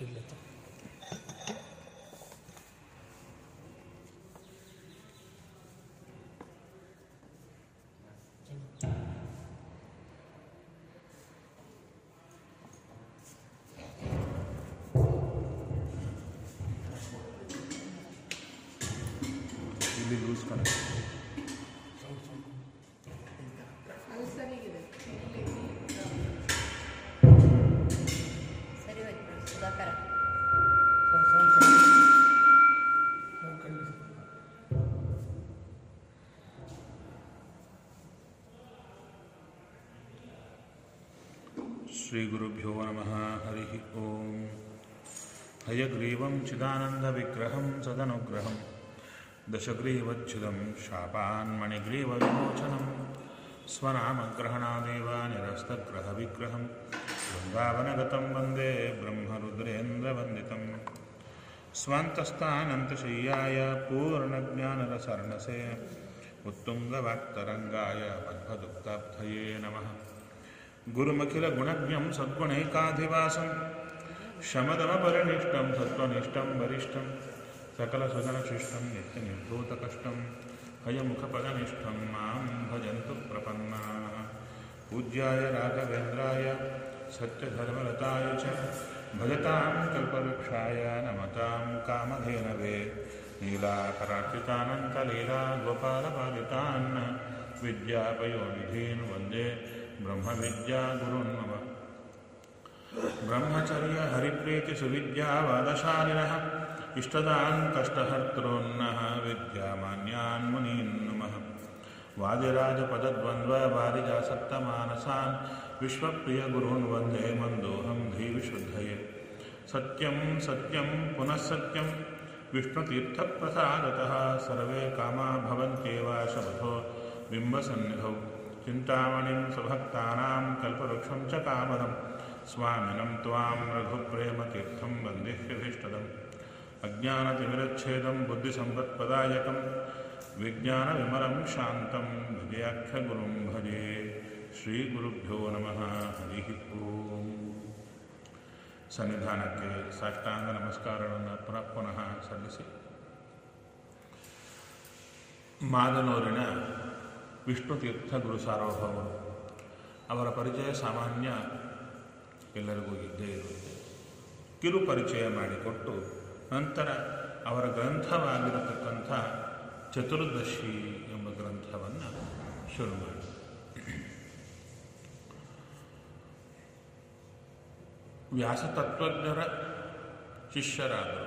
Still ಇತ್ತು ಇಲ್ಲಿ loose connect ಅದು ಸರಿಗಿದೆ ಇಲ್ಲಿ ಸರಿ ಹೋಯ್ತು ಸುಧಾಕರ ಶ್ರೀಗುರುಭ್ಯೋ ನಮಃ ಹರಿ ಓಂ ಹಯಗ್ರೀವಂ ಚಿದಾನಂದವಿಗ್ರಹಂ ಸದನುಗ್ರಹಂ ದಶಗ್ರೀವಚ್ಛುದಂ ಶಾಪಾನ್ಮಣಿಗ್ರೀವವಿಮೋಚನಂ ಸ್ವನಾಮಗ್ರಹಣಾದೇವ ನಿರಸ್ತಗ್ರಹವಿಗ್ರಹಂ ವೃಂದಾವನಗतं ವಂದೇ ಬ್ರಹ್ಮರುದ್ರೇन्द्ರವಂದಿತಂ ಸ್ವಾन्तಸ್ಥानन्तशय्याय पूर्णज्ञानरसर्णसे उत्तुङ्गवाक्तरङ्गाय मध्वदुक्ताब्धये नमः गुरुमखिलगुणज्ञं सद्गुणैकाधिवासं शमदमपरिनिष्टं सत्त्वनिष्ठं वरिष्ठं सकलसुजनशिष्टं नित्यनिर्धूतकष्टं हयमुखपदनिष्ठं मां भजन्तु प्रपन्नाः पूज्याय राघवेन्द्राय सत्यधर्मरताय च भजतां कल्पवृक्षाय नमतां कामधेनवे नीलाकरार्चितानन्तलीला गोपालपालितान् विद्यापयोनिधीन् वन्दे ब्रह्मविद्यागुरुन् मम ब्रह्मचर्य हरिप्रीतिसुविद्यावादशालिनः इष्टदान् कष्टहर्तॄन्नः विद्यामान्यान् मुनीन् नमः वादिराजपदद्वन्द्ववारिजासक्तमानसान् विश्वप्रियगुरून् वन्दे मन्दोऽहं धीविशुद्धये सत्यं सत्यं पुनः सत्यं विष्णुतीर्थप्रसादतः सर्वे कामा भवन्त्येव शपथो बिम्बसन्निधौ चिन्तामणिं स्वभक्तानां कल्पवृक्षं च कामदं स्वामिनं त्वां रघुप्रेमतीर्थं वन्देह्यभीष्टदम् अज्ञानतिमिरच्छेदं बुद्धिसम्पत्पदायकं विज्ञानविमलं शान्तं विजयाख्यगुरुं भजे ಶ್ರೀಗುರುಭ್ಯೋ ನಮಃ ಹರಿ ಓಂ ಸನ್ನಿಧಾನಕ್ಕೆ ಸಾಷ್ಟಾಂಗ ನಮಸ್ಕಾರಗಳನ್ನು ಪುನಃ ಪುನಃ ಸಲ್ಲಿಸಿ ಮಾದನೂರಿನ ವಿಷ್ಣು ತೀರ್ಥ ಗುರು ಸಾರ್ವಭೌಮರು ಅವರ ಪರಿಚಯ ಸಾಮಾನ್ಯ ಎಲ್ಲರಿಗೂ ಇದ್ದೇ ಇರುತ್ತೆ ಕಿರು ಪರಿಚಯ ಮಾಡಿಕೊಟ್ಟು ನಂತರ ಅವರ ಗ್ರಂಥವಾಗಿರತಕ್ಕಂಥ ಚತುರ್ದಶಿ ಎಂಬ ಗ್ರಂಥವನ್ನು ಶುರು ಮಾಡಿ ವ್ಯಾಸತತ್ವಜ್ಞರ ಶಿಷ್ಯರಾದರು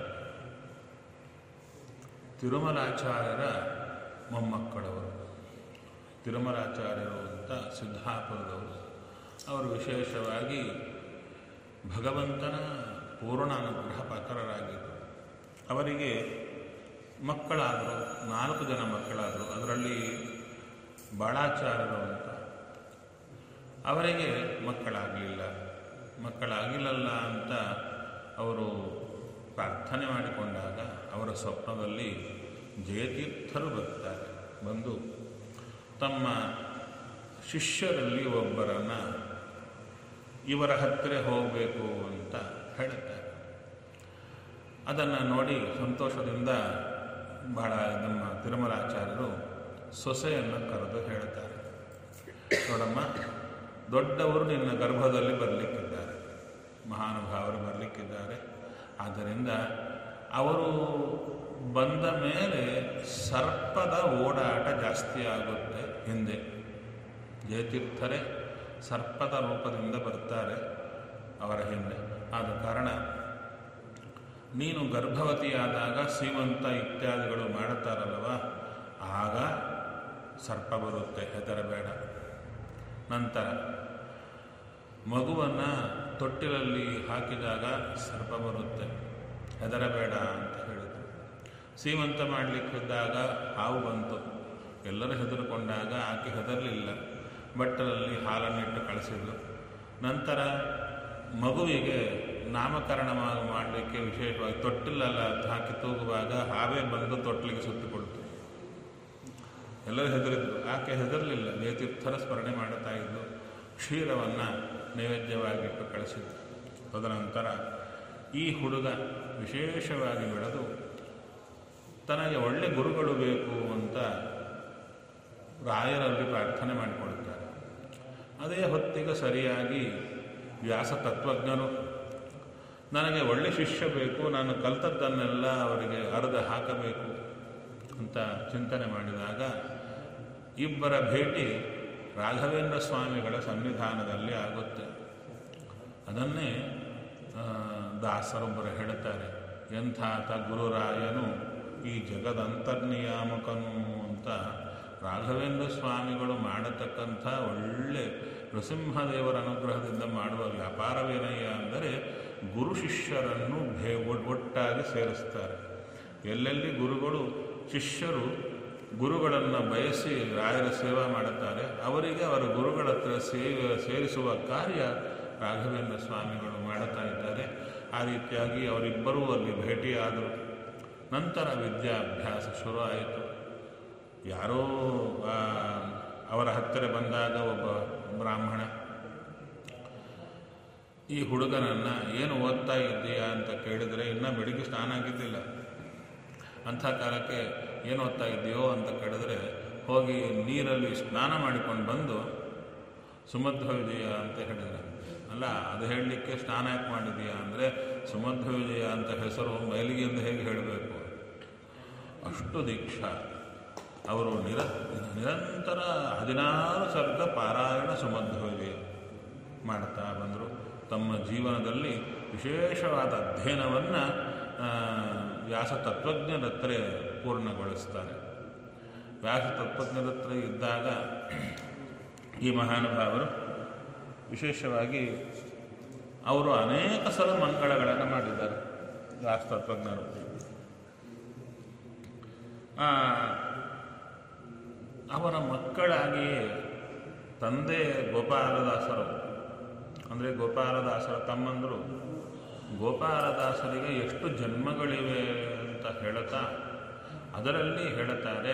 ತಿರುಮಲಾಚಾರ್ಯರ ಮೊಮ್ಮಕ್ಕಳವರು ತಿರುಮಲಾಚಾರ್ಯರು ಅಂತ ಸಿದ್ಧಾಪುರದವರು ಅವರು ವಿಶೇಷವಾಗಿ ಭಗವಂತನ ಪೂರ್ಣ ಅನುಗ್ರಹ ಪಾತ್ರರಾಗಿದ್ದರು ಅವರಿಗೆ ಮಕ್ಕಳಾದರು ನಾಲ್ಕು ಜನ ಮಕ್ಕಳಾದರು ಅದರಲ್ಲಿ ಬಾಳಾಚಾರ್ಯರು ಅಂತ ಅವರಿಗೆ ಮಕ್ಕಳಾಗಲಿಲ್ಲ ಮಕ್ಕಳಾಗಿಲ್ಲಲ್ಲ ಅಂತ ಅವರು ಪ್ರಾರ್ಥನೆ ಮಾಡಿಕೊಂಡಾಗ ಅವರ ಸ್ವಪ್ನದಲ್ಲಿ ಜಯತೀರ್ಥರು ಬರ್ತಾರೆ ಬಂದು ತಮ್ಮ ಶಿಷ್ಯರಲ್ಲಿ ಒಬ್ಬರನ್ನು ಇವರ ಹತ್ತಿರ ಹೋಗಬೇಕು ಅಂತ ಹೇಳುತ್ತಾರೆ ಅದನ್ನು ನೋಡಿ ಸಂತೋಷದಿಂದ ಬಹಳ ನಮ್ಮ ತಿರುಮಲಾಚಾರ್ಯರು ಸೊಸೆಯನ್ನು ಕರೆದು ಹೇಳ್ತಾರೆ ನೋಡಮ್ಮ ದೊಡ್ಡವರು ನಿನ್ನ ಗರ್ಭದಲ್ಲಿ ಬರಲಿಕ್ಕಿದ್ದಾರೆ ಮಹಾನುಭಾವರು ಬರಲಿಕ್ಕಿದ್ದಾರೆ ಆದ್ದರಿಂದ ಅವರು ಬಂದ ಮೇಲೆ ಸರ್ಪದ ಓಡಾಟ ಜಾಸ್ತಿ ಆಗುತ್ತೆ ಹಿಂದೆ ಜಯತೀರ್ಥರೇ ಸರ್ಪದ ರೂಪದಿಂದ ಬರ್ತಾರೆ ಅವರ ಹಿಂದೆ ಆದ ಕಾರಣ ನೀನು ಗರ್ಭವತಿಯಾದಾಗ ಸೀಮಂತ ಇತ್ಯಾದಿಗಳು ಮಾಡುತ್ತಾರಲ್ವ ಆಗ ಸರ್ಪ ಬರುತ್ತೆ ಹೆದರಬೇಡ ನಂತರ ಮಗುವನ್ನು ತೊಟ್ಟಿಲಲ್ಲಿ ಹಾಕಿದಾಗ ಸರ್ಪ ಬರುತ್ತೆ ಹೆದರಬೇಡ ಅಂತ ಹೇಳಿದರು ಸೀಮಂತ ಮಾಡಲಿಕ್ಕಿದ್ದಾಗ ಹಾವು ಬಂತು ಎಲ್ಲರೂ ಹೆದರ್ಕೊಂಡಾಗ ಆಕೆ ಹೆದರಲಿಲ್ಲ ಬಟ್ಟಲಲ್ಲಿ ಹಾಲನ್ನಿಟ್ಟು ಕಳಿಸಿದ್ಲು ನಂತರ ಮಗುವಿಗೆ ನಾಮಕರಣ ಮಾಡಲಿಕ್ಕೆ ವಿಶೇಷವಾಗಿ ತೊಟ್ಟಿಲಲ್ಲ ಹಾಕಿ ತೂಗುವಾಗ ಹಾವೇ ಬಂದು ತೊಟ್ಟಿಲಿಗೆ ಸುತ್ತಿಕೊಡ್ತು ಎಲ್ಲರೂ ಹೆದರಿದ್ರು ಆಕೆ ಹೆದರಲಿಲ್ಲ ಜಯತೀರ್ಥರ ಸ್ಮರಣೆ ಮಾಡುತ್ತಾ ಇದ್ದು ಕ್ಷೀರವನ್ನು ನೈವೇದ್ಯವಾಗಿಟ್ಟು ಕಳಿಸಿದ್ರು ತದನಂತರ ಈ ಹುಡುಗ ವಿಶೇಷವಾಗಿ ಬೆಳೆದು ತನಗೆ ಒಳ್ಳೆ ಗುರುಗಳು ಬೇಕು ಅಂತ ರಾಯರಲ್ಲಿ ಪ್ರಾರ್ಥನೆ ಮಾಡಿಕೊಳ್ತಾರೆ ಅದೇ ಹೊತ್ತಿಗೆ ಸರಿಯಾಗಿ ವ್ಯಾಸ ತತ್ವಜ್ಞರು ನನಗೆ ಒಳ್ಳೆ ಶಿಷ್ಯ ಬೇಕು ನಾನು ಕಲ್ತದ್ದನ್ನೆಲ್ಲ ಅವರಿಗೆ ಅರ್ಧ ಹಾಕಬೇಕು ಅಂತ ಚಿಂತನೆ ಮಾಡಿದಾಗ ಇಬ್ಬರ ಭೇಟಿ ರಾಘವೇಂದ್ರ ಸ್ವಾಮಿಗಳ ಸನ್ನಿಧಾನದಲ್ಲಿ ಆಗುತ್ತೆ ಅದನ್ನೇ ಆ, ದಾಸರೊಬ್ಬರು ಹೇಳುತ್ತಾರೆ ಎಂಥಾತ ಗುರುರಾಯನು ಈ ಜಗದಂತರ್ನಿಯಾಮಕನು ಅಂತ ರಾಘವೇಂದ್ರ ಸ್ವಾಮಿಗಳು ಮಾಡತಕ್ಕಂಥ ಒಳ್ಳೆ ನೃಸಿಂಹದೇವರ ಅನುಗ್ರಹದಿಂದ ಮಾಡುವ ವ್ಯಾಪಾರವೇನಯ್ಯ ಅಂದರೆ ಗುರು ಶಿಷ್ಯರನ್ನು ಭೇ ಒಟ್ಟಾಗಿ ಸೇರಿಸ್ತಾರೆ ಎಲ್ಲೆಲ್ಲಿ ಗುರುಗಳು ಶಿಷ್ಯರು ಗುರುಗಳನ್ನು ಬಯಸಿ ರಾಯರ ಸೇವೆ ಮಾಡುತ್ತಾರೆ ಅವರಿಗೆ ಅವರ ಗುರುಗಳ ಹತ್ರ ಸೇವೆ ಸೇರಿಸುವ ಕಾರ್ಯ ರಾಘವೇಂದ್ರ ಸ್ವಾಮಿಗಳು ಮಾಡುತ್ತಾ ಇದ್ದಾರೆ ಆ ರೀತಿಯಾಗಿ ಅವರಿಬ್ಬರೂ ಅಲ್ಲಿ ಭೇಟಿಯಾದರು ನಂತರ ವಿದ್ಯಾಭ್ಯಾಸ ಶುರು ಆಯಿತು ಯಾರೋ ಆ, ಅವರ ಹತ್ತಿರ ಬಂದಾಗ ಒಬ್ಬ ಬ್ರಾಹ್ಮಣ ಈ ಹುಡುಗನನ್ನು ಏನು ಓದ್ತಾ ಇದ್ದೀಯಾ ಅಂತ ಕೇಳಿದರೆ ಇನ್ನೂ ಬೆಳಿಗ್ಗೆ ಸ್ನಾನ ಆಗಿದ್ದಿಲ್ಲ ಅಂಥ ಕಾಲಕ್ಕೆ ಏನು ಓದ್ತಾ ಇದೆಯೋ ಅಂತ ಕೇಳಿದ್ರೆ ಹೋಗಿ ನೀರಲ್ಲಿ ಸ್ನಾನ ಮಾಡಿಕೊಂಡು ಬಂದು ಸುಮಧ್ವ ವಿಜಯ ಅಂತ ಹೇಳಿದ್ರೆ ಅಲ್ಲ ಅದು ಹೇಳಲಿಕ್ಕೆ ಸ್ನಾನ ಯಾಕೆ ಮಾಡಿದೀಯಾ ಅಂದರೆ ಸುಮಧ್ವ ವಿಜಯ ಅಂತ ಹೆಸರು ಮೈಲಿಗೆಯಿಂದ ಹೇಗೆ ಹೇಳಬೇಕು ಅಷ್ಟು ದೀಕ್ಷಾ ಅವರು ನಿರ ನಿರಂತರ ಹದಿನಾರು ಸರ್ಗ ಪಾರಾಯಣ ಸುಮಧ್ವ ವಿಜಯ ಮಾಡ್ತಾ ಬಂದರು ತಮ್ಮ ಜೀವನದಲ್ಲಿ ವಿಶೇಷವಾದ ಅಧ್ಯಯನವನ್ನು ವ್ಯಾಸ ತತ್ವಜ್ಞರ ಹತ್ರ ಪೂರ್ಣಗೊಳಿಸ್ತಾರೆ ವ್ಯಾಸ ತತ್ವಜ್ಞರ ಹತ್ರ ಇದ್ದಾಗ ಈ ಮಹಾನುಭಾವರು ವಿಶೇಷವಾಗಿ ಅವರು ಅನೇಕ ಸಲ ಮಂಗಳಗಳನ್ನು ಮಾಡಿದ್ದಾರೆ ವ್ಯಾಸ ತತ್ವಜ್ಞರು ಆ, ಅವರ ಮಕ್ಕಳಾಗಿಯೇ ತಂದೆ ಗೋಪಾಲದಾಸರು ಅಂದರೆ ಗೋಪಾಲದಾಸರ ತಮ್ಮಂದರು ಗೋಪಾಲದಾಸರಿಗೆ ಎಷ್ಟು ಜನ್ಮಗಳಿವೆ ಅಂತ ಹೇಳುತ್ತಾ ಅದರಲ್ಲಿ ಹೇಳುತ್ತಾರೆ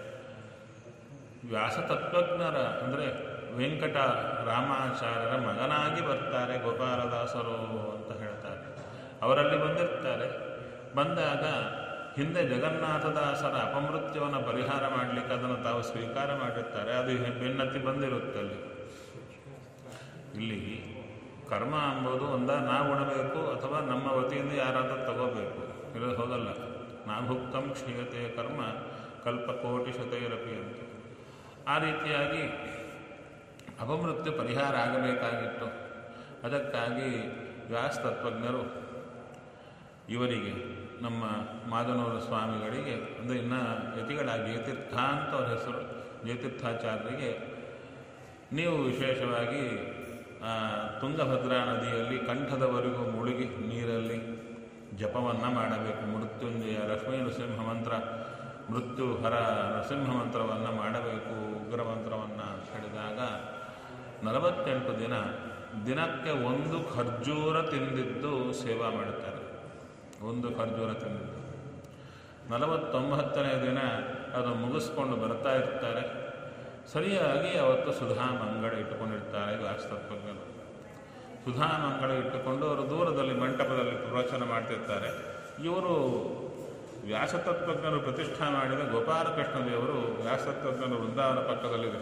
ವ್ಯಾಸತತ್ವಜ್ಞರ ಅಂದರೆ ವೆಂಕಟ ರಾಮಾಚಾರ್ಯರ ಮಗನಾಗಿ ಬರ್ತಾರೆ ಗೋಪಾಲದಾಸರು ಅಂತ ಹೇಳ್ತಾರೆ ಅವರಲ್ಲಿ ಬಂದಿರ್ತಾರೆ ಬಂದಾಗ ಹಿಂದೆ ಜಗನ್ನಾಥದಾಸರ ಅಪಮೃತ್ಯವನ್ನು ಪರಿಹಾರ ಮಾಡಲಿಕ್ಕೆ ಅದನ್ನು ತಾವು ಸ್ವೀಕಾರ ಮಾಡಿರ್ತಾರೆ ಅದು ಬೆನ್ನತ್ತಿ ಬಂದಿರುತ್ತೆ ಅಲ್ಲಿ ಇಲ್ಲಿ ಕರ್ಮ ಎಂಬುದು ಒಂದ ನಾವು ಉಣಬೇಕು ಅಥವಾ ನಮ್ಮ ವತಿಯಿಂದ ಯಾರಾದರೂ ತಗೋಬೇಕು ಇಲ್ಲ ಹೋಗಲ್ಲ ನಾಭುಕ್ತಂ ಕ್ಷೀಯತೆ ಕರ್ಮ ಕಲ್ಪಕೋಟಿ ಶತೈರಪಿ ಅಂತ ಆ ರೀತಿಯಾಗಿ ಅಪಮೃತ್ಯು ಪರಿಹಾರ ಆಗಬೇಕಾಗಿತ್ತು ಅದಕ್ಕಾಗಿ ವ್ಯಾಸ ತತ್ವಜ್ಞರು ಇವರಿಗೆ ನಮ್ಮ ಮಾದನೂರ ಸ್ವಾಮಿಗಳಿಗೆ ಅಂದರೆ ಇನ್ನು ಯತಿಗಳಾಗಿ ಜಯತೀರ್ಥ ಅಂತ ಅವ್ರ ಹೆಸರು ಜಯತೀರ್ಥಾಚಾರ್ಯರಿಗೆ ನೀವು ವಿಶೇಷವಾಗಿ ಆ, ತುಂಗಭದ್ರಾ ನದಿಯಲ್ಲಿ ಕಂಠದವರೆಗೂ ಮುಳುಗಿ ನೀರಲ್ಲಿ ಜಪವನ್ನು ಮಾಡಬೇಕು ಮೃತ್ಯುಂಜಯ ಲಕ್ಷ್ಮೀ ನೃಸಿಂಹ ಮಂತ್ರ ಮೃತ್ಯು ಹರ ನರಸಿಂಹ ಮಂತ್ರವನ್ನು ಮಾಡಬೇಕು ಉಗ್ರ ಮಂತ್ರವನ್ನು ಅಂತ ಹೇಳಿದಾಗ ನಲವತ್ತೆಂಟು ದಿನ ದಿನಕ್ಕೆ ಒಂದು ಖರ್ಜೂರ ತಿಂದಿದ್ದು ಸೇವಾ ಮಾಡುತ್ತಾರೆ ಒಂದು ಖರ್ಜೂರ ತಿಂದಿದ್ದು ನಲವತ್ತೊಂಬತ್ತನೇ ದಿನ ಅದು ಮುಗಿಸ್ಕೊಂಡು ಬರ್ತಾ ಇರ್ತಾರೆ ಸರಿಯಾಗಿ ಅವತ್ತು ಸುಧಾ ಮಂಗಳ ಇಟ್ಟುಕೊಂಡಿರ್ತಾರೆ ವ್ಯಾಸತತ್ವಜ್ಞರು ಸುಧಾ ಮಂಗಳ ಇಟ್ಟುಕೊಂಡು ಅವರು ದೂರದಲ್ಲಿ ಮಂಟಪದಲ್ಲಿ ಪ್ರವಚನ ಮಾಡ್ತಿರ್ತಾರೆ ಇವರು ವ್ಯಾಸತತ್ವಜ್ಞರು ಪ್ರತಿಷ್ಠಾ ಮಾಡಿದ ಗೋಪಾಲಕೃಷ್ಣ ದೇವರು ವ್ಯಾಸತತ್ವಜ್ಞರ ವೃಂದಾವನ ಪಕ್ಕದಲ್ಲಿದೆ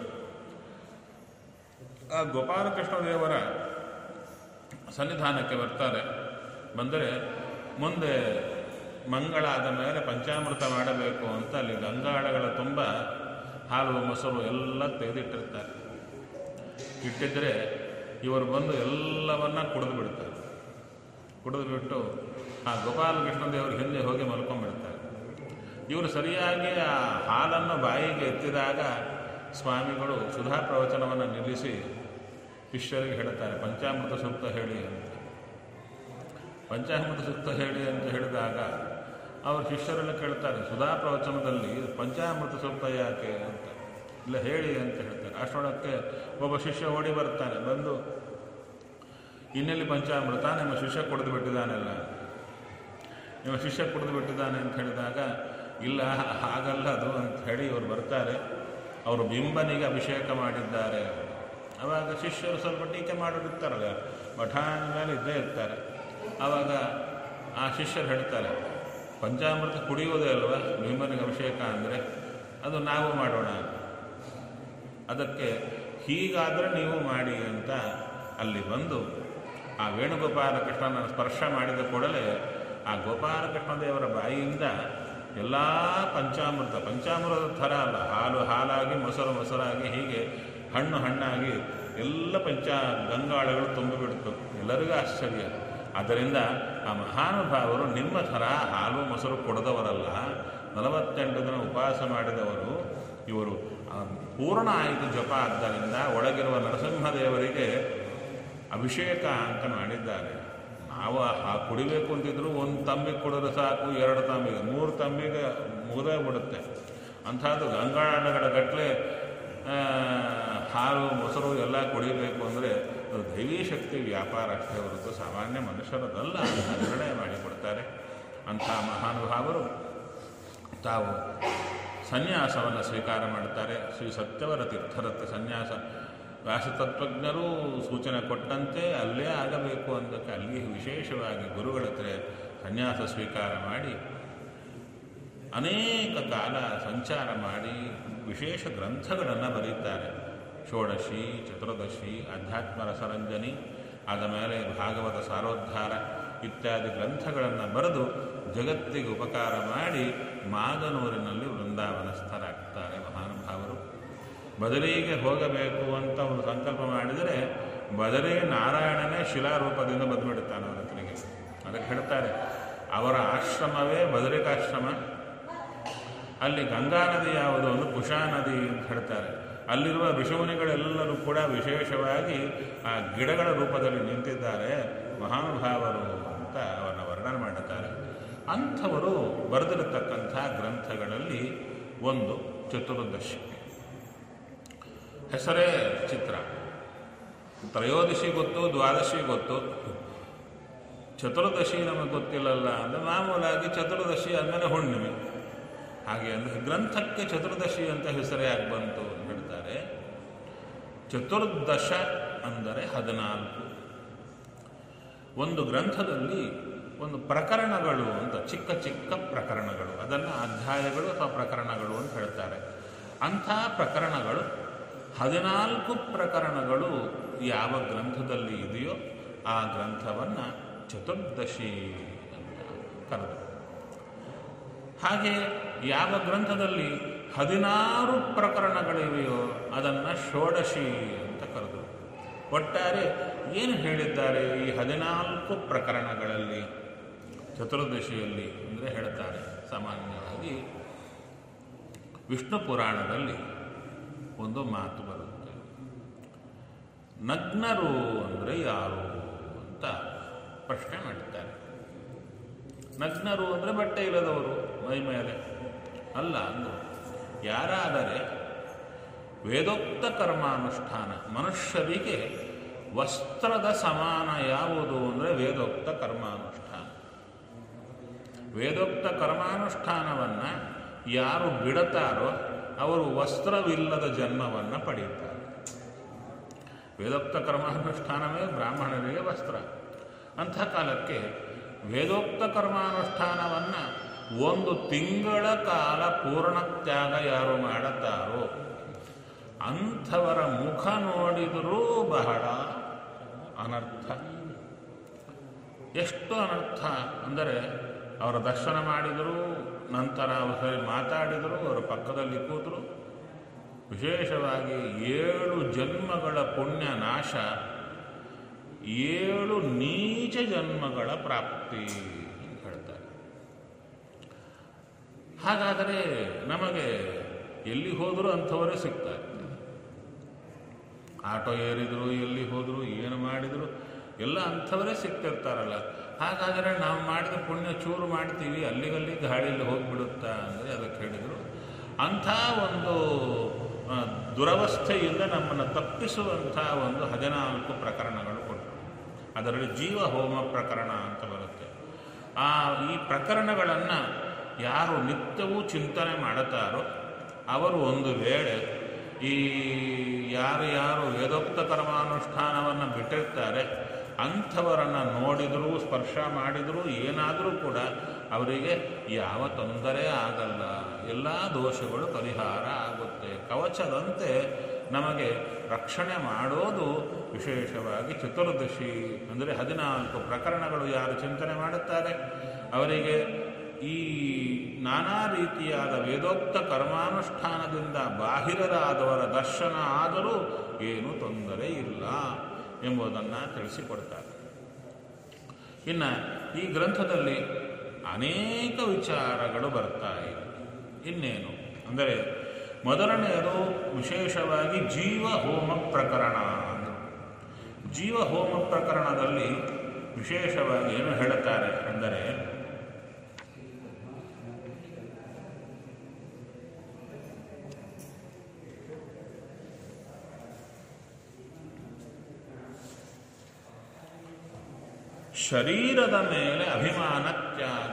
ಆ ಗೋಪಾಲಕೃಷ್ಣ ದೇವರ ಸನ್ನಿಧಾನಕ್ಕೆ ಬರ್ತಾರೆ ಬಂದರೆ ಮುಂದೆ ಮಂಗಳ ಆದ ಮೇಲೆ ಪಂಚಾಮೃತ ಮಾಡಬೇಕು ಅಂತ ಅಲ್ಲಿ ಗಂಗಾಳಗಳ ತುಂಬ ಹಾಲು ಮೊಸರು ಎಲ್ಲ ತೆಗೆದಿಟ್ಟಿರ್ತಾರೆ ಇಟ್ಟಿದ್ರೆ ಇವರು ಬಂದು ಎಲ್ಲವನ್ನ ಕುಡಿದು ಬಿಡ್ತಾರೆ ಕುಡಿದು ಬಿಟ್ಟು ಆ ಗೋಪಾಲಕೃಷ್ಣ ದೇವರು ಹಿಂದೆ ಹೋಗಿ ಮಲ್ಕೊಂಡ್ಬಿಡ್ತಾರೆ ಇವರು ಸರಿಯಾಗಿ ಆ ಹಾಲನ್ನು ಬಾಯಿಗೆ ಎತ್ತಿದಾಗ ಸ್ವಾಮಿಗಳು ಸುಧಾ ಪ್ರವಚನವನ್ನು ನಿಲ್ಲಿಸಿ ಶಿಷ್ಯರಿಗೆ ಹೇಳುತ್ತಾರೆ ಪಂಚಾಮೃತ ಸೂಕ್ತ ಹೇಳಿ ಅಂತ ಪಂಚಾಮೃತ ಸೂಕ್ತ ಹೇಳಿ ಅಂತ ಹೇಳಿದಾಗ ಅವರು ಶಿಷ್ಯರೆಲ್ಲ ಕೇಳ್ತಾರೆ ಸುಧಾ ಪ್ರವಚನದಲ್ಲಿ ಪಂಚಾಮೃತ ಸೂಕ್ತ ಯಾಕೆ ಅಂತ ಇಲ್ಲ ಹೇಳಿ ಅಂತ ಹೇಳ್ತಾರೆ ಅಷ್ಟೊಳಕ್ಕೆ ಒಬ್ಬ ಶಿಷ್ಯ ಓಡಿ ಬರ್ತಾನೆ ಬಂದು ಇನ್ನೆಲ್ಲಿ ಪಂಚಾಮೃತ ನಿಮ್ಮ ಶಿಷ್ಯ ಕುಡಿದು ಬಿಟ್ಟಿದ್ದಾನೆಲ್ಲ ನಿಮ್ಮ ಶಿಷ್ಯ ಕುಡಿದು ಬಿಟ್ಟಿದ್ದಾನೆ ಅಂತ ಹೇಳಿದಾಗ ಇಲ್ಲ ಹಾಗಲ್ಲ ಅದು ಅಂತ ಹೇಳಿ ಇವರು ಬರ್ತಾರೆ ಅವರು ಬಿಂಬನಿಗೆ ಅಭಿಷೇಕ ಮಾಡಿದ್ದಾರೆ ಆವಾಗ ಶಿಷ್ಯರು ಸ್ವಲ್ಪ ಟೀಕೆ ಮಾಡೋರಿರ್ತಾರಲ್ಲ ಮಠ ಮೇಲೆ ಇದ್ದೇ ಇರ್ತಾರೆ ಆವಾಗ ಆ ಶಿಷ್ಯರು ಹೇಳ್ತಾರೆ ಪಂಚಾಮೃತ ಕುಡಿಯೋದೇ ಅಲ್ವಾ ಭೀಮನಿಗೆ ಅಭಿಷೇಕ ಅಂದರೆ ಅದು ನಾವು ಮಾಡೋಣ ಅದಕ್ಕೆ ಹೀಗಾದರೆ ನೀವು ಮಾಡಿ ಅಂತ ಅಲ್ಲಿ ಬಂದು ಆ ವೇಣುಗೋಪಾಲ ಕೃಷ್ಣನ ಸ್ಪರ್ಶ ಮಾಡಿದ ಕೂಡಲೇ ಆ ಗೋಪಾಲಕೃಷ್ಣ ದೇವರ ಬಾಯಿಯಿಂದ ಎಲ್ಲ ಪಂಚಾಮೃತ ಪಂಚಾಮೃತದ ಥರ ಅಲ್ಲ ಹಾಲು ಹಾಲಾಗಿ ಮೊಸರು ಮೊಸರಾಗಿ ಹೀಗೆ ಹಣ್ಣು ಹಣ್ಣಾಗಿ ಎಲ್ಲ ಪಂಚ ಗಂಗಾಳಗಳು ತುಂಬಿಬಿಡ್ತು ಎಲ್ಲರಿಗೂ ಆಶ್ಚರ್ಯ ಆದ್ದರಿಂದ ಆ ಮಹಾನುಭಾವರು ನಿಮ್ಮ ಥರ ಹಾಲು ಮೊಸರು ಕೊಡದವರಲ್ಲ ನಲವತ್ತೆಂಟು ದಿನ ಉಪವಾಸ ಮಾಡಿದವರು ಇವರು ಆ, ಪೂರ್ಣ ಆಯಿತು ಜಪ ಆದ್ದರಿಂದ ಒಳಗಿರುವ ನರಸಿಂಹದೇವರಿಗೆ ಅಭಿಷೇಕ ಅಂತ ಮಾಡಿದ್ದಾರೆ ನಾವು ಆ ಕುಡಿಬೇಕು ಅಂತಿದ್ರು ಒಂದು ತಂಬಿಗೆ ಕುಡಿದ್ರೆ ಸಾಕು ಎರಡು ತಂಬಿಗೆ ಮೂರು ತಂಬಿಗೆ ಮುಗಿದೇ ಬಿಡುತ್ತೆ ಅಂಥದ್ದು ಗಂಗಾಳಗಳ ಗಟ್ಟಲೆ ಹಾಲು ಮೊಸರು ಎಲ್ಲ ಕುಡಿಬೇಕು ಅಂದರೆ ಅದು ದೈವೀ ಶಕ್ತಿ ವ್ಯಾಪಾರ ಅಷ್ಟೇ ಹೊರತು ಸಾಮಾನ್ಯ ಮನುಷ್ಯರದಲ್ಲ ಅಂತ ನಿರ್ಣಯ ಮಾಡಿಕೊಡ್ತಾರೆ ಅಂಥ ಮಹಾನುಭಾವರು ತಾವು ಸನ್ಯಾಸವನ್ನು ಸ್ವೀಕಾರ ಮಾಡುತ್ತಾರೆ ಶ್ರೀ ಸತ್ಯವರ ತೀರ್ಥರತ್ನ ಸನ್ಯಾಸ ವ್ಯಾಸತತ್ವಜ್ಞರು ಸೂಚನೆ ಕೊಟ್ಟಂತೆ ಅಲ್ಲೇ ಆಗಬೇಕು ಅಂದಕ್ಕೆ ಅಲ್ಲಿ ವಿಶೇಷವಾಗಿ ಗುರುಗಳ ಹತ್ರ ಸನ್ಯಾಸ ಸ್ವೀಕಾರ ಮಾಡಿ ಅನೇಕ ಕಾಲ ಸಂಚಾರ ಮಾಡಿ ವಿಶೇಷ ಗ್ರಂಥಗಳನ್ನು ಬರೀತಾರೆ ಷೋಡಶಿ ಚತುರ್ದಶಿ ಅಧ್ಯಾತ್ಮ ರಸರಂಜನಿ ಆದ ಮೇಲೆ ಭಾಗವತ ಸಾರೋದ್ಧಾರ ಇತ್ಯಾದಿ ಗ್ರಂಥಗಳನ್ನು ಬರೆದು ಜಗತ್ತಿಗೆ ಉಪಕಾರ ಮಾಡಿ ಮಾಗನೂರಿನಲ್ಲಿ ವೃಂದಾವನಸ್ಥರಾಗ್ತಾರೆ ಮಹಾನುಭಾವರು ಬದರಿಗೆ ಹೋಗಬೇಕು ಅಂತ ಒಂದು ಸಂಕಲ್ಪ ಮಾಡಿದರೆ ಬದರಿ ನಾರಾಯಣನೇ ಶಿಲಾರೂಪದಿಂದ ಬಂದುಬಿಡುತ್ತಾನೆ ಅವರ ಹತ್ರಗೆ ಅದಕ್ಕೆ ಹೇಳ್ತಾರೆ ಅವರ ಆಶ್ರಮವೇ ಬದರಿಕಾಶ್ರಮ ಅಲ್ಲಿ ಗಂಗಾ ನದಿ ಯಾವುದು ಒಂದು ಕುಶಾ ನದಿ ಅಂತ ಹೇಳ್ತಾರೆ ಅಲ್ಲಿರುವ ಋಷಿಮುನಿಗಳೆಲ್ಲರೂ ಕೂಡ ವಿಶೇಷವಾಗಿ ಆ ಗಿಡಗಳ ರೂಪದಲ್ಲಿ ನಿಂತಿದ್ದಾರೆ ಮಹಾನುಭಾವರು ಅಂತ ಅವರನ್ನು ವರ್ಣನೆ ಮಾಡುತ್ತಾರೆ ಅಂಥವರು ಬರೆದಿರತಕ್ಕಂಥ ಗ್ರಂಥಗಳಲ್ಲಿ ಒಂದು ಚತುರ್ದಶಿ ಹೆಸರೇ ಚಿತ್ರ ತ್ರಯೋದಶಿ ಗೊತ್ತು ದ್ವಾದಶಿ ಗೊತ್ತು ಚತುರ್ದಶಿ ನಮಗೆ ಗೊತ್ತಿಲ್ಲಲ್ಲ ಅಂದರೆ ಮಾಮೂಲಾಗಿ ಚತುರ್ದಶಿ ಆದಮೇಲೆ ಹುಣ್ಣಿಮೆ ಹಾಗೆ ಅಂದರೆ ಗ್ರಂಥಕ್ಕೆ ಚತುರ್ದಶಿ ಅಂತ ಹೆಸರೇ ಆಗಿ ಬಂತು ಅಂತ ಹೇಳ್ತಾರೆ ಚತುರ್ದಶ ಅಂದರೆ ಹದಿನಾಲ್ಕು ಒಂದು ಗ್ರಂಥದಲ್ಲಿ ಒಂದು ಪ್ರಕರಣಗಳು ಅಂತ ಚಿಕ್ಕ ಚಿಕ್ಕ ಪ್ರಕರಣಗಳು ಅದನ್ನು ಅಧ್ಯಾಯಗಳು ಅಥವಾ ಪ್ರಕರಣಗಳು ಅಂತ ಹೇಳ್ತಾರೆ ಅಂಥ ಪ್ರಕರಣಗಳು ಹದಿನಾಲ್ಕು ಪ್ರಕರಣಗಳು ಯಾವ ಗ್ರಂಥದಲ್ಲಿ ಇದೆಯೋ ಆ ಗ್ರಂಥವನ್ನು ಚತುರ್ದಶಿ ಅಂತ ಕರೆದರು ಹಾಗೆ ಯಾವ ಗ್ರಂಥದಲ್ಲಿ ಹದಿನಾರು ಪ್ರಕರಣಗಳಿವೆಯೋ ಅದನ್ನು ಷೋಡಶಿ ಅಂತ ಕರೆದರು ಒಟ್ಟಾರೆ ಏನು ಹೇಳಿದ್ದಾರೆ ಈ ಹದಿನಾಲ್ಕು ಪ್ರಕರಣಗಳಲ್ಲಿ ಚತುರ್ದಶಿಯಲ್ಲಿ ಅಂದರೆ ಹೇಳ್ತಾರೆ ಸಾಮಾನ್ಯವಾಗಿ ವಿಷ್ಣು ಪುರಾಣದಲ್ಲಿ ಒಂದು ಮಾತು ಬರುತ್ತೆ ನಗ್ನರು ಅಂದರೆ ಯಾರು ಅಂತ ಪ್ರಶ್ನೆ ಮಾಡ್ತಾರೆ ನಗ್ನರು ಅಂದರೆ ಬಟ್ಟೆ ಇಲ್ಲದವರು ಮೈ ಮೇಲೆ ಅಲ್ಲ ಅಂದರು ಯಾರಾದರೆ ವೇದೋಕ್ತ ಕರ್ಮಾನುಷ್ಠಾನ ಮನುಷ್ಯರಿಗೆ ವಸ್ತ್ರದ ಸಮಾನ ಯಾವುದು ಅಂದರೆ ವೇದೋಕ್ತ ಕರ್ಮಾನುಷ್ಠಾನ ವೇದೋಕ್ತ ಕರ್ಮಾನುಷ್ಠಾನವನ್ನು ಯಾರು ಬಿಡುತ್ತಾರೋ ಅವರು ವಸ್ತ್ರವಿಲ್ಲದ ಜನ್ಮವನ್ನು ಪಡೆಯುತ್ತಾರೆ ವೇದೋಕ್ತ ಕರ್ಮಾನುಷ್ಠಾನವೇ ಬ್ರಾಹ್ಮಣರಿಗೆ ವಸ್ತ್ರ ಅಂಥ ಕಾಲಕ್ಕೆ ವೇದೋಕ್ತ ಕರ್ಮಾನುಷ್ಠಾನವನ್ನು ಒಂದು ತಿಂಗಳ ಕಾಲ ಪೂರ್ಣ ತ್ಯಾಗ ಯಾರು ಮಾಡುತ್ತಾರೋ ಅಂಥವರ ಮುಖ ನೋಡಿದರೂ ಬಹಳ ಅನರ್ಥ ಎಷ್ಟು ಅನರ್ಥ ಅಂದರೆ ಅವರ ದರ್ಶನ ಮಾಡಿದರು ನಂತರ ಸರಿ ಮಾತಾಡಿದರು ಅವರ ಪಕ್ಕದಲ್ಲಿ ಕೂತರು ವಿಶೇಷವಾಗಿ ಏಳು ಜನ್ಮಗಳ ಪುಣ್ಯ ನಾಶ ಏಳು ನೀಚ ಜನ್ಮಗಳ ಪ್ರಾಪ್ತಿ ಅಂತ ಹೇಳ್ತಾರೆ ಹಾಗಾದರೆ ನಮಗೆ ಎಲ್ಲಿ ಹೋದರೂ ಅಂಥವರೇ ಸಿಗ್ತಾರೆ ಆಟೋ ಏರಿದ್ರು ಎಲ್ಲಿ ಹೋದರು ಏನು ಮಾಡಿದ್ರು ಎಲ್ಲ ಅಂಥವರೇ ಸಿಗ್ತಿರ್ತಾರಲ್ಲ ಹಾಗಾದರೆ ನಾವು ಮಾಡಿದ ಪುಣ್ಯ ಚೂರು ಮಾಡ್ತೀವಿ ಅಲ್ಲಿಗಲ್ಲಿ ಗಾಳಿಯಲ್ಲಿ ಹೋಗಿಬಿಡುತ್ತಾ ಅಂದರೆ ಅದಕ್ಕೆ ಹೇಳಿದರು ಅಂಥ ಒಂದು ಆ, ದುರವಸ್ಥೆಯಿಂದ ನಮ್ಮನ್ನು ತಪ್ಪಿಸುವಂಥ ಒಂದು ಹದಿನಾಲ್ಕು ಪ್ರಕರಣಗಳು ಕೊಟ್ಟರು ಅದರಲ್ಲಿ ಜೀವ ಹೋಮ ಪ್ರಕರಣ ಅಂತ ಬರುತ್ತೆ ಆ ಈ ಪ್ರಕರಣಗಳನ್ನು ಯಾರು ನಿತ್ಯವೂ ಚಿಂತನೆ ಮಾಡುತ್ತಾರೋ ಅವರು ಒಂದು ವೇಳೆ ಈ ಯಾರು ಯಾರು ವೇದೋಕ್ತ ಕರ್ಮಾನುಷ್ಠಾನವನ್ನು ಬಿಟ್ಟಿರ್ತಾರೆ ಅಂಥವರನ್ನು ನೋಡಿದರೂ ಸ್ಪರ್ಶ ಮಾಡಿದರೂ ಏನಾದರೂ ಕೂಡ ಅವರಿಗೆ ಯಾವ ತೊಂದರೆ ಆಗಲ್ಲ ಎಲ್ಲ ದೋಷಗಳು ಪರಿಹಾರ ಆಗುತ್ತೆ ಕವಚದಂತೆ ನಮಗೆ ರಕ್ಷಣೆ ಮಾಡೋದು ವಿಶೇಷವಾಗಿ ಚತುರ್ದಶಿ ಅಂದರೆ ಹದಿನಾಲ್ಕು ಪ್ರಕರಣಗಳು ಯಾರು ಚಿಂತನೆ ಮಾಡುತ್ತಾರೆ ಅವರಿಗೆ ಈ ನಾನಾ ರೀತಿಯಾದ ವೇದೋಕ್ತ ಕರ್ಮಾನುಷ್ಠಾನದಿಂದ ಬಾಹಿರರಾದವರ ದರ್ಶನ ಆದರೂ ಏನೂ ತೊಂದರೆ ಇಲ್ಲ ಎಂಬುದನ್ನು ತಿಳಿಸಿಕೊಡ್ತಾರೆ ಇನ್ನು ಈ ಗ್ರಂಥದಲ್ಲಿ ಅನೇಕ ವಿಚಾರಗಳು ಬರ್ತಾ ಇವೆ ಇನ್ನೇನು ಅಂದರೆ ಮೊದಲನೆಯದು ವಿಶೇಷವಾಗಿ ಜೀವ ಹೋಮ ಪ್ರಕರಣ ಅಂದರು ಜೀವ ಹೋಮ ಪ್ರಕರಣದಲ್ಲಿ ವಿಶೇಷವಾಗಿ ಏನು ಹೇಳುತ್ತಾರೆ ಅಂದರೆ ಶರೀರದ ಮೇಲೆ ಅಭಿಮಾನ ತ್ಯಾಗ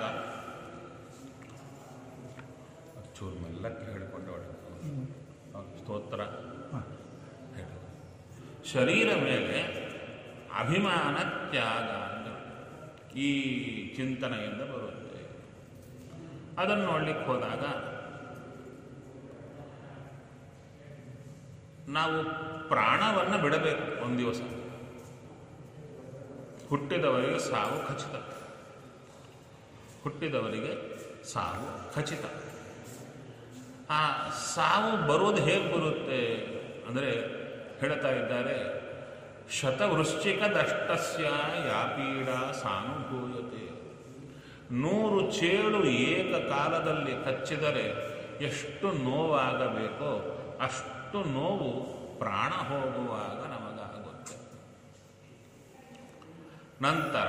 ಚೂರು ಮೆಲ್ಲಕ್ಕೆ ಹೇಳಿಕೊಂಡು ಸ್ತೋತ್ರ ಹೇಳು. ಶರೀರ ಮೇಲೆ ಅಭಿಮಾನ ತ್ಯಾಗ ಅಂದರು ಈ ಚಿಂತನೆಯಿಂದ ಬರುತ್ತೆ ಅದನ್ನು ನೋಡ್ಲಿಕ್ಕೆ ಹೋದಾಗ ನಾವು ಪ್ರಾಣವನ್ನು ಬಿಡಬೇಕು ಒಂದು ದಿವಸ ಹುಟ್ಟಿದವರಿಗೆ ಸಾವು ಖಚಿತ ಹುಟ್ಟಿದವರಿಗೆ ಸಾವು ಖಚಿತ ಆ ಸಾವು ಬರೋದು ಹೇಗೆ ಬರುತ್ತೆ ಅಂದರೆ ಹೇಳ್ತಾ ಇದ್ದಾರೆ ಶತವೃಶ್ಚಿಕ ದಷ್ಟಸ್ಯ ಯಾಪೀಡ ಸಾನುಭೂಯತೆ ನೂರು ಚೇಳು ಏಕಕಾಲದಲ್ಲಿ ಕಚ್ಚಿದರೆ ಎಷ್ಟು ನೋವಾಗಬೇಕೋ ಅಷ್ಟು ನೋವು ಪ್ರಾಣ ಹೋಗುವಾಗ ನಮಗಾಗುತ್ತೆ ನಂತರ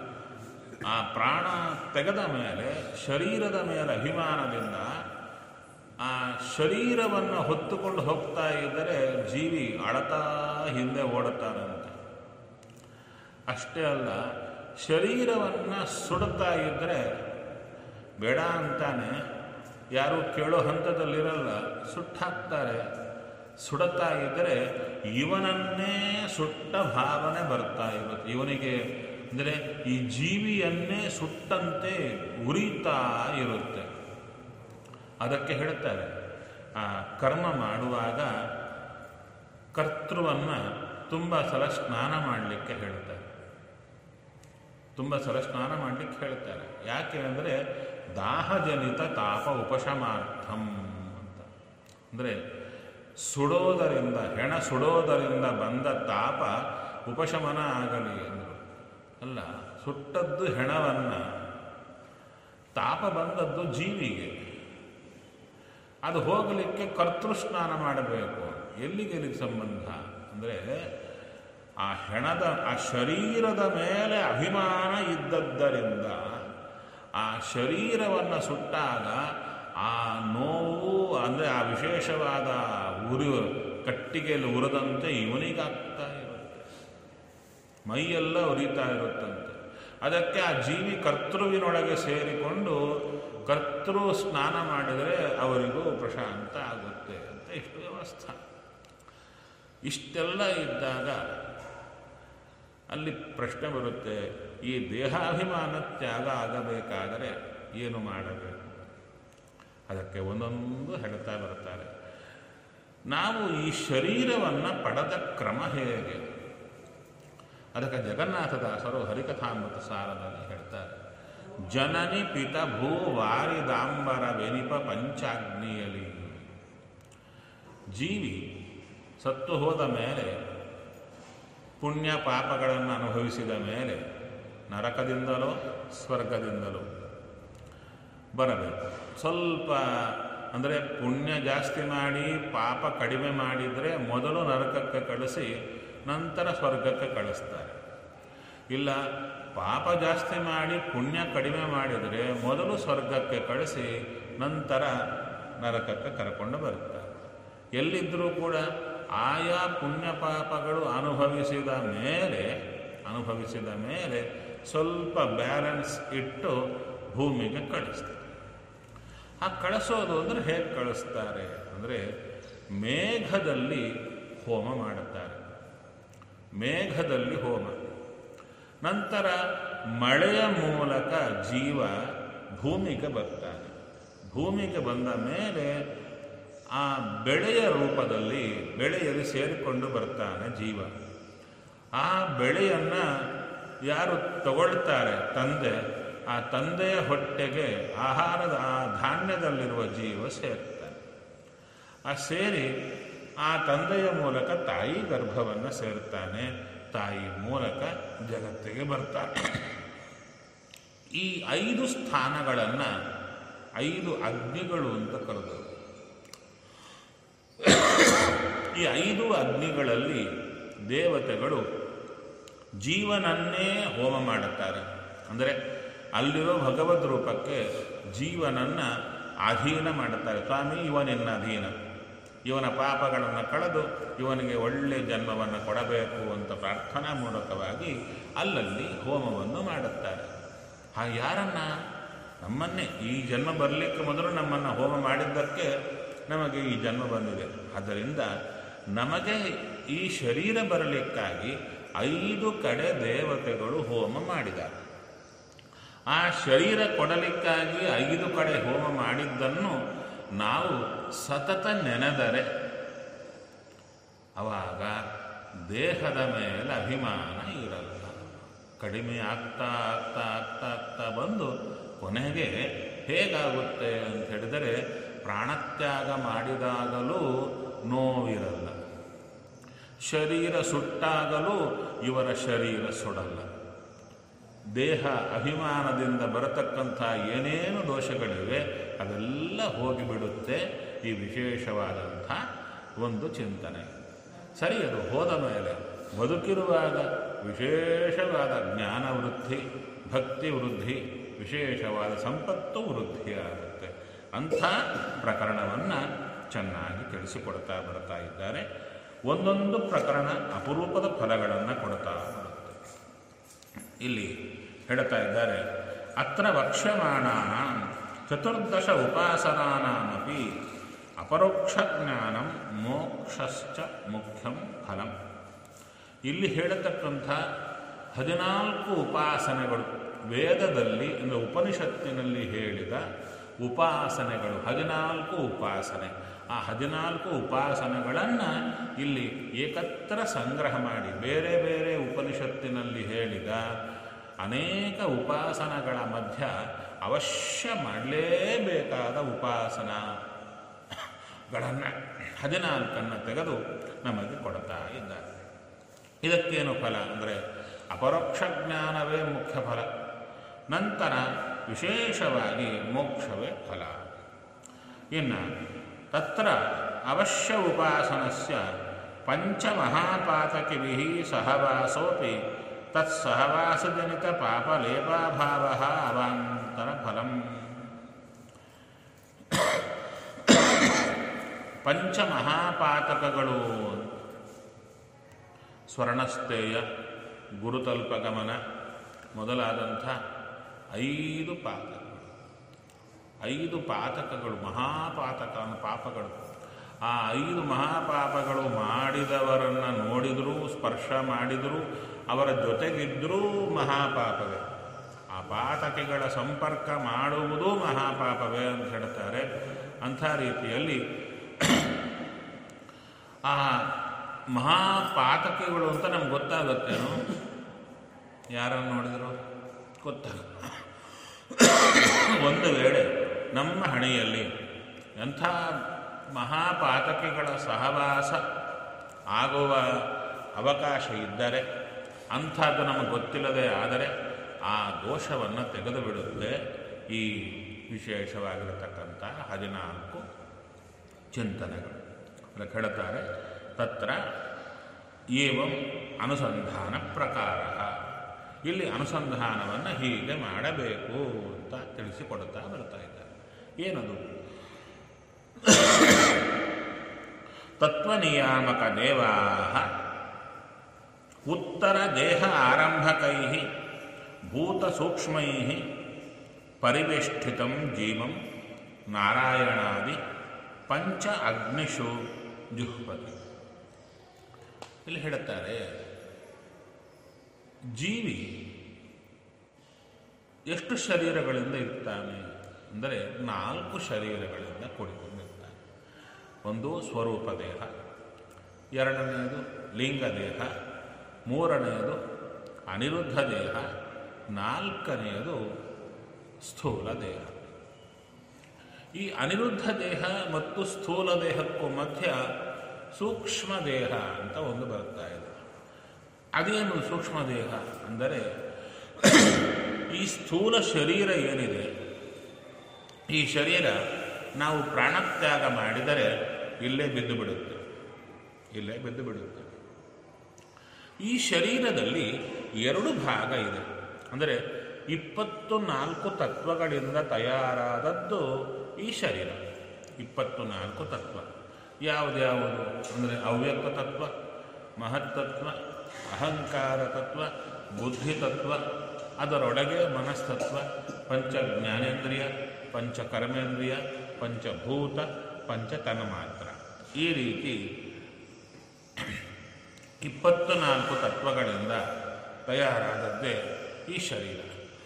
ಆ ಪ್ರಾಣ ತೆಗೆದ ಮೇಲೆ ಶರೀರದ ಮೇಲೆ ಅಭಿಮಾನದಿಂದ ಆ ಶರೀರವನ್ನು ಹೊತ್ತುಕೊಂಡು ಹೋಗ್ತಾ ಇದ್ದರೆ ಜೀವಿ ಅಳತಾ ಹಿಂದೆ ಓಡುತ್ತಾನಂತೆ ಅಷ್ಟೇ ಅಲ್ಲ ಶರೀರವನ್ನು ಸುಡುತ್ತಾ ಇದ್ದರೆ ಬೇಡ ಅಂತಾನೆ ಯಾರು ಕೇಳೋ ಹಂತದಲ್ಲಿರಲ್ಲ ಸುಟ್ಟಾಕ್ತಾರೆ ಸುಡುತ್ತಾ ಇದ್ದರೆ ಇವನನ್ನೇ ಸುಟ್ಟ ಭಾವನೆ ಬರ್ತಾ ಇರುತ್ತೆ ಇವನಿಗೆ ಅಂದರೆ ಈ ಜೀವಿಯನ್ನೇ ಸುಟ್ಟಂತೆ ಉರಿತಾ ಇರುತ್ತೆ ಅದಕ್ಕೆ ಹೇಳ್ತಾರೆ ಆ ಕರ್ಮ ಮಾಡುವಾಗ ಕರ್ತೃವನ್ನು ತುಂಬ ಸಲ ಸ್ನಾನ ಮಾಡಲಿಕ್ಕೆ ಹೇಳ್ತಾರೆ ತುಂಬ ಸಲ ಸ್ನಾನ ಮಾಡಲಿಕ್ಕೆ ಹೇಳ್ತಾರೆ ಯಾಕೆ ಅಂದರೆ ದಾಹಜನಿತ ತಾಪ ಉಪಶಮಾರ್ಥಂ ಅಂತ ಅಂದರೆ ಸುಡೋದರಿಂದ ಹೆಣ ಸುಡೋದರಿಂದ ಬಂದ ತಾಪ ಉಪಶಮನ ಆಗಲಿ ಎಂದರು ಅಲ್ಲ ಸುಟ್ಟದ್ದು ಹೆಣವನ್ನು ತಾಪ ಬಂದದ್ದು ಜೀವಿಗೆ ಅದು ಹೋಗಲಿಕ್ಕೆ ಕರ್ತೃ ಸ್ನಾನ ಮಾಡಬೇಕು ಎಲ್ಲಿಗೆ ಎಲ್ಲಿಗೆ ಸಂಬಂಧ ಅಂದರೆ ಆ ಹೆಣದ ಆ ಶರೀರದ ಮೇಲೆ ಅಭಿಮಾನ ಇದ್ದದ್ದರಿಂದ ಆ ಶರೀರವನ್ನು ಸುಟ್ಟಾಗ ಆ ನೋವು ಅಂದರೆ ಆ ವಿಶೇಷವಾದ ಉರಿ ಕಟ್ಟಿಗೆಯಲ್ಲಿ ಉರಿದಂತೆ ಇವನಿಗಾಗ್ತಾ ಇರುತ್ತೆ ಮೈಯೆಲ್ಲ ಉರಿತಾ ಇರುತ್ತಂತೆ ಅದಕ್ಕೆ ಆ ಜೀವಿ ಕರ್ತೃವಿನೊಳಗೆ ಸೇರಿಕೊಂಡು ಕರ್ತೃ ಸ್ನಾನ ಮಾಡಿದರೆ ಅವರಿಗೂ ಪ್ರಶಾಂತ ಆಗುತ್ತೆ ಅಂತ ಇಷ್ಟು ವ್ಯವಸ್ಥೆ ಇಷ್ಟೆಲ್ಲ ಇದ್ದಾಗ ಅಲ್ಲಿ ಪ್ರಶ್ನೆ ಬರುತ್ತೆ ಈ ದೇಹಾಭಿಮಾನ ತ್ಯಾಗ ಆಗಬೇಕಾದರೆ ಏನು ಮಾಡಬೇಕು ಅದಕ್ಕೆ ಒಂದೊಂದು ಹೇಳ್ತಾ ಬರ್ತಾರೆ ನಾವು ಈ ಶರೀರವನ್ನು ಪಡೆದ ಕ್ರಮ ಹೇಗೆ ಅದಕ್ಕೆ ಜಗನ್ನಾಥದಾಸರು ಹರಿಕಥಾಮೃತ ಸಾರದಲ್ಲಿ ಹೇಳ್ತಾರೆ ಜನನಿ ಪಿತ ಭೂ ವಾರಿದಾಂಬರ ವೆನಿಪ ಪಂಚಾಗ್ನಿಯಲಿ ಜೀವಿ ಸತ್ತು ಹೋದ ಮೇಲೆ ಪುಣ್ಯ ಪಾಪಗಳನ್ನು ಅನುಭವಿಸಿದ ಮೇಲೆ ನರಕದಿಂದಲೋ ಸ್ವರ್ಗದಿಂದಲೋ ಬರಬೇಕು ಸ್ವಲ್ಪ ಅಂದರೆ ಪುಣ್ಯ ಜಾಸ್ತಿ ಮಾಡಿ ಪಾಪ ಕಡಿಮೆ ಮಾಡಿದರೆ ಮೊದಲು ನರಕಕ್ಕೆ ಕಳಿಸಿ ನಂತರ ಸ್ವರ್ಗಕ್ಕೆ ಕಳಿಸ್ತಾರೆ ಇಲ್ಲ ಪಾಪ ಜಾಸ್ತಿ ಮಾಡಿ ಪುಣ್ಯ ಕಡಿಮೆ ಮಾಡಿದರೆ ಮೊದಲು ಸ್ವರ್ಗಕ್ಕೆ ಕಳಿಸಿ ನಂತರ ನರಕಕ್ಕೆ ಕರ್ಕೊಂಡು ಬರುತ್ತಾರೆ ಎಲ್ಲಿದ್ದರೂ ಕೂಡ ಆಯಾ ಪುಣ್ಯ ಪಾಪಗಳು ಅನುಭವಿಸಿದ ಮೇಲೆ ಅನುಭವಿಸಿದ ಮೇಲೆ ಸ್ವಲ್ಪ ಬ್ಯಾಲೆನ್ಸ್ ಇಟ್ಟು ಭೂಮಿಗೆ ಕಳಿಸ್ತಾರೆ ಆ ಕಳಿಸೋದು ಅಂದರೆ ಹೇಗೆ ಕಳಿಸ್ತಾರೆ ಅಂದರೆ ಮೇಘದಲ್ಲಿ ಹೋಮ ಮಾಡುತ್ತಾರೆ ಮೇಘದಲ್ಲಿ ಹೋಮ ನಂತರ ಮಳೆಯ ಮೂಲಕ ಜೀವ ಭೂಮಿಗೆ ಬರ್ತಾನೆ ಭೂಮಿಗೆ ಬಂದ ಮೇಲೆ ಆ ಬೆಳೆಯ ರೂಪದಲ್ಲಿ ಬೆಳೆಯಲ್ಲಿ ಸೇರಿಕೊಂಡು ಬರ್ತಾನೆ ಜೀವ ಆ ಬೆಳೆಯನ್ನು ಯಾರು ತಗೊಳ್ತಾರೆ ತಂದೆ ಆ ತಂದೆಯ ಹೊಟ್ಟೆಗೆ ಆಹಾರದ ಆ ಧಾನ್ಯದಲ್ಲಿರುವ ಜೀವ ಸೇರ್ತಾನೆ ಆ ಸೇರಿ ಆ ತಂದೆಯ ಮೂಲಕ ತಾಯಿ ಗರ್ಭವನ್ನು ಸೇರ್ತಾನೆ ತಾಯಿ ಮೂಲಕ ಜಗತ್ತಿಗೆ ಬರ್ತಾನೆ ಈ ಐದು ಸ್ಥಾನಗಳನ್ನು ಐದು ಅಗ್ನಿಗಳು ಅಂತ ಕರೆದರು ಈ ಐದು ಅಗ್ನಿಗಳಲ್ಲಿ ದೇವತೆಗಳು ಜೀವನನ್ನೇ ಹೋಮ ಮಾಡುತ್ತಾರೆ ಅಂದರೆ ಅಲ್ಲಿರೋ ಭಗವದ್ ರೂಪಕ್ಕೆ ಜೀವನನ್ನು ಅಧೀನ ಮಾಡುತ್ತಾರೆ ಸ್ವಾಮಿ ಇವನಿನ್ನ ಅಧೀನ ಇವನ ಪಾಪಗಳನ್ನು ಕಳೆದು ಇವನಿಗೆ ಒಳ್ಳೆಯ ಜನ್ಮವನ್ನು ಕೊಡಬೇಕು ಅಂತ ಪ್ರಾರ್ಥನಾ ಮೂಲಕವಾಗಿ ಅಲ್ಲಲ್ಲಿ ಹೋಮವನ್ನು ಮಾಡುತ್ತಾರೆ ಆ ಯಾರನ್ನ ನಮ್ಮನ್ನೇ ಈ ಜನ್ಮ ಬರಲಿಕ್ಕೆ ಮೊದಲು ನಮ್ಮನ್ನು ಹೋಮ ಮಾಡಿದ್ದಕ್ಕೆ ನಮಗೆ ಈ ಜನ್ಮ ಬಂದಿದೆ ಆದ್ದರಿಂದ ನಮಗೆ ಈ ಶರೀರ ಬರಲಿಕ್ಕಾಗಿ ಐದು ಕಡೆ ದೇವತೆಗಳು ಹೋಮ ಮಾಡಿದ್ದಾರೆ ಆ ಶರೀರ ಕೊಡಲಿಕ್ಕಾಗಿ ಐದು ಕಡೆ ಹೋಮ ಮಾಡಿದ್ದನ್ನು ನಾವು ಸತತ ನೆನೆದರೆ ಅವಾಗ ದೇಹದ ಮೇಲೆ ಅಭಿಮಾನ ಇರಲ್ಲ ಕಡಿಮೆ ಆಗ್ತಾ ಆಗ್ತಾ ಆಗ್ತಾ ಆಗ್ತಾ ಬಂದು ಕೊನೆಗೆ ಹೇಗಾಗುತ್ತೆ ಅಂತ ಹೇಳಿದರೆ ಪ್ರಾಣತ್ಯಾಗ ಮಾಡಿದಾಗಲೂ ನೋವಿರಲ್ಲ ಶರೀರ ಸುಟ್ಟಾಗಲೂ ಇವರ ಶರೀರ ಸುಡಲ್ಲ ದೇಹ ಅಭಿಮಾನದಿಂದ ಬರತಕ್ಕಂಥ ಏನೇನು ದೋಷಗಳಿವೆ ಅವೆಲ್ಲ ಹೋಗಿಬಿಡುತ್ತೆ ಈ ವಿಶೇಷವಾದಂಥ ಒಂದು ಚಿಂತನೆ ಸರಿ ಅದು ಹೋದ ಮೇಲೆ ಬದುಕಿರುವಾಗ ವಿಶೇಷವಾದ ಜ್ಞಾನ ವೃದ್ಧಿ ಭಕ್ತಿ ವೃದ್ಧಿ ವಿಶೇಷವಾದ ಸಂಪತ್ತು ವೃದ್ಧಿಯಾಗುತ್ತೆ ಅಂಥ ಪ್ರಕರಣವನ್ನು ಚೆನ್ನಾಗಿ ತಿಳಿಸಿಕೊಡ್ತಾ ಬರ್ತಾ ಇದ್ದಾರೆ ಒಂದೊಂದು ಪ್ರಕರಣ ಅಪರೂಪದ ಫಲಗಳನ್ನು ಕೊಡ್ತಾ ಬರುತ್ತೆ ಇಲ್ಲಿ ಹೇಳ್ತಾ ಇದ್ದಾರೆ ಅತ್ರ ವಕ್ಷ್ಯಮಾಣಾನ ಚತುರ್ದಶ ಉಪಾಸನಾನಾಮಪಿ ಅಪರೋಕ್ಷ ಜ್ಞಾನಂ ಮೋಕ್ಷಶ್ಚ ಮುಖ್ಯಂ ಫಲಂ ಇಲ್ಲಿ ಹೇಳತಕ್ಕಂಥ ಹದಿನಾಲ್ಕು ಉಪಾಸನೆಗಳು ವೇದದಲ್ಲಿ ಅಂದರೆ ಉಪನಿಷತ್ತಿನಲ್ಲಿ ಹೇಳಿದ ಉಪಾಸನೆಗಳು ಹದಿನಾಲ್ಕು ಉಪಾಸನೆ ಆ ಹದಿನಾಲ್ಕು ಉಪಾಸನೆಗಳನ್ನು ಇಲ್ಲಿ ಏಕತ್ರ ಸಂಗ್ರಹ ಮಾಡಿ ಬೇರೆ ಬೇರೆ ಉಪನಿಷತ್ತಿನಲ್ಲಿ ಹೇಳಿದ ಅನೇಕ ಉಪಾಸನಗಳ ಮಧ್ಯ ಅವಶ್ಯ ಮಾಡಲೇಬೇಕಾದ ಉಪಾಸನಗಳನ್ನು ಹದಿನಾಲ್ಕನ್ನು ತೆಗೆದು ನಮಗೆ ಕೊಡ್ತಾ ಇದ್ದಾರೆ ಇದಕ್ಕೇನು ಫಲ ಅಂದರೆ ಅಪರೋಕ್ಷ ಜ್ಞಾನವೇ ಮುಖ್ಯ ಫಲ ನಂತರ ವಿಶೇಷವಾಗಿ ಮೋಕ್ಷವೇ ಫಲ ಇನ್ನು ತತ್ರ ಅವಶ್ಯ ಉಪಾಸನಸ್ಯ ಪಂಚಮಹಾಪಾತಕಿಭಿः ಸಹವಾಸೋಪಿ ತತ್ಸಹವಾಸಜನಿತ ಪಾಪಲೇಪಾಭಾವ ಅವಾಂತರ ಫಲಂ ಪಂಚಮಹಾಪಾತಕಗಳು ಸ್ವರ್ಣಸ್ಥೇಯ ಗುರುತಲ್ಪಗಮನ ಮೊದಲಾದಂಥ ಐದು ಪಾತಕಗಳು ಐದು ಪಾತಕಗಳು ಮಹಾಪಾತಕ ಪಾಪಗಳು ಆ ಐದು ಮಹಾಪಾಪಗಳು ಮಾಡಿದವರನ್ನು ನೋಡಿದರೂ ಸ್ಪರ್ಶ ಮಾಡಿದರೂ ಅವರ ಜೊತೆಗಿದ್ದರೂ ಮಹಾಪಾಪವೇ ಆ ಪಾತಕಿಗಳ ಸಂಪರ್ಕ ಮಾಡುವುದೂ ಮಹಾಪಾಪವೇ ಅಂತ ಹೇಳ್ತಾರೆ ಅಂಥ ರೀತಿಯಲ್ಲಿ ಆ ಮಹಾಪಾತಕಿಗಳು ಅಂತ ನಮ್ಗೆ ಗೊತ್ತಾಗುತ್ತೇನೋ ಯಾರನ್ನು ನೋಡಿದ್ರು ಗೊತ್ತಾಗ ಒಂದು ವೇಳೆ ನಮ್ಮ ಹಣೆಯಲ್ಲಿ ಎಂಥ ಮಹಾಪಾತಕಿಗಳ ಸಹವಾಸ ಆಗುವ ಅವಕಾಶ ಇದ್ದರೆ ಅಂಥದ್ದು ನಮಗೆ ಗೊತ್ತಿಲ್ಲದೆ ಆದರೆ ಆ ದೋಷವನ್ನು ತೆಗೆದು ಬಿಡುತ್ತೆ ಈ ವಿಶೇಷವಾಗಿರತಕ್ಕಂಥ ಹದಿನಾಲ್ಕು ಚಿಂತನೆಗಳು ಅದಕ್ಕೆ ಹೇಳ್ತಾರೆ ತತ್ರ ಏವಂ ಅನುಸಂಧಾನ ಪ್ರಕಾರ ಇಲ್ಲಿ ಅನುಸಂಧಾನವನ್ನು ಹೀಗೆ ಮಾಡಬೇಕು ಅಂತ ತಿಳಿಸಿಕೊಡುತ್ತಾ ಬರ್ತಾ ಇದ್ದಾರೆ ಏನದು ತತ್ವನಿಯಾಮಕ ದೇವಾ ಉತ್ತರ ದೇಹ ಆರಂಭಕೈ ಭೂತಸೂಕ್ಷ್ಮೈ ಪರಿವೇಷ್ಟಿತಂ ಜೀವಂ ನಾರಾಯಣಾದಿ ಪಂಚ ಅಗ್ನಿಷು ಜುಹ್ವತಿ ಇಲ್ಲಿ ಹೇಳುತ್ತಾರೆ ಜೀವಿ ಎಷ್ಟು ಶರೀರಗಳಿಂದ ಇರ್ತಾನೆ ಅಂದರೆ ನಾಲ್ಕು ಶರೀರಗಳಿಂದ ಕೂಡಿಕೊಂಡಿರ್ತಾನೆ ಒಂದು ಸ್ವರೂಪ ದೇಹ ಎರಡನೆಯದು ಲಿಂಗ ದೇಹ ಮೂರನೆಯದು ಅನಿರುದ್ಧ ದೇಹ ನಾಲ್ಕನೆಯದು ಸ್ಥೂಲ ದೇಹ ಈ ಅನಿರುದ್ಧ ದೇಹ ಮತ್ತು ಸ್ಥೂಲ ದೇಹಕ್ಕೂ ಮಧ್ಯ ಸೂಕ್ಷ್ಮ ದೇಹ ಅಂತ ಒಂದು ಬರ್ತಾ ಇದೆ ಅದೇನು ಸೂಕ್ಷ್ಮ ದೇಹ ಅಂದರೆ ಈ ಸ್ಥೂಲ ಶರೀರ ಏನಿದೆ ಈ ಶರೀರ ನಾವು ಪ್ರಾಣತ್ಯಾಗ ಮಾಡಿದರೆ ಇಲ್ಲೇ ಬಿದ್ದು ಬಿಡುತ್ತೆ ಇಲ್ಲೇ ಬಿದ್ದು ಬಿಡುತ್ತೆ ಈ ಶರೀರದಲ್ಲಿ ಎರಡು ಭಾಗ ಇದೆ ಅಂದರೆ ಇಪ್ಪತ್ತು ನಾಲ್ಕು ತತ್ವಗಳಿಂದ ತಯಾರಾದದ್ದು ಈ ಶರೀರ ಇಪ್ಪತ್ತು ನಾಲ್ಕು ತತ್ವ ಯಾವುದ್ಯಾವುದು ಅಂದರೆ ಅವ್ಯಕ್ತ ತತ್ವ ಮಹತ್ತತ್ವ ಅಹಂಕಾರ ತತ್ವ ಬುದ್ಧಿ ತತ್ವ ಅದರೊಳಗೆ ಮನಸ್ತತ್ವ ಪಂಚ ಜ್ಞಾನೇಂದ್ರಿಯ ಪಂಚ ಕರ್ಮೇಂದ್ರಿಯ ಪಂಚಭೂತ ಪಂಚ ತನ್ಮಾತ್ರ ಈ ರೀತಿ ಇಪ್ಪತ್ತು ನಾಲ್ಕು ತತ್ವಗಳಿಂದ ತಯಾರಾದದ್ದೇ ಈ ಶರೀರ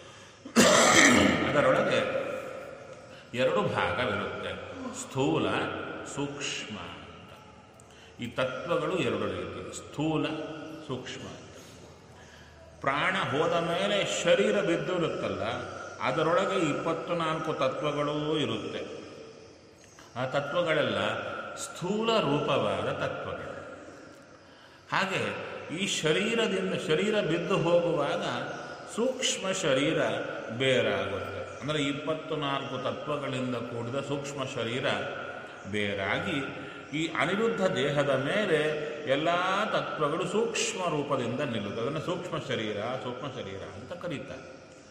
ಅದರೊಳಗೆ ಎರಡು ಭಾಗವಿರುತ್ತೆ ಸ್ಥೂಲ ಸೂಕ್ಷ್ಮ ಅಂತ ಈ ತತ್ವಗಳು ಎರಡು ರೀತಿ ಸ್ಥೂಲ ಸೂಕ್ಷ್ಮ ಅಂತ ಪ್ರಾಣ ಹೋದ ಮೇಲೆ ಶರೀರ ಬಿದ್ದಿರುತ್ತಲ್ಲ ಅದರೊಳಗೆ ಇಪ್ಪತ್ತು ನಾಲ್ಕು ತತ್ವಗಳೂ ಇರುತ್ತೆ ಆ ತತ್ವಗಳೆಲ್ಲ ಸ್ಥೂಲ ರೂಪವಾದ ತತ್ವಗಳು ಹಾಗೆ ಈ ಶರೀರದಿಂದ ಶರೀರ ಬಿದ್ದು ಹೋಗುವಾಗ ಸೂಕ್ಷ್ಮ ಶರೀರ ಬೇರಾಗುತ್ತೆ ಅಂದರೆ ಇಪ್ಪತ್ತು ನಾಲ್ಕು ತತ್ವಗಳಿಂದ ಕೂಡಿದ ಸೂಕ್ಷ್ಮ ಶರೀರ ಬೇರಾಗಿ ಈ ಅನಿರುದ್ಧ ದೇಹದ ಮೇಲೆ ಎಲ್ಲ ತತ್ವಗಳು ಸೂಕ್ಷ್ಮ ರೂಪದಿಂದ ನಿಲ್ಲುತ್ತೆ ಅದನ್ನು ಸೂಕ್ಷ್ಮ ಶರೀರ ಸೂಕ್ಷ್ಮ ಶರೀರ ಅಂತ ಕರೀತಾರೆ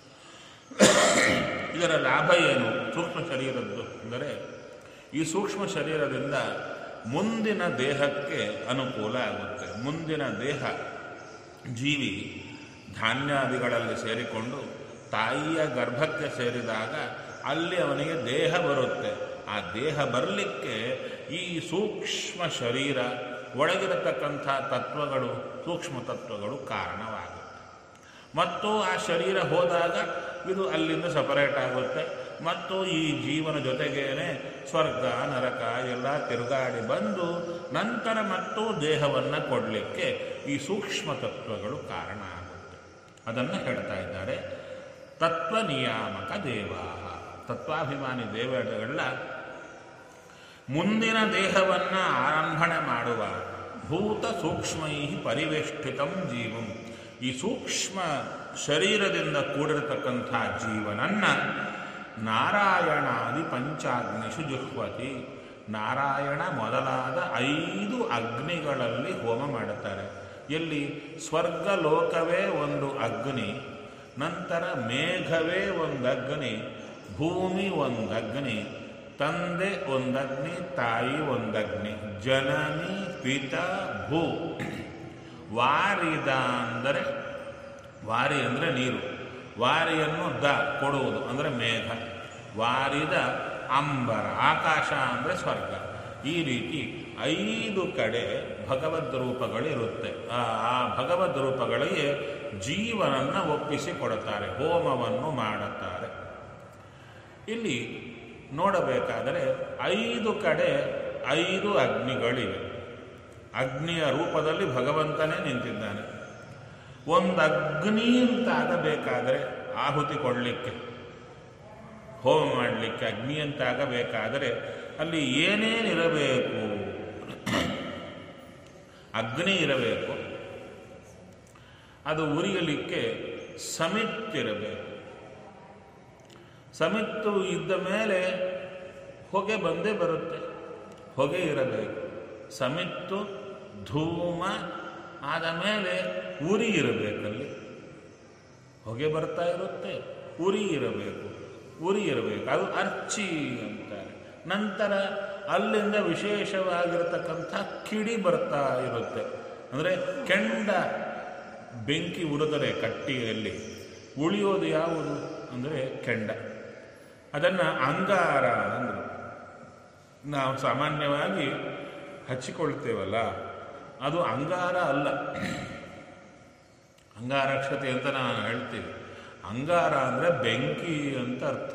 ಇದರ ಲಾಭ ಏನು ಸೂಕ್ಷ್ಮ ಶರೀರದ್ದು ಅಂದರೆ ಈ ಸೂಕ್ಷ್ಮ ಶರೀರದಿಂದ ಮುಂದಿನ ದೇಹಕ್ಕೆ ಅನುಕೂಲ ಆಗುತ್ತೆ ಮುಂದಿನ ದೇಹ ಜೀವಿ ಧಾನ್ಯಾದಿಗಳಲ್ಲಿ ಸೇರಿಕೊಂಡು ತಾಯಿಯ ಗರ್ಭಕ್ಕೆ ಸೇರಿದಾಗ ಅಲ್ಲಿ ಅವನಿಗೆ ದೇಹ ಬರುತ್ತೆ ಆ ದೇಹ ಬರಲಿಕ್ಕೆ ಈ ಸೂಕ್ಷ್ಮ ಶರೀರ ಒಳಗಿರತಕ್ಕಂಥ ತತ್ವಗಳು ಸೂಕ್ಷ್ಮ ತತ್ವಗಳು ಕಾರಣವಾಗುತ್ತೆ ಮತ್ತು ಆ ಶರೀರ ಹೋದಾಗ ಇದು ಅಲ್ಲಿಂದ ಸಪರೇಟ್ ಆಗುತ್ತೆ ಮತ್ತು ಈ ಜೀವನ ಜೊತೆಗೇನೆ ಸ್ವರ್ಗ ನರಕ ಎಲ್ಲ ತಿರುಗಾಡಿ ಬಂದು ನಂತರ ಮತ್ತು ದೇಹವನ್ನು ಕೊಡಲಿಕ್ಕೆ ಈ ಸೂಕ್ಷ್ಮ ತತ್ವಗಳು ಕಾರಣ ಆಗುತ್ತೆ ಅದನ್ನು ಹೇಳ್ತಾ ಇದ್ದಾರೆ ತತ್ವ ನಿಯಾಮಕ ದೇವ ತತ್ವಾಭಿಮಾನಿ ದೇವತೆಗಳ ಮುಂದಿನ ದೇಹವನ್ನು ಆರಂಭಣೆ ಮಾಡುವ ಭೂತ ಸೂಕ್ಷ್ಮೈ ಪರಿವೇಷ್ಟಿತಂ ಜೀವಂ ಈ ಸೂಕ್ಷ್ಮ ಶರೀರದಿಂದ ಕೂಡಿರತಕ್ಕಂಥ ಜೀವನನ್ನ ನಾರಾಯಣಾದಿ ಪಂಚಾಗ್ನಿಷು ಜುಹ್ವತಿ ನಾರಾಯಣ ಮೊದಲಾದ ಐದು ಅಗ್ನಿಗಳಲ್ಲಿ ಹೋಮ ಮಾಡುತ್ತಾರೆ ಎಲ್ಲಿ ಸ್ವರ್ಗ ಲೋಕವೇ ಒಂದು ಅಗ್ನಿ ನಂತರ ಮೇಘವೇ ಒಂದು ಅಗ್ನಿ ಭೂಮಿ ಒಂದು ಅಗ್ನಿ ತಂದೆ ಒಂದಗ್ನಿ ತಾಯಿ ಒಂದಗ್ನಿ ಜನನಿ ಪಿತ ಭೂ ವಾರಿದ ಅಂದರೆ ವಾರಿ ಅಂದರೆ ನೀರು ವಾರಿಯನ್ನು ದ ಕೊಡುವುದು ಅಂದರೆ ಮೇಘ ವಾರಿದ ಅಂಬರ ಆಕಾಶ ಅಂದರೆ ಸ್ವರ್ಗ ಈ ರೀತಿ ಐದು ಕಡೆ ಭಗವದ್ ರೂಪಗಳಿರುತ್ತೆ ಆ ಆ ಭಗವದ್ ರೂಪಗಳಿಗೆ ಜೀವನನ್ನು ಒಪ್ಪಿಸಿ ಕೊಡುತ್ತಾರೆ ಹೋಮವನ್ನು ಮಾಡುತ್ತಾರೆ ಇಲ್ಲಿ ನೋಡಬೇಕಾದರೆ ಐದು ಕಡೆ ಐದು ಅಗ್ನಿಗಳಿವೆ ಅಗ್ನಿಯ ರೂಪದಲ್ಲಿ ಭಗವಂತನೇ ನಿಂತಿದ್ದಾನೆ ಒಂದು ಅಗ್ನಿ ಅಂತಾಗಬೇಕಾದರೆ ಆಹುತಿ ಕೊಡಲಿಕ್ಕೆ ಹೋಮ ಮಾಡಲಿಕ್ಕೆ ಅಗ್ನಿ ಅಂತಾಗಬೇಕಾದರೆ ಅಲ್ಲಿ ಏನೇನಿರಬೇಕು ಅಗ್ನಿ ಇರಬೇಕು ಅದು ಉರಿಯಲಿಕ್ಕೆ ಸಮಿತ್ತಿರಬೇಕು ಸಮಿತ್ತು ಇದ್ದ ಮೇಲೆ ಹೊಗೆ ಬಂದೇ ಬರುತ್ತೆ ಹೊಗೆ ಇರಬೇಕು ಸಮಿತ್ತು ಧೂಮ ಆದ ಮೇಲೆ ಉರಿ ಇರಬೇಕಲ್ಲಿ ಹೊಗೆ ಬರ್ತಾ ಇರುತ್ತೆ ಉರಿ ಇರಬೇಕು ಉರಿ ಇರಬೇಕು ಅದು ಅರ್ಚಿ ಅಂತಾರೆ ನಂತರ ಅಲ್ಲಿಂದ ವಿಶೇಷವಾಗಿರತಕ್ಕಂಥ ಕಿಡಿ ಬರ್ತಾ ಇರುತ್ತೆ ಅಂದರೆ ಕೆಂಡ ಬೆಂಕಿ ಉರಿದರೆ ಕಟ್ಟಿಯಲ್ಲಿ ಉಳಿಯೋದು ಯಾವುದು ಅಂದರೆ ಕೆಂಡ ಅದನ್ನು ಅಂಗಾರ ಅಂದರು ನಾವು ಸಾಮಾನ್ಯವಾಗಿ ಹಚ್ಚಿಕೊಳ್ತೇವಲ್ಲ ಅದು ಅಂಗಾರ ಅಲ್ಲ ಅಂಗಾರಕ್ಷತೆ ಅಂತ ನಾನು ಹೇಳ್ತೀವಿ ಅಂಗಾರ ಅಂದರೆ ಬೆಂಕಿ ಅಂತ ಅರ್ಥ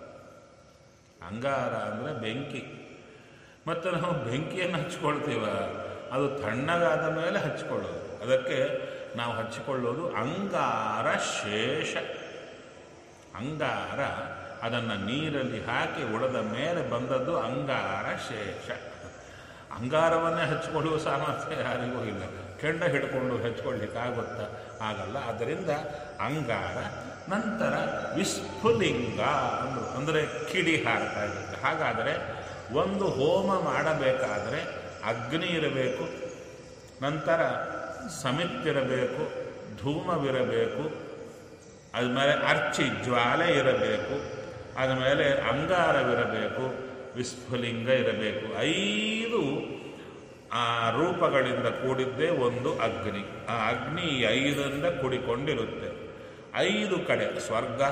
ಅಂಗಾರ ಅಂದರೆ ಬೆಂಕಿ ಮತ್ತು ನಾವು ಬೆಂಕಿಯನ್ನು ಹಚ್ಕೊಳ್ತೀವ ಅದು ತಣ್ಣಗಾದ ಮೇಲೆ ಹಚ್ಕೊಳ್ಳೋದು ಅದಕ್ಕೆ ನಾವು ಹಚ್ಚಿಕೊಳ್ಳೋದು ಅಂಗಾರ ಶೇಷ ಅಂಗಾರ ಅದನ್ನು ನೀರಲ್ಲಿ ಹಾಕಿ ಉಳದ ಮೇಲೆ ಬಂದದ್ದು ಅಂಗಾರ ಶೇಷ ಅಂಗಾರವನ್ನೇ ಹಚ್ಕೊಳ್ಳುವ ಸಾಮರ್ಥ್ಯ ಯಾರಿಗೂ ಇಲ್ಲ ಕೆಂಡ ಹಿಡ್ಕೊಂಡು ಹಚ್ಕೊಳ್ಳಿಕ್ಕಾಗುತ್ತಾ ಆಗಲ್ಲ ಆದ್ದರಿಂದ ಅಂಗಾರ ನಂತರ ವಿಸ್ಫುಲಿಂಗ ಅಂದರು ಅಂದರೆ ಕಿಡಿ ಹಾರ್ತಾ ಇರುತ್ತೆ ಹಾಗಾದರೆ ಒಂದು ಹೋಮ ಮಾಡಬೇಕಾದರೆ ಅಗ್ನಿ ಇರಬೇಕು ನಂತರ ಸಮಿತ್ತಿರಬೇಕು ಧೂಮವಿರಬೇಕು ಆದಮೇಲೆ ಅರ್ಚಿ ಜ್ವಾಲೆ ಇರಬೇಕು ಆದಮೇಲೆ ಅಂಗಾರವಿರಬೇಕು ವಿಸ್ಫುಲಿಂಗ ಇರಬೇಕು ಐದು ಆ ರೂಪಗಳಿಂದ ಕೂಡಿದ್ದೇ ಒಂದು ಅಗ್ನಿ ಆ ಅಗ್ನಿ ಈ ಐದರಿಂದ ಕೂಡಿಕೊಂಡಿರುತ್ತೆ ಐದು ಕಡೆ ಸ್ವರ್ಗ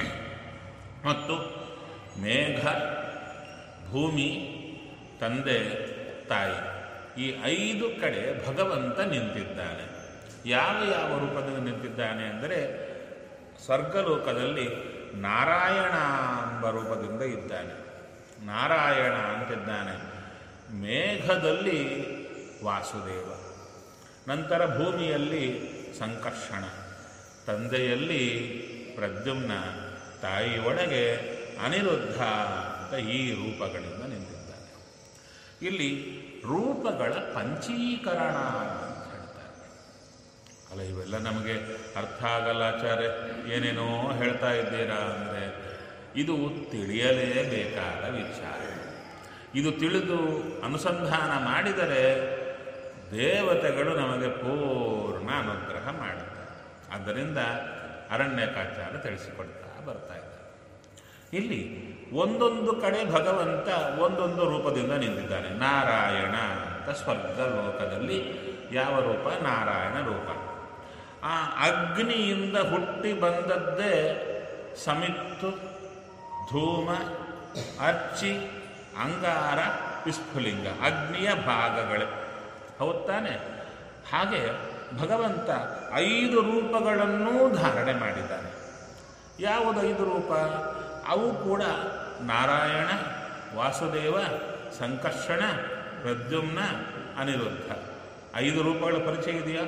ಮತ್ತು ಮೇಘ ಭೂಮಿ ತಂದೆ ತಾಯಿ ಈ ಐದು ಕಡೆ ಭಗವಂತ ನಿಂತಿದ್ದಾನೆ ಯಾವ ಯಾವ ರೂಪದಲ್ಲಿ ನಿಂತಿದ್ದಾನೆ ಅಂದರೆ ಸ್ವರ್ಗಲೋಕದಲ್ಲಿ ನಾರಾಯಣ ಎಂಬ ರೂಪದಿಂದ ಇದ್ದಾನೆ ನಾರಾಯಣ ಅಂತಿದ್ದಾನೆ ಮೇಘದಲ್ಲಿ ವಾಸುದೇವ ನಂತರ ಭೂಮಿಯಲ್ಲಿ ಸಂಕರ್ಷಣ ತಂದೆಯಲ್ಲಿ ಪ್ರದ್ಯುಮ್ನ ತಾಯಿ ಒಳಗೆ ಅನಿರುದ್ಧ ಅಂತ ಈ ರೂಪಗಳಿಂದ ನಿಂತಿದ್ದಾನೆ ಇಲ್ಲಿ ರೂಪಗಳ ಪಂಚೀಕರಣ ಅಂತ ಹೇಳ್ತಾರೆ ಅಲ್ಲ ಇವೆಲ್ಲ ನಮಗೆ ಅರ್ಥ ಆಗಲ್ಲ ಆಚಾರ್ಯ ಏನೇನೋ ಹೇಳ್ತಾ ಇದ್ದೀರಾ ಅಂದರೆ ಇದು ತಿಳಿಯಲೇಬೇಕಾದ ವಿಚಾರ ಇದು ತಿಳಿದು ಅನುಸಂಧಾನ ಮಾಡಿದರೆ ದೇವತೆಗಳು ನಮಗೆ ಪೂರ್ಣ ಅನುಗ್ರಹ ಮಾಡುತ್ತಾರೆ ಆದ್ದರಿಂದ ಅರಣ್ಯಕಾಚಾರ ತಿಳಿಸಿಕೊಡ್ತಾ ಬರ್ತಾ ಇದ್ದಾರೆ ಇಲ್ಲಿ ಒಂದೊಂದು ಕಡೆ ಭಗವಂತ ಒಂದೊಂದು ರೂಪದಿಂದ ನಿಂತಿದ್ದಾನೆ ನಾರಾಯಣ ಅಂತ ಸ್ವರ್ಗ ಲೋಕದಲ್ಲಿ ಯಾವ ರೂಪ ನಾರಾಯಣ ರೂಪ ಆ ಅಗ್ನಿಯಿಂದ ಹುಟ್ಟಿ ಬಂದದ್ದೇ ಸಮಿತ್ತು ಧೂಮ ಅರ್ಚಿ ಅಂಗಾರ ವಿಸ್ಫುಲಿಂಗ ಅಗ್ನಿಯ ಭಾಗಗಳೇ ಹೌದ್ ತಾನೆ ಹಾಗೆ ಭಗವಂತ ಐದು ರೂಪಗಳನ್ನೂ ಧಾರಣೆ ಮಾಡಿದ್ದಾನೆ ಯಾವುದು ಐದು ರೂಪ ಅವು ಕೂಡ ನಾರಾಯಣ ವಾಸುದೇವ ಸಂಕರ್ಷಣ ಪ್ರದ್ಯುಮ್ನ ಅನಿರುದ್ಧ ಐದು ರೂಪಗಳ ಪರಿಚಯ ಇದೆಯಾ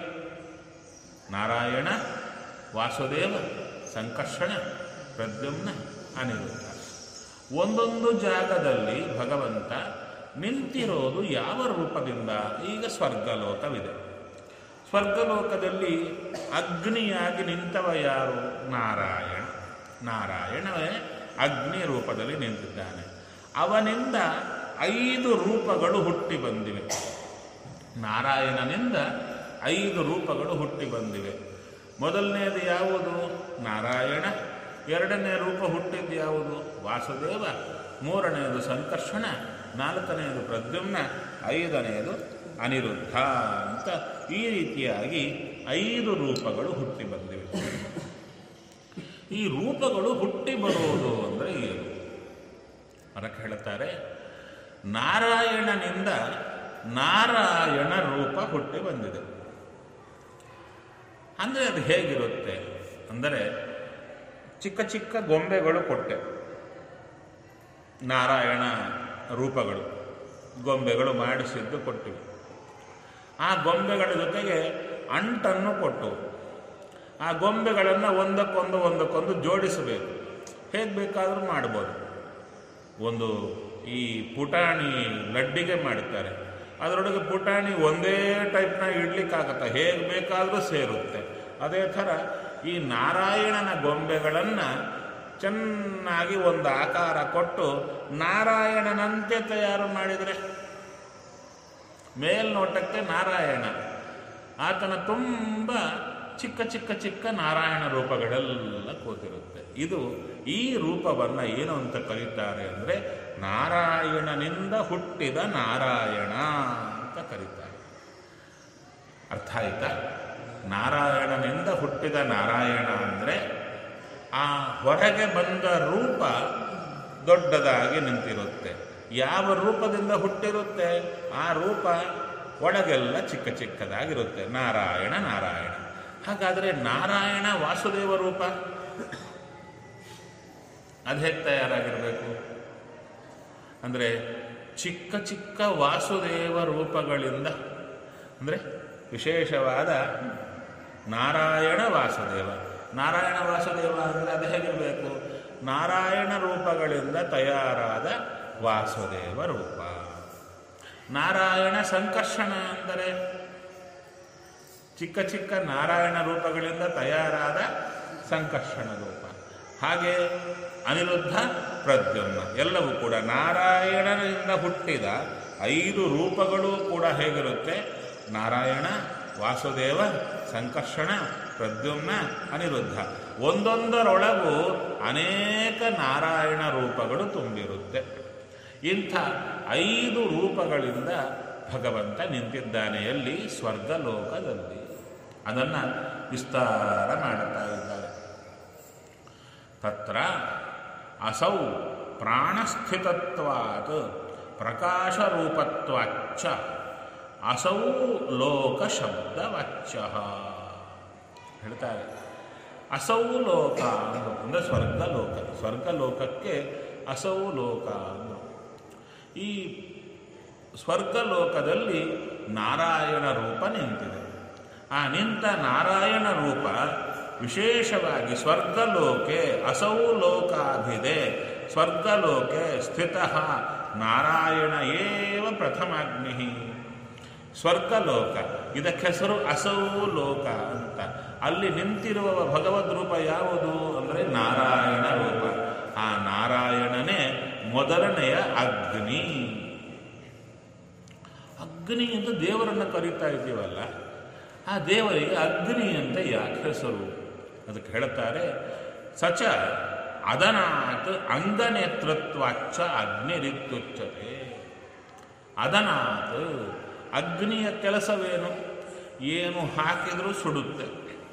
ನಾರಾಯಣ ವಾಸುದೇವ ಸಂಕರ್ಷಣ ಪ್ರದ್ಯುಮ್ನ ಅನಿರುದ್ಧ ಒಂದೊಂದು ಜಾಗದಲ್ಲಿ ಭಗವಂತ ನಿಂತಿರೋದು ಯಾವ ರೂಪದಿಂದ ಈಗ ಸ್ವರ್ಗಲೋಕವಿದೆ ಸ್ವರ್ಗಲೋಕದಲ್ಲಿ ಅಗ್ನಿಯಾಗಿ ನಿಂತವ ಯಾರು ನಾರಾಯಣ ನಾರಾಯಣವೇ ಅಗ್ನಿ ರೂಪದಲ್ಲಿ ನಿಂತಿದ್ದಾನೆ ಅವನಿಂದ ಐದು ರೂಪಗಳು ಹುಟ್ಟಿ ಬಂದಿವೆ ನಾರಾಯಣನಿಂದ ಐದು ರೂಪಗಳು ಹುಟ್ಟಿ ಬಂದಿವೆ ಮೊದಲನೆಯದು ಯಾವುದು ನಾರಾಯಣ ಎರಡನೇ ರೂಪ ಹುಟ್ಟಿದ್ದು ಯಾವುದು ವಾಸುದೇವ ಮೂರನೆಯದು ಸಂಕರ್ಷಣ ನಾಲ್ಕನೆಯದು ಪ್ರದ್ಯುಮ್ನ ಐದನೆಯದು ಅನಿರುದ್ಧ ಅಂತ ಈ ರೀತಿಯಾಗಿ ಐದು ರೂಪಗಳು ಹುಟ್ಟಿ ಬಂದಿವೆ ಈ ರೂಪಗಳು ಹುಟ್ಟಿ ಬರುವುದು ಅಂದರೆ ಏನು ಅದಕ್ಕೆ ಹೇಳ್ತಾರೆ ನಾರಾಯಣನಿಂದ ನಾರಾಯಣ ರೂಪ ಹುಟ್ಟಿ ಬಂದಿದೆ ಅಂದರೆ ಅದು ಹೇಗಿರುತ್ತೆ ಅಂದರೆ ಚಿಕ್ಕ ಚಿಕ್ಕ ಗೊಂಬೆಗಳು ಕೊಟ್ಟೆ ನಾರಾಯಣ ರೂಪಗಳು ಗೊಂಬೆಗಳು ಮಾಡಿಸಿದ್ದು ಕೊಟ್ಟಿವೆ ಆ ಗೊಂಬೆಗಳ ಜೊತೆಗೆ ಅಂಟನ್ನು ಕೊಟ್ಟು ಆ ಗೊಂಬೆಗಳನ್ನು ಒಂದಕ್ಕೊಂದು ಒಂದಕ್ಕೊಂದು ಜೋಡಿಸಬೇಕು ಹೇಗೆ ಬೇಕಾದರೂ ಮಾಡ್ಬೋದು ಒಂದು ಈ ಪುಟಾಣಿ ಲಡ್ಡಿಗೆ ಮಾಡುತ್ತಾರೆ ಅದರೊಳಗೆ ಪುಟಾಣಿ ಒಂದೇ ಟೈಪ್ನ ಇಡ್ಲಿಕ್ಕಾಗತ್ತೆ ಹೇಗೆ ಬೇಕಾದರೂ ಸೇರುತ್ತೆ ಅದೇ ಥರ ಈ ನಾರಾಯಣನ ಗೊಂಬೆಗಳನ್ನು ಚೆನ್ನಾಗಿ ಒಂದು ಆಕಾರ ಕೊಟ್ಟು ನಾರಾಯಣನಂತೆ ತಯಾರು ಮಾಡಿದರೆ ಮೇಲ್ನೋಟಕ್ಕೆ ನಾರಾಯಣ ಆತನ ತುಂಬ ಚಿಕ್ಕ ಚಿಕ್ಕ ಚಿಕ್ಕ ನಾರಾಯಣ ರೂಪಗಳೆಲ್ಲ ಕೂತಿರುತ್ತೆ ಇದು ಈ ರೂಪವನ್ನು ಏನು ಅಂತ ಕರೀತಾರೆ ಅಂದರೆ ನಾರಾಯಣನಿಂದ ಹುಟ್ಟಿದ ನಾರಾಯಣ ಅಂತ ಕರೀತಾರೆ ಅರ್ಥ ಆಯ್ತಾ ನಾರಾಯಣನಿಂದ ಹುಟ್ಟಿದ ನಾರಾಯಣ ಅಂದರೆ ಆ ಹೊರಗೆ ಬಂದ ರೂಪ ದೊಡ್ಡದಾಗಿ ನಿಂತಿರುತ್ತೆ ಯಾವ ರೂಪದಿಂದ ಹುಟ್ಟಿರುತ್ತೆ ಆ ರೂಪ ಒಳಗೆಲ್ಲ ಚಿಕ್ಕ ಚಿಕ್ಕದಾಗಿರುತ್ತೆ ನಾರಾಯಣ ನಾರಾಯಣ ಹಾಗಾದರೆ ನಾರಾಯಣ ವಾಸುದೇವ ರೂಪ ಅದು ಹೇಗೆ ತಯಾರಾಗಿರಬೇಕು ಅಂದರೆ ಚಿಕ್ಕ ಚಿಕ್ಕ ವಾಸುದೇವ ರೂಪಗಳಿಂದ ಅಂದರೆ ವಿಶೇಷವಾದ ನಾರಾಯಣ ವಾಸುದೇವ ನಾರಾಯಣ ವಾಸುದೇವ ಅಂದರೆ ಅದು ಹೇಗಿರಬೇಕು ನಾರಾಯಣ ರೂಪಗಳಿಂದ ತಯಾರಾದ ವಾಸುದೇವ ರೂಪ ನಾರಾಯಣ ಸಂಕರ್ಷಣ ಅಂದರೆ ಚಿಕ್ಕ ಚಿಕ್ಕ ನಾರಾಯಣ ರೂಪಗಳಿಂದ ತಯಾರಾದ ಸಂಕರ್ಷಣ ರೂಪ ಹಾಗೆ ಅನಿರುದ್ಧ ಪ್ರದ್ಯುಮ್ನ ಎಲ್ಲವೂ ಕೂಡ ನಾರಾಯಣನಿಂದ ಹುಟ್ಟಿದ ಐದು ರೂಪಗಳು ಕೂಡ ಹೇಗಿರುತ್ತೆ ನಾರಾಯಣ ವಾಸುದೇವ ಸಂಕರ್ಷಣ ಪ್ರದ್ಯುಮ್ನ ಅನಿರುದ್ಧ ಒಂದೊಂದರೊಳಗೂ ಅನೇಕ ನಾರಾಯಣ ರೂಪಗಳು ತುಂಬಿರುತ್ತೆ ಇಂಥ ಐದು ರೂಪಗಳಿಂದ ಭಗವಂತ ನಿಂತಿದ್ದಾನೆ ಎಲ್ಲಿ ಸ್ವರ್ಗಲೋಕದಲ್ಲಿ ಅದನ್ನು ವಿಸ್ತಾರ ಮಾಡುತ್ತಾ ಇದ್ದಾರೆ ತತ್ರ ಅಸೌ ಪ್ರಾಣಸ್ಥಿತತ್ವಾತ್ ಪ್ರಕಾಶರೂಪತ್ವಾಚ್ಚ ಅಸೌ ಲೋಕ ಶಬ್ದವಾಚ್ಯ ಹೇಳ್ತಾರೆ ಅಸೌ ಲೋಕ ಅಂದ್ರು ಅಂದರೆ ಸ್ವರ್ಗಲೋಕ ಸ್ವರ್ಗಲೋಕಕ್ಕೆ ಅಸೌ ಲೋಕ ಅಂದರು ಈ ಸ್ವರ್ಗಲೋಕದಲ್ಲಿ ನಾರಾಯಣ ರೂಪ ನಿಂತಿದೆ ಆ ನಿಂತ ನಾರಾಯಣ ರೂಪ ವಿಶೇಷವಾಗಿ ಸ್ವರ್ಗಲೋಕೆ ಅಸೌ ಲೋಕಾಭಿದೆ ಸ್ವರ್ಗಲೋಕೆ ಸ್ಥಿತ ನಾರಾಯಣ ಏವ ಪ್ರಥಮಾಗ್ನಿ ಸ್ವರ್ಗಲೋಕ ಇದಕ್ಕೆ ಹೆಸರು ಅಸೌ ಲೋಕ ಅಂತ ಅಲ್ಲಿ ನಿಂತಿರುವ ಭಗವದ್ ರೂಪ ಯಾವುದು ಅಂದರೆ ನಾರಾಯಣ ರೂಪ ಆ ನಾರಾಯಣನೇ ಮೊದಲನೆಯ ಅಗ್ನಿ ಅಗ್ನಿ ಅಂತ ದೇವರನ್ನು ಕರೀತಾ ಇದ್ದೀವಲ್ಲ ಆ ದೇವರಿಗೆ ಅಗ್ನಿ ಅಂತ ಯಾಕೆ ಹೆಸರು ಅದಕ್ಕೆ ಹೇಳ್ತಾರೆ ಸಚ ಅದನಾತ್ ಅಂಗನೇತೃತ್ವಾಚ್ಚ ಅಗ್ನಿರಿತ್ಯುಚ್ಯತೆ ಅದನಾತ್ ಅಗ್ನಿಯ ಕೆಲಸವೇನು ಏನು ಹಾಕಿದರೂ ಸುಡುತ್ತೆ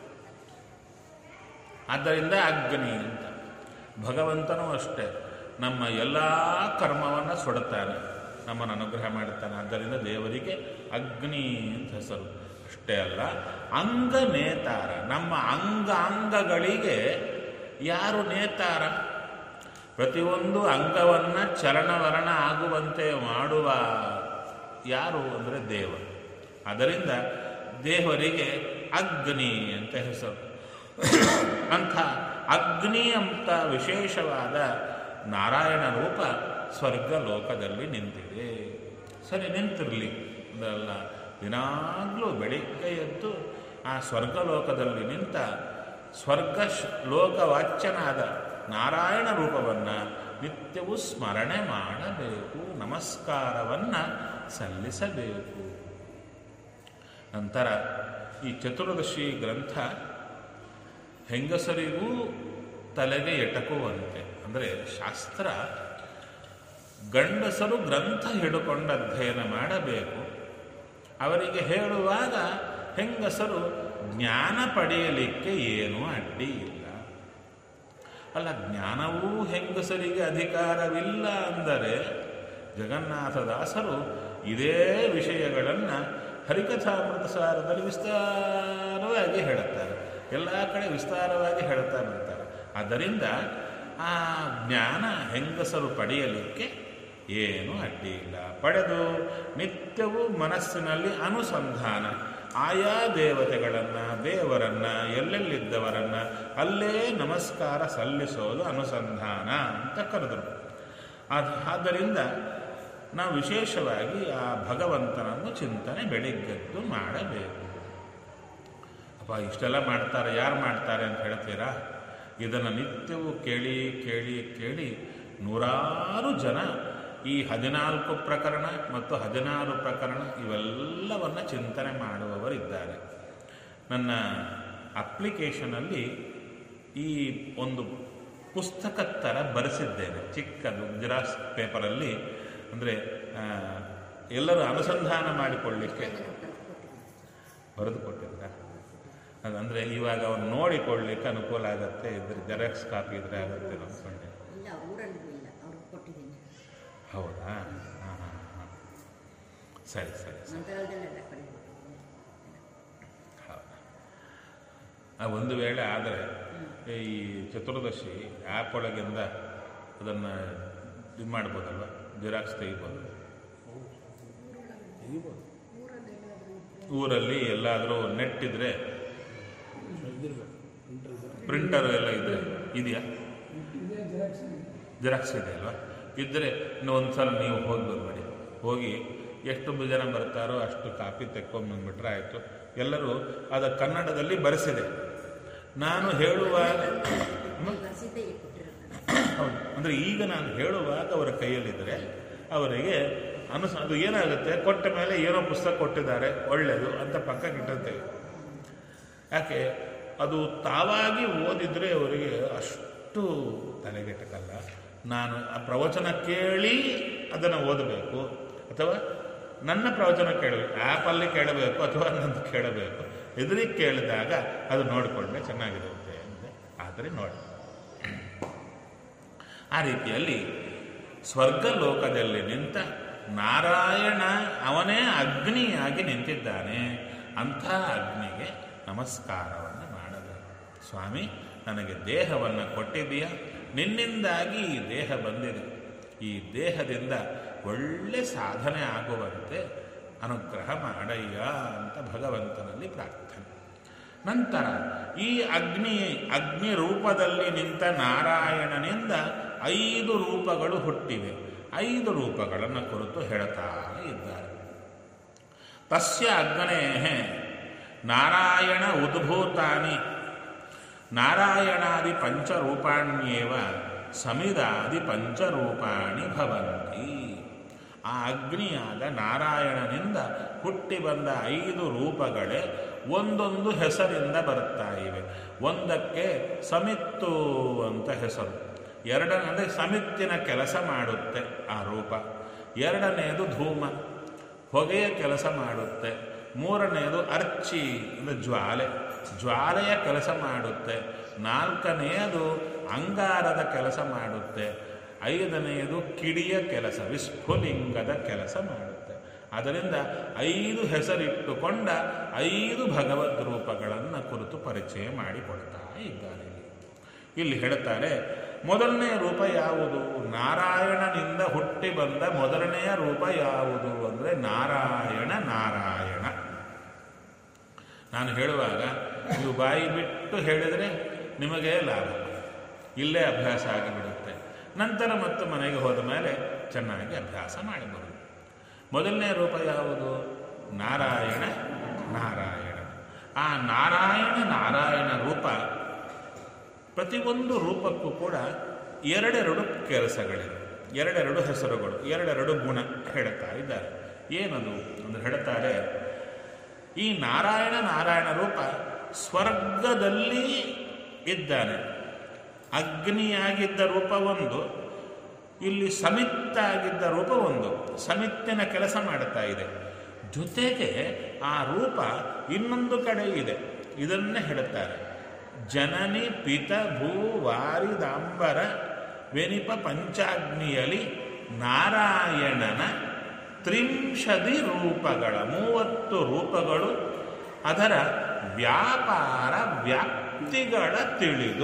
ಆದ್ದರಿಂದ ಅಗ್ನಿ ಅಂತ ಭಗವಂತನೂ ಅಷ್ಟೇ ನಮ್ಮ ಎಲ್ಲ ಕರ್ಮವನ್ನು ಸುಡುತ್ತಾನೆ ನಮ್ಮನ್ನು ಅನುಗ್ರಹ ಮಾಡುತ್ತಾನೆ ಆದ್ದರಿಂದ ದೇವರಿಗೆ ಅಗ್ನಿ ಅಂತ ಹೆಸರು ಅಷ್ಟೇ ಅಲ್ಲ ಅಂಗ ನೇತಾರ ನಮ್ಮ ಅಂಗಾಂಗಗಳಿಗೆ ಯಾರು ನೇತಾರ ಪ್ರತಿಯೊಂದು ಅಂಗವನ್ನು ಚಲನವಲನ ಆಗುವಂತೆ ಮಾಡುವ ಯಾರು ಅಂದರೆ ದೇವ ಅದರಿಂದ ದೇವರಿಗೆ ಅಗ್ನಿ ಅಂತ ಹೆಸರು ಅಂಥ ಅಗ್ನಿ ಅಂತ ವಿಶೇಷವಾದ ನಾರಾಯಣ ರೂಪ ಸ್ವರ್ಗ ಲೋಕದಲ್ಲಿ ನಿಂತಿದೆ ಸರಿ ನಿಂತಿರಲಿ ಅದಲ್ಲ ದಿನಾಗಲೂ ಬೆಳಿಗ್ಗೆ ಎದ್ದು ಆ ಸ್ವರ್ಗಲೋಕದಲ್ಲಿ ನಿಂತ ಸ್ವರ್ಗ ಶ್- ಲೋಕವಾಚ್ಯನಾದ ನಾರಾಯಣ ರೂಪವನ್ನು ನಿತ್ಯವೂ ಸ್ಮರಣೆ ಮಾಡಬೇಕು ನಮಸ್ಕಾರವನ್ನು ಸಲ್ಲಿಸಬೇಕು ನಂತರ ಈ ಚತುರ್ದಶಿ ಗ್ರಂಥ ಹೆಂಗಸರಿಗೂ ತಲೆಗೆ ಎಟಕುವಂತೆ ಅಂದರೆ ಶಾಸ್ತ್ರ ಗಂಡಸರು ಗ್ರಂಥ ಹಿಡುಕೊಂಡು ಅಧ್ಯಯನ ಮಾಡಬೇಕು ಅವರಿಗೆ ಹೇಳುವಾಗ ಹೆಂಗಸರು ಜ್ಞಾನ ಪಡೆಯಲಿಕ್ಕೆ ಏನೂ ಅಡ್ಡಿ ಇಲ್ಲ ಅಲ್ಲ ಜ್ಞಾನವೂ ಹೆಂಗಸರಿಗೆ ಅಧಿಕಾರವಿಲ್ಲ ಅಂದರೆ ಜಗನ್ನಾಥದಾಸರು ಇದೇ ವಿಷಯಗಳನ್ನು ಹರಿಕಥಾಮೃತ ಸಾರದಲ್ಲಿ ವಿಸ್ತಾರವಾಗಿ ಹೇಳುತ್ತಾರೆ ಎಲ್ಲ ಕಡೆ ವಿಸ್ತಾರವಾಗಿ ಹೇಳುತ್ತಾ ಬರ್ತಾರೆ ಆದ್ದರಿಂದ ಆ ಜ್ಞಾನ ಹೆಂಗಸರು ಪಡೆಯಲಿಕ್ಕೆ ಏನು ಅಡ್ಡಿ ಇಲ್ಲ ಪಡೆದು ನಿತ್ಯವೂ ಮನಸ್ಸಿನಲ್ಲಿ ಅನುಸಂಧಾನ ಆಯಾ ದೇವತೆಗಳನ್ನು ದೇವರನ್ನು ಎಲ್ಲೆಲ್ಲಿದ್ದವರನ್ನು ಅಲ್ಲೇ ನಮಸ್ಕಾರ ಸಲ್ಲಿಸೋದು ಅನುಸಂಧಾನ ಅಂತ ಕರೆದರು ಆದ್- ಆದ್ದರಿಂದ ನಾವು ವಿಶೇಷವಾಗಿ ಆ ಭಗವಂತನನ್ನು ಚಿಂತನೆ ಬೆಳಿಗ್ಗೆದ್ದು ಮಾಡಬೇಕು ಅಪ್ಪ ಇಷ್ಟೆಲ್ಲ ಮಾಡ್ತಾರೆ ಯಾರು ಮಾಡ್ತಾರೆ ಅಂತ ಹೇಳ್ತೀರಾ ಇದನ್ನು ನಿತ್ಯವೂ ಕೇಳಿ ಕೇಳಿ ಕೇಳಿ ನೂರಾರು ಜನ ಈ ಹದಿನಾಲ್ಕು ಪ್ರಕರಣ ಮತ್ತು ಹದಿನಾರು ಪ್ರಕರಣ ಇವೆಲ್ಲವನ್ನು ಚಿಂತನೆ ಮಾಡುವವರಿದ್ದಾರೆ ನನ್ನ ಅಪ್ಲಿಕೇಶನಲ್ಲಿ ಈ ಒಂದು ಪುಸ್ತಕದ ಥರ ಬರೆಸಿದ್ದೇನೆ ಚಿಕ್ಕದು ಜಿರಾಕ್ಸ್ ಪೇಪರಲ್ಲಿ ಅಂದರೆ ಎಲ್ಲರೂ ಅನುಸಂಧಾನ ಮಾಡಿಕೊಳ್ಳಿಕ್ಕೆ ಬರೆದು ಕೊಟ್ಟಿದ್ರ ಅದಂದರೆ ಇವಾಗ ಅವ್ರು ನೋಡಿಕೊಳ್ಳಿಕ್ಕೆ ಅನುಕೂಲ ಆಗುತ್ತೆ ಇದ್ರೆ ಜೆರಾಕ್ಸ್ ಕಾಪಿ ಇದ್ರೆ ಆಗುತ್ತೆ ಅಂದ್ಕೊಂಡೆ ಇಲ್ಲ ಊರಲ್ಲಿ ಇಲ್ಲ ಅವ್ರಿಗೆ ಕೊಟ್ಟಿದ್ದೀನಿ ಹೌದಾ ಹಾಂ ಹಾಂ ಹಾಂ ಸರಿ ಸರಿ ಸರಿ ಮಂತ್ರಾಲಯದಲ್ಲೆಲ್ಲ ಕಡೆ ಹೌದಾ ಆ ಒಂದು ವೇಳೆ ಆದರೆ ಈ ಚತುರ್ದಶಿ ಆ್ಯಪ್ ಒಳಗಿಂದ ಅದನ್ನು ಇದು ಮಾಡ್ಬೋದಲ್ವ ಜಿರಾಕ್ಸ್ ತೆಗಿಬೋದು ತೆಗಿಬೋದು ಊರಲ್ಲಿ ಎಲ್ಲಾದರೂ ನೆಟ್ ಇದ್ರೆ ಪ್ರಿಂಟರ್ ಎಲ್ಲ ಇದ್ರೆ ಇದೆಯಾ ಜೆರಾಕ್ಸ್ ಇದೆ ಅಲ್ವಾ ಇದ್ದರೆ ಇನ್ನು ಒಂದು ಸಲ ನೀವು ಹೋಗಿ ಬಂದ್ಬಿಡಿ ಹೋಗಿ ಎಷ್ಟು ಜನ ಬರ್ತಾರೋ ಅಷ್ಟು ಕಾಪಿ ತೆಕ್ಕೊಂಬಂದ್ಬಿಟ್ರೆ ಆಯಿತು ಎಲ್ಲರೂ ಅದ ಕನ್ನಡದಲ್ಲಿ ಬರೆಸಿದೆ ನಾನು ಹೇಳುವಾಗ ಹ್ಮ್? ಬಸಿದ್ದೇ ಕೊಟ್ಟಿರೋದು ಹೌದು ಅಂದರೆ ಈಗ ನಾನು ಹೇಳುವಾಗ ಅವರ ಕೈಯಲ್ಲಿದ್ದರೆ ಅವರಿಗೆ ಅನುಸ ಅದು ಏನಾಗುತ್ತೆ ಕೊಟ್ಟ ಮೇಲೆ ಏನೋ ಪುಸ್ತಕ ಕೊಟ್ಟಿದ್ದಾರೆ ಒಳ್ಳೆಯದು ಅಂತ ಪಕ್ಕಕ್ಕೆ ಇಟ್ಟಿರ್ತೇವೆ ಯಾಕೆ ಅದು ತಾವಾಗಿ ಓದಿದರೆ ಅವರಿಗೆ ಅಷ್ಟು ತಲೆಗೆಟಕಲ್ಲ ನಾನು ಆ ಪ್ರವಚನ ಕೇಳಿ ಅದನ್ನು ಓದಬೇಕು ಅಥವಾ ನನ್ನ ಪ್ರವಚನ ಕೇಳಬೇಕು ಆ್ಯಪಲ್ಲಿ ಕೇಳಬೇಕು ಅಥವಾ ನಂದು ಕೇಳಬೇಕು ಎದುರಿಗೆ ಕೇಳಿದಾಗ ಅದು ನೋಡಿಕೊಂಡ್ರೆ ಚೆನ್ನಾಗಿರುತ್ತೆ ಅಂದರೆ ಆದರೆ ನೋಡಿ ಆ ರೀತಿಯಲ್ಲಿ ಸ್ವರ್ಗ ಲೋಕದಲ್ಲಿ ನಿಂತ ನಾರಾಯಣ ಅವನೇ ಅಗ್ನಿಯಾಗಿ ನಿಂತಿದ್ದಾನೆ ಅಂಥ ಅಗ್ನಿಗೆ ನಮಸ್ಕಾರವನ್ನು ಮಾಡಬೇಕು ಸ್ವಾಮಿ ನನಗೆ ದೇಹವನ್ನು ಕೊಟ್ಟಿದ್ದೀಯ ನಿನ್ನಿಂದಾಗಿ ಈ ದೇಹ ಬಂದಿದೆ ಈ ದೇಹದಿಂದ ಒಳ್ಳೆ ಸಾಧನೆ ಆಗುವಂತೆ ಅನುಗ್ರಹ ಮಾಡಯ್ಯ ಅಂತ ಭಗವಂತನಲ್ಲಿ ಪ್ರಾರ್ಥನೆ ನಂತರ ಈ ಅಗ್ನಿ ಅಗ್ನಿ ರೂಪದಲ್ಲಿ ನಿಂತ ನಾರಾಯಣನಿಂದ ಐದು ರೂಪಗಳು ಹುಟ್ಟಿವೆ ಐದು ರೂಪಗಳನ್ನು ಕುರಿತು ಹೇಳ್ತಾ ಇದ್ದಾರೆ ತಸ್ಯ ಅಗ್ನೇ ನಾರಾಯಣ ಉದ್ಭೂತಾನಿ ನಾರಾಯಣಾದಿ ಪಂಚರೂಪಾಣ್ಯೇವ ಸಮಿದಾದಿ ಪಂಚರೂಪಾಣಿ ಭವಂತಿ ಆ ಅಗ್ನಿಯಾದ ನಾರಾಯಣನಿಂದ ಹುಟ್ಟಿ ಬಂದ ಐದು ರೂಪಗಳೇ ಒಂದೊಂದು ಹೆಸರಿಂದ ಬರುತ್ತಾ ಇವೆ ಒಂದಕ್ಕೆ ಸಮಿತ್ತು ಅಂತ ಹೆಸರು ಎರಡನೇ ಅಂದರೆ ಸಮಿತ್ತಿನ ಕೆಲಸ ಮಾಡುತ್ತೆ ಆ ರೂಪ ಎರಡನೆಯದು ಧೂಮ ಹೊಗೆಯ ಕೆಲಸ ಮಾಡುತ್ತೆ ಮೂರನೆಯದು ಅರ್ಚಿ ಅಂದರೆ ಜ್ವಾಲೆ ಜ್ವಾಲೆಯ ಕೆಲಸ ಮಾಡುತ್ತೆ ನಾಲ್ಕನೆಯದು ಅಂಗಾರದ ಕೆಲಸ ಮಾಡುತ್ತೆ ಐದನೆಯದು ಕಿಡಿಯ ಕೆಲಸ ವಿಸ್ಫುಲಿಂಗದ ಕೆಲಸ ಮಾಡುತ್ತೆ ಅದರಿಂದ ಐದು ಹೆಸರಿಟ್ಟುಕೊಂಡ ಐದು ಭಗವದ್ ರೂಪಗಳನ್ನು ಕುರಿತು ಪರಿಚಯ ಮಾಡಿಕೊಡ್ತಾ ಇದ್ದಾರೆ ಇಲ್ಲಿ ಹೇಳ್ತಾರೆ ಮೊದಲನೇ ರೂಪ ಯಾವುದು ನಾರಾಯಣನಿಂದ ಹುಟ್ಟಿ ಬಂದ ಮೊದಲನೆಯ ರೂಪ ಯಾವುದು ಅಂದರೆ ನಾರಾಯಣ ನಾರಾಯಣ ನಾನು ಹೇಳುವಾಗ ನೀವು ಬಾಯಿ ಬಿಟ್ಟು ಹೇಳಿದರೆ ನಿಮಗೆ ಲಾಭ ಇಲ್ಲೇ ಅಭ್ಯಾಸ ಆಗಿಬಿಡುತ್ತೆ ನಂತರ ಮತ್ತೆ ಮನೆಗೆ ಹೋದ ಮೇಲೆ ಚೆನ್ನಾಗಿ ಅಭ್ಯಾಸ ಮಾಡಬಹುದು ಮೊದಲನೇ ರೂಪ ಯಾವುದು ನಾರಾಯಣ ನಾರಾಯಣ ಆ ನಾರಾಯಣ ನಾರಾಯಣ ರೂಪ ಪ್ರತಿಯೊಂದು ರೂಪಕ್ಕೂ ಕೂಡ ಎರಡೆರಡು ಕೆಲಸಗಳಿವೆ ಎರಡೆರಡು ಹೆಸರುಗಳು ಎರಡೆರಡು ಗುಣ ಹೇಳ್ತಾ ಇದ್ದಾರೆ ಏನದು ಅಂದ್ರೆ ಹೇಳ್ತಾರೆ ಈ ನಾರಾಯಣ ನಾರಾಯಣ ರೂಪ ಸ್ವರ್ಗದಲ್ಲಿ ಇದ್ದಾನೆ ಅಗ್ನಿಯಾಗಿದ್ದ ರೂಪ ಒಂದು ಇಲ್ಲಿ ಸಮಿತ್ತಾಗಿದ್ದ ರೂಪ ಒಂದು ಸಮಿತ್ತಿನ ಕೆಲಸ ಮಾಡುತ್ತಾ ಇದೆ ಜೊತೆಗೆ ಆ ರೂಪ ಇನ್ನೊಂದು ಕಡೆ ಇದೆ ಇದನ್ನೇ ಹೇಳುತ್ತಾರೆ ಜನನಿ ಪಿತ ಭೂ ವಾರಿದಾಂಬರ ವೆನಿಪ ಪಂಚಾಗ್ನಿಯಲ್ಲಿ ನಾರಾಯಣನ ತ್ರಿಂಶದಿ ರೂಪಗಳ ಮೂವತ್ತು ರೂಪಗಳು ಅದರ ವ್ಯಾಪಾರ ವ್ಯಾಪ್ತಿಗಳ ತಿಳಿದು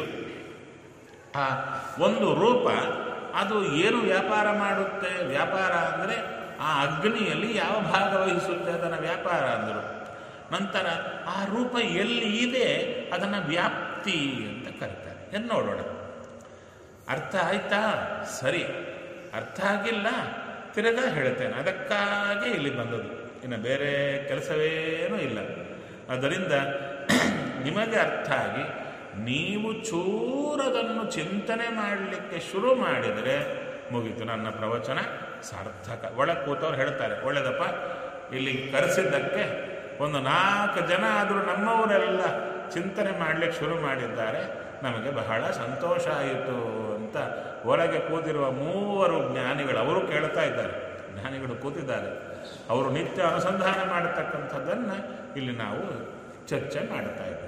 ಆ ಒಂದು ರೂಪ ಅದು ಏನು ವ್ಯಾಪಾರ ಮಾಡುತ್ತೆ ವ್ಯಾಪಾರ ಅಂದರೆ ಆ ಅಗ್ನಿಯಲ್ಲಿ ಯಾವ ಭಾಗ ವಹಿಸುತ್ತೆ ಅದನ್ನು ವ್ಯಾಪಾರ ಅಂದರು ನಂತರ ಆ ರೂಪ ಎಲ್ಲಿ ಇದೆ ಅದನ್ನು ವ್ಯಾಪ್ತಿ ಅಂತ ಕರೀತಾರೆ ಏನು ನೋಡೋಣ ಅರ್ಥ ಆಯ್ತಾ ಸರಿ ಅರ್ಥ ಆಗಿಲ್ಲ ತಿರುಗಾ ಹೇಳ್ತೇನೆ ಅದಕ್ಕಾಗಿ ಇಲ್ಲಿ ಬಂದದ್ದು ಇನ್ನು ಬೇರೆ ಕೆಲಸವೇನೂ ಇಲ್ಲ ಅದರಿಂದ ನಿಮಗೆ ಅರ್ಥ ಆಗಿ ನೀವು ಚೂರದನ್ನು ಚಿಂತನೆ ಮಾಡಲಿಕ್ಕೆ ಶುರು ಮಾಡಿದರೆ ಮುಗೀತು ನನ್ನ ಪ್ರವಚನ ಸಾರ್ಥಕ ಒಳಗೆ ಕೂತವ್ರು ಹೇಳ್ತಾರೆ ಒಳ್ಳೆದಪ್ಪ ಇಲ್ಲಿ ಕರೆಸಿದ್ದಕ್ಕೆ ಒಂದು ನಾಲ್ಕು ಜನ ಆದರೂ ನಮ್ಮವರೆಲ್ಲ ಚಿಂತನೆ ಮಾಡಲಿಕ್ಕೆ ಶುರು ಮಾಡಿದ್ದಾರೆ ನಮಗೆ ಬಹಳ ಸಂತೋಷ ಆಯಿತು ಅಂತ ಒಳಗೆ ಕೂತಿರುವ ಮೂವರು ಜ್ಞಾನಿಗಳು ಅವರು ಕೇಳ್ತಾ ಇದ್ದಾರೆ ಜ್ಞಾನಿಗಳು ಕೂತಿದ್ದಾರೆ ಅವರು ನಿತ್ಯ ಅನುಸಂಧಾನ ಮಾಡತಕ್ಕಂಥದ್ದನ್ನು ಇಲ್ಲಿ ನಾವು ಚರ್ಚೆ ಮಾಡ್ತಾ ಇದ್ದೇವೆ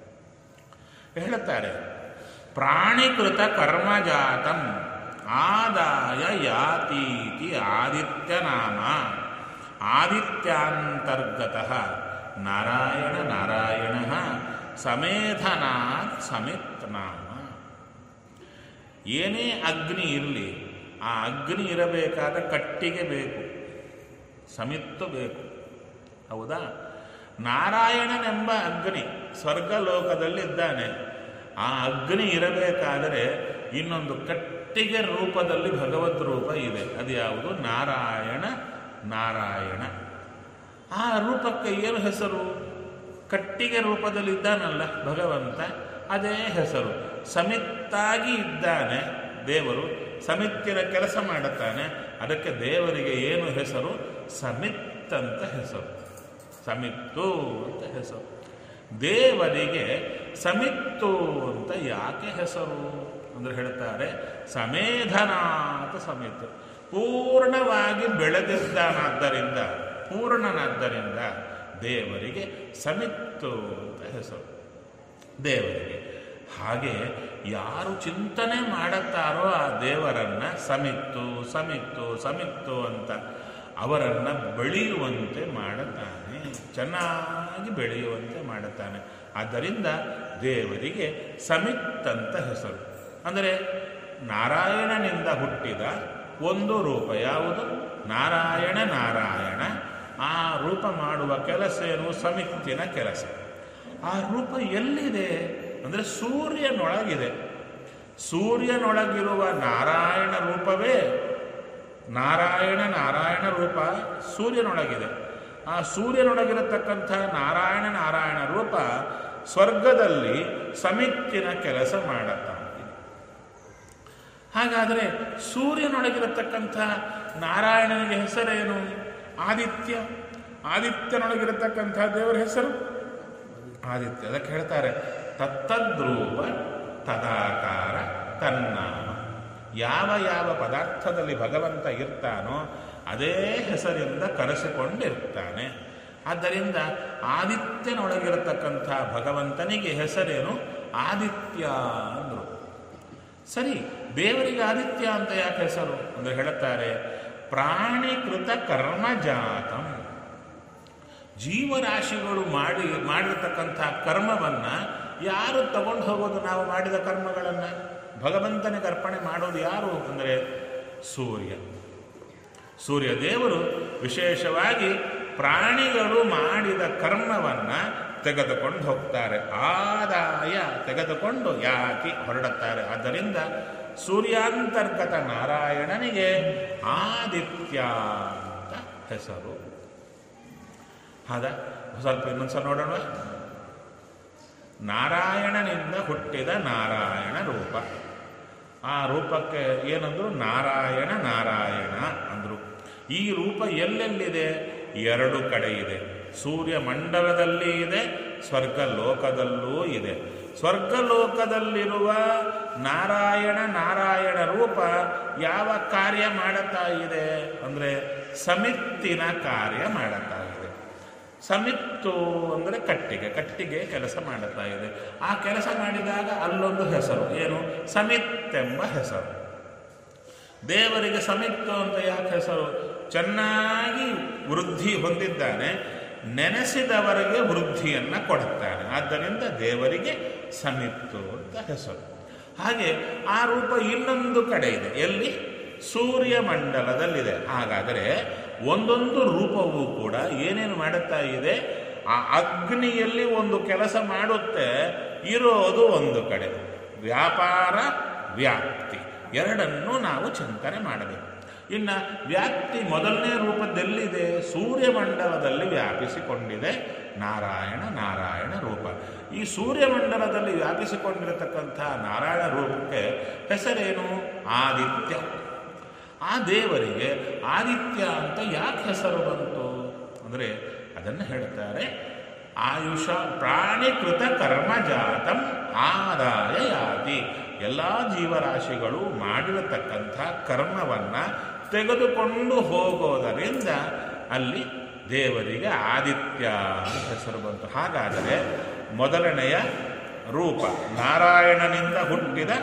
ಹೇಳುತ್ತಾರೆ ಪ್ರಾಣಿಕೃತ ಕರ್ಮಜಾತಂ ಆದಾಯ ಯಾತೀತಿ ಆದಿತ್ಯನಾಮ ಆದಿತ್ಯಾಂತರ್ಗತ ನಾರಾಯಣ ನಾರಾಯಣ ಸಮೇಧನಾತ್ ಸಮಿತ್ ನಾಮ ಏನೇ ಅಗ್ನಿ ಇರಲಿ ಆ ಅಗ್ನಿ ಇರಬೇಕಾದ ಕಟ್ಟಿಗೆ ಬೇಕು ಸಮಿತ್ತು ಬೇಕು ಹೌದಾ ನಾರಾಯಣನೆಂಬ ಅಗ್ನಿ ಸ್ವರ್ಗಲೋಕದಲ್ಲಿದ್ದಾನೆ ಆ ಅಗ್ನಿ ಇರಬೇಕಾದರೆ ಇನ್ನೊಂದು ಕಟ್ಟಿಗೆ ರೂಪದಲ್ಲಿ ಭಗವದ್ ರೂಪ ಇದೆ ಅದು ಯಾವುದು ನಾರಾಯಣ ನಾರಾಯಣ ಆ ರೂಪಕ್ಕೆ ಏನು ಹೆಸರು ಕಟ್ಟಿಗೆ ರೂಪದಲ್ಲಿದ್ದಾನಲ್ಲ ಭಗವಂತ ಅದೇ ಹೆಸರು ಸಮಿತ್ತಾಗಿ ಇದ್ದಾನೆ ದೇವರು ಸಮಿತ್ತಿನ ಕೆಲಸ ಮಾಡುತ್ತಾನೆ ಅದಕ್ಕೆ ದೇವರಿಗೆ ಏನು ಹೆಸರು ಸಮಿತ್ ಅಂತ ಹೆಸರು ಸಮಿತ್ತು ಅಂತ ಹೆಸರು ದೇವರಿಗೆ ಸಮಿತ್ತು ಅಂತ ಯಾಕೆ ಹೆಸರು ಅಂದ್ರೆ ಹೇಳ್ತಾರೆ ಸಮೇಧನಾಥ ಸಮಿತ್ತು ಪೂರ್ಣವಾಗಿ ಬೆಳೆದಿದ್ದಾನಾದ್ದರಿಂದ ಪೂರ್ಣನಾದ್ದರಿಂದ ದೇವರಿಗೆ ಸಮಿತ್ತು ಅಂತ ಹೆಸರು ದೇವರಿಗೆ ಹಾಗೆ ಯಾರು ಚಿಂತನೆ ಮಾಡುತ್ತಾರೋ ಆ ದೇವರನ್ನ ಸಮಿತ್ತು ಸಮಿತ್ತು ಸಮಿತ್ತು ಅಂತ ಅವರನ್ನ ಬೆಳೆಯುವಂತೆ ಮಾಡುತ್ತಾನೆ ಚೆನ್ನಾಗಿ ಬೆಳೆಯುವಂತೆ ಮಾಡುತ್ತಾನೆ ಆದ್ದರಿಂದ ದೇವರಿಗೆ ಸಮಿತ್ ಅಂತ ಹೆಸರು ಅಂದರೆ ನಾರಾಯಣನಿಂದ ಹುಟ್ಟಿದ ಒಂದು ರೂಪ ಯಾವುದು ನಾರಾಯಣ ನಾರಾಯಣ ಆ ರೂಪ ಮಾಡುವ ಕೆಲಸ ಏನು ಸಮಿತ್ತಿನ ಕೆಲಸ ಆ ರೂಪ ಎಲ್ಲಿದೆ ಅಂದರೆ ಸೂರ್ಯನೊಳಗಿದೆ ಸೂರ್ಯನೊಳಗಿರುವ ನಾರಾಯಣ ರೂಪವೇ ನಾರಾಯಣ ನಾರಾಯಣ ರೂಪ ಸೂರ್ಯನೊಳಗಿದೆ ಆ ಸೂರ್ಯನೊಳಗಿರತಕ್ಕಂಥ ನಾರಾಯಣ ನಾರಾಯಣ ರೂಪ ಸ್ವರ್ಗದಲ್ಲಿ ಸಮಿತ್ತಿನ ಕೆಲಸ ಮಾಡುತ್ತಾನೆ ಹಾಗಾದರೆ ಸೂರ್ಯನೊಳಗಿರತಕ್ಕಂಥ ನಾರಾಯಣನಿಗೆ ಹೆಸರೇನು ಆದಿತ್ಯ ಆದಿತ್ಯನೊಳಗಿರತಕ್ಕಂಥ ದೇವರ ಹೆಸರು ಆದಿತ್ಯ ಅದಕ್ಕೆ ಹೇಳ್ತಾರೆ ತತ್ತದ್ರೂಪ ತದಾಕಾರ ತನ್ನಾಮ ಯಾವ ಯಾವ ಪದಾರ್ಥದಲ್ಲಿ ಭಗವಂತ ಇರ್ತಾನೋ ಅದೇ ಹೆಸರಿಂದ ಕರೆಸಿಕೊಂಡಿರ್ತಾನೆ ಆದ್ದರಿಂದ ಆದಿತ್ಯನೊಳಗಿರತಕ್ಕಂಥ ಭಗವಂತನಿಗೆ ಹೆಸರೇನು ಆದಿತ್ಯ ಅಂದರು ಸರಿ ದೇವರಿಗೆ ಆದಿತ್ಯ ಅಂತ ಯಾಕೆ ಹೆಸರು ಅಂದ್ರೆ ಹೇಳುತ್ತಾರೆ ಪ್ರಾಣಿಕೃತ ಕರ್ಮಜಾತಂ ಜೀವರಾಶಿಗಳು ಮಾಡಿ ಮಾಡಿರತಕ್ಕಂಥ ಕರ್ಮವನ್ನ ಯಾರು ತಗೊಂಡು ಹೋಗೋದು ನಾವು ಮಾಡಿದ ಕರ್ಮಗಳನ್ನು ಭಗವಂತನಿಗೆ ಅರ್ಪಣೆ ಮಾಡೋದು ಯಾರು ಅಂದರೆ ಸೂರ್ಯ ಸೂರ್ಯ ದೇವರು ವಿಶೇಷವಾಗಿ ಪ್ರಾಣಿಗಳು ಮಾಡಿದ ಕರ್ಮವನ್ನ ತೆಗೆದುಕೊಂಡು ಹೋಗ್ತಾರೆ ಆದಾಯ ತೆಗೆದುಕೊಂಡು ಯಾಕೆ ಹೊರಡುತ್ತಾರೆ ಆದ್ದರಿಂದ ಸೂರ್ಯಾಂತರ್ಗತ ನಾರಾಯಣನಿಗೆ ಆದಿತ್ಯ ಅಂತ ಹೆಸರು ಹೌದಾ ಸ್ವಲ್ಪ ಇನ್ನೊಂದ್ಸಲ ನೋಡೋಣ ನಾರಾಯಣನಿಂದ ಹುಟ್ಟಿದ ನಾರಾಯಣ ರೂಪ ಆ ರೂಪಕ್ಕೆ ಏನಂದ್ರು ನಾರಾಯಣ ನಾರಾಯಣ ಅಂದ್ರು ಈ ರೂಪ ಎಲ್ಲೆಲ್ಲಿದೆ ಎರಡು ಕಡೆ ಇದೆ ಸೂರ್ಯ ಮಂಡಲದಲ್ಲಿ ಇದೆ ಸ್ವರ್ಗ ಲೋಕದಲ್ಲೂ ಇದೆ ಸ್ವರ್ಗಲೋಕದಲ್ಲಿರುವ ನಾರಾಯಣ ನಾರಾಯಣ ರೂಪ ಯಾವ ಕಾರ್ಯ ಮಾಡುತ್ತಾ ಇದೆ ಅಂದರೆ ಸಮಿತ್ತಿನ ಕಾರ್ಯ ಮಾಡುತ್ತಾ ಇದೆ ಸಮಿತ್ತು ಅಂದರೆ ಕಟ್ಟಿಗೆ ಕಟ್ಟಿಗೆ ಕೆಲಸ ಮಾಡುತ್ತಾ ಇದೆ ಆ ಕೆಲಸ ಮಾಡಿದಾಗ ಅಲ್ಲೊಂದು ಹೆಸರು ಏನು ಸಮಿತ್ ಎಂಬ ಹೆಸರು ದೇವರಿಗೆ ಸಮಿತ್ತು ಅಂತ ಯಾಕೆ ಹೆಸರು ಚೆನ್ನಾಗಿ ವೃದ್ಧಿ ಹೊಂದಿದ್ದಾನೆ ನೆನೆಸಿದವರಿಗೆ ವೃದ್ಧಿಯನ್ನು ಕೊಡುತ್ತಾನೆ ಆದ್ದರಿಂದ ದೇವರಿಗೆ ಸಮಿತ್ತು ಅಂತ ಹೆಸರು ಹಾಗೆ ಆ ರೂಪ ಇನ್ನೊಂದು ಕಡೆ ಇದೆ ಎಲ್ಲಿ ಸೂರ್ಯ ಮಂಡಲದಲ್ಲಿದೆ ಹಾಗಾದರೆ ಒಂದೊಂದು ರೂಪವೂ ಕೂಡ ಏನೇನು ಮಾಡುತ್ತಾ ಇದೆ ಆ ಅಗ್ನಿಯಲ್ಲಿ ಒಂದು ಕೆಲಸ ಮಾಡುತ್ತೆ ಇರೋದು ಒಂದು ಕಡೆ ವ್ಯಾಪಾರ ವ್ಯಾಪ್ತಿ ಎರಡನ್ನೂ ನಾವು ಚಿಂತನೆ ಮಾಡಬೇಕು ಇನ್ನು ವ್ಯಾಪ್ತಿ ಮೊದಲನೇ ರೂಪದಲ್ಲಿದೆ ಸೂರ್ಯಮಂಡಲದಲ್ಲಿ ವ್ಯಾಪಿಸಿಕೊಂಡಿದೆ ನಾರಾಯಣ ನಾರಾಯಣ ರೂಪ ಈ ಸೂರ್ಯಮಂಡಲದಲ್ಲಿ ವ್ಯಾಪಿಸಿಕೊಂಡಿರತಕ್ಕಂಥ ನಾರಾಯಣ ರೂಪಕ್ಕೆ ಹೆಸರೇನು ಆದಿತ್ಯ ಆ ದೇವರಿಗೆ ಆದಿತ್ಯ ಅಂತ ಯಾಕೆ ಹೆಸರು ಬಂತು ಅಂದರೆ ಅದನ್ನು ಹೇಳ್ತಾರೆ ಆಯುಷ ಪ್ರಾಣಿಕೃತ ಕರ್ಮಜಾತಂ ಆದಾಯ ಯಾತಿ ಎಲ್ಲ ಜೀವರಾಶಿಗಳು ಮಾಡಿರತಕ್ಕಂಥ ಕರ್ಮವನ್ನು ತೆಗೆದುಕೊಂಡು ಹೋಗೋದರಿಂದ ಅಲ್ಲಿ ದೇವರಿಗೆ ಆದಿತ್ಯ ಅಂತ ಹೆಸರು ಬಂತು ಹಾಗಾದರೆ ಮೊದಲನೆಯ ರೂಪ ನಾರಾಯಣನಿಂದ ಹುಟ್ಟಿದ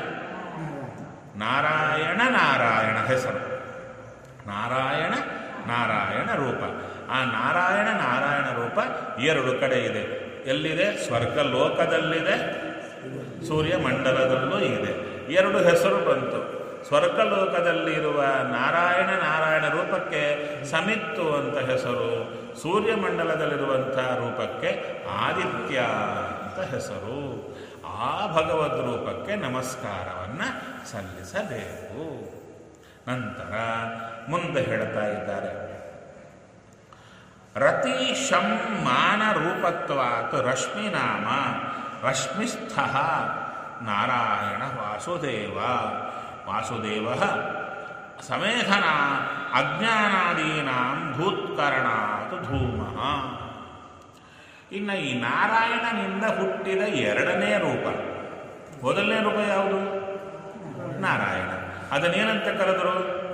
ನಾರಾಯಣ ನಾರಾಯಣ ಹೆಸರು ನಾರಾಯಣ ನಾರಾಯಣ ರೂಪ ಆ ನಾರಾಯಣ ನಾರಾಯಣ ರೂಪ ಎರಡು ಕಡೆ ಇದೆ ಎಲ್ಲಿದೆ ಸ್ವರ್ಗ ಲೋಕದಲ್ಲಿದೆ ಸೂರ್ಯ ಮಂಡಲದಲ್ಲೂ ಇದೆ ಎರಡು ಹೆಸರು ಬಂತು ಸ್ವರ್ಗಲೋಕದಲ್ಲಿರುವ ನಾರಾಯಣ ನಾರಾಯಣ ರೂಪಕ್ಕೆ ಸಮಿತ್ತು ಅಂತ ಹೆಸರು ಸೂರ್ಯಮಂಡಲದಲ್ಲಿರುವಂಥ ರೂಪಕ್ಕೆ ಆದಿತ್ಯ ಅಂತ ಹೆಸರು ಆ ಭಗವದ್ ರೂಪಕ್ಕೆ ನಮಸ್ಕಾರವನ್ನು ಸಲ್ಲಿಸಬೇಕು ನಂತರ ಮುಂದೆ ಹೇಳ್ತಾ ಇದ್ದಾರೆ ರತಿ ಶಂ ಮಾನ ರೂಪತ್ವಾತ್ ರಶ್ಮಿನಾಮ ರಶ್ಮಿಸ್ಥ ನಾರಾಯಣ ವಾಸುದೇವ ವಾಸುದೇವ ಸಮೇಧನ ಅಜ್ಞಾನಾದೀನಾಂ ಭೂತ್ಕರಣಾತ್ ಧೂಮ ಇನ್ನು ಈ ನಾರಾಯಣನಿಂದ ಹುಟ್ಟಿದ ಎರಡನೇ ರೂಪ ಮೊದಲನೇ ರೂಪ ಯಾವುದು ನಾರಾಯಣ ಅದನ್ನೇನಂತ ಕರೆದರು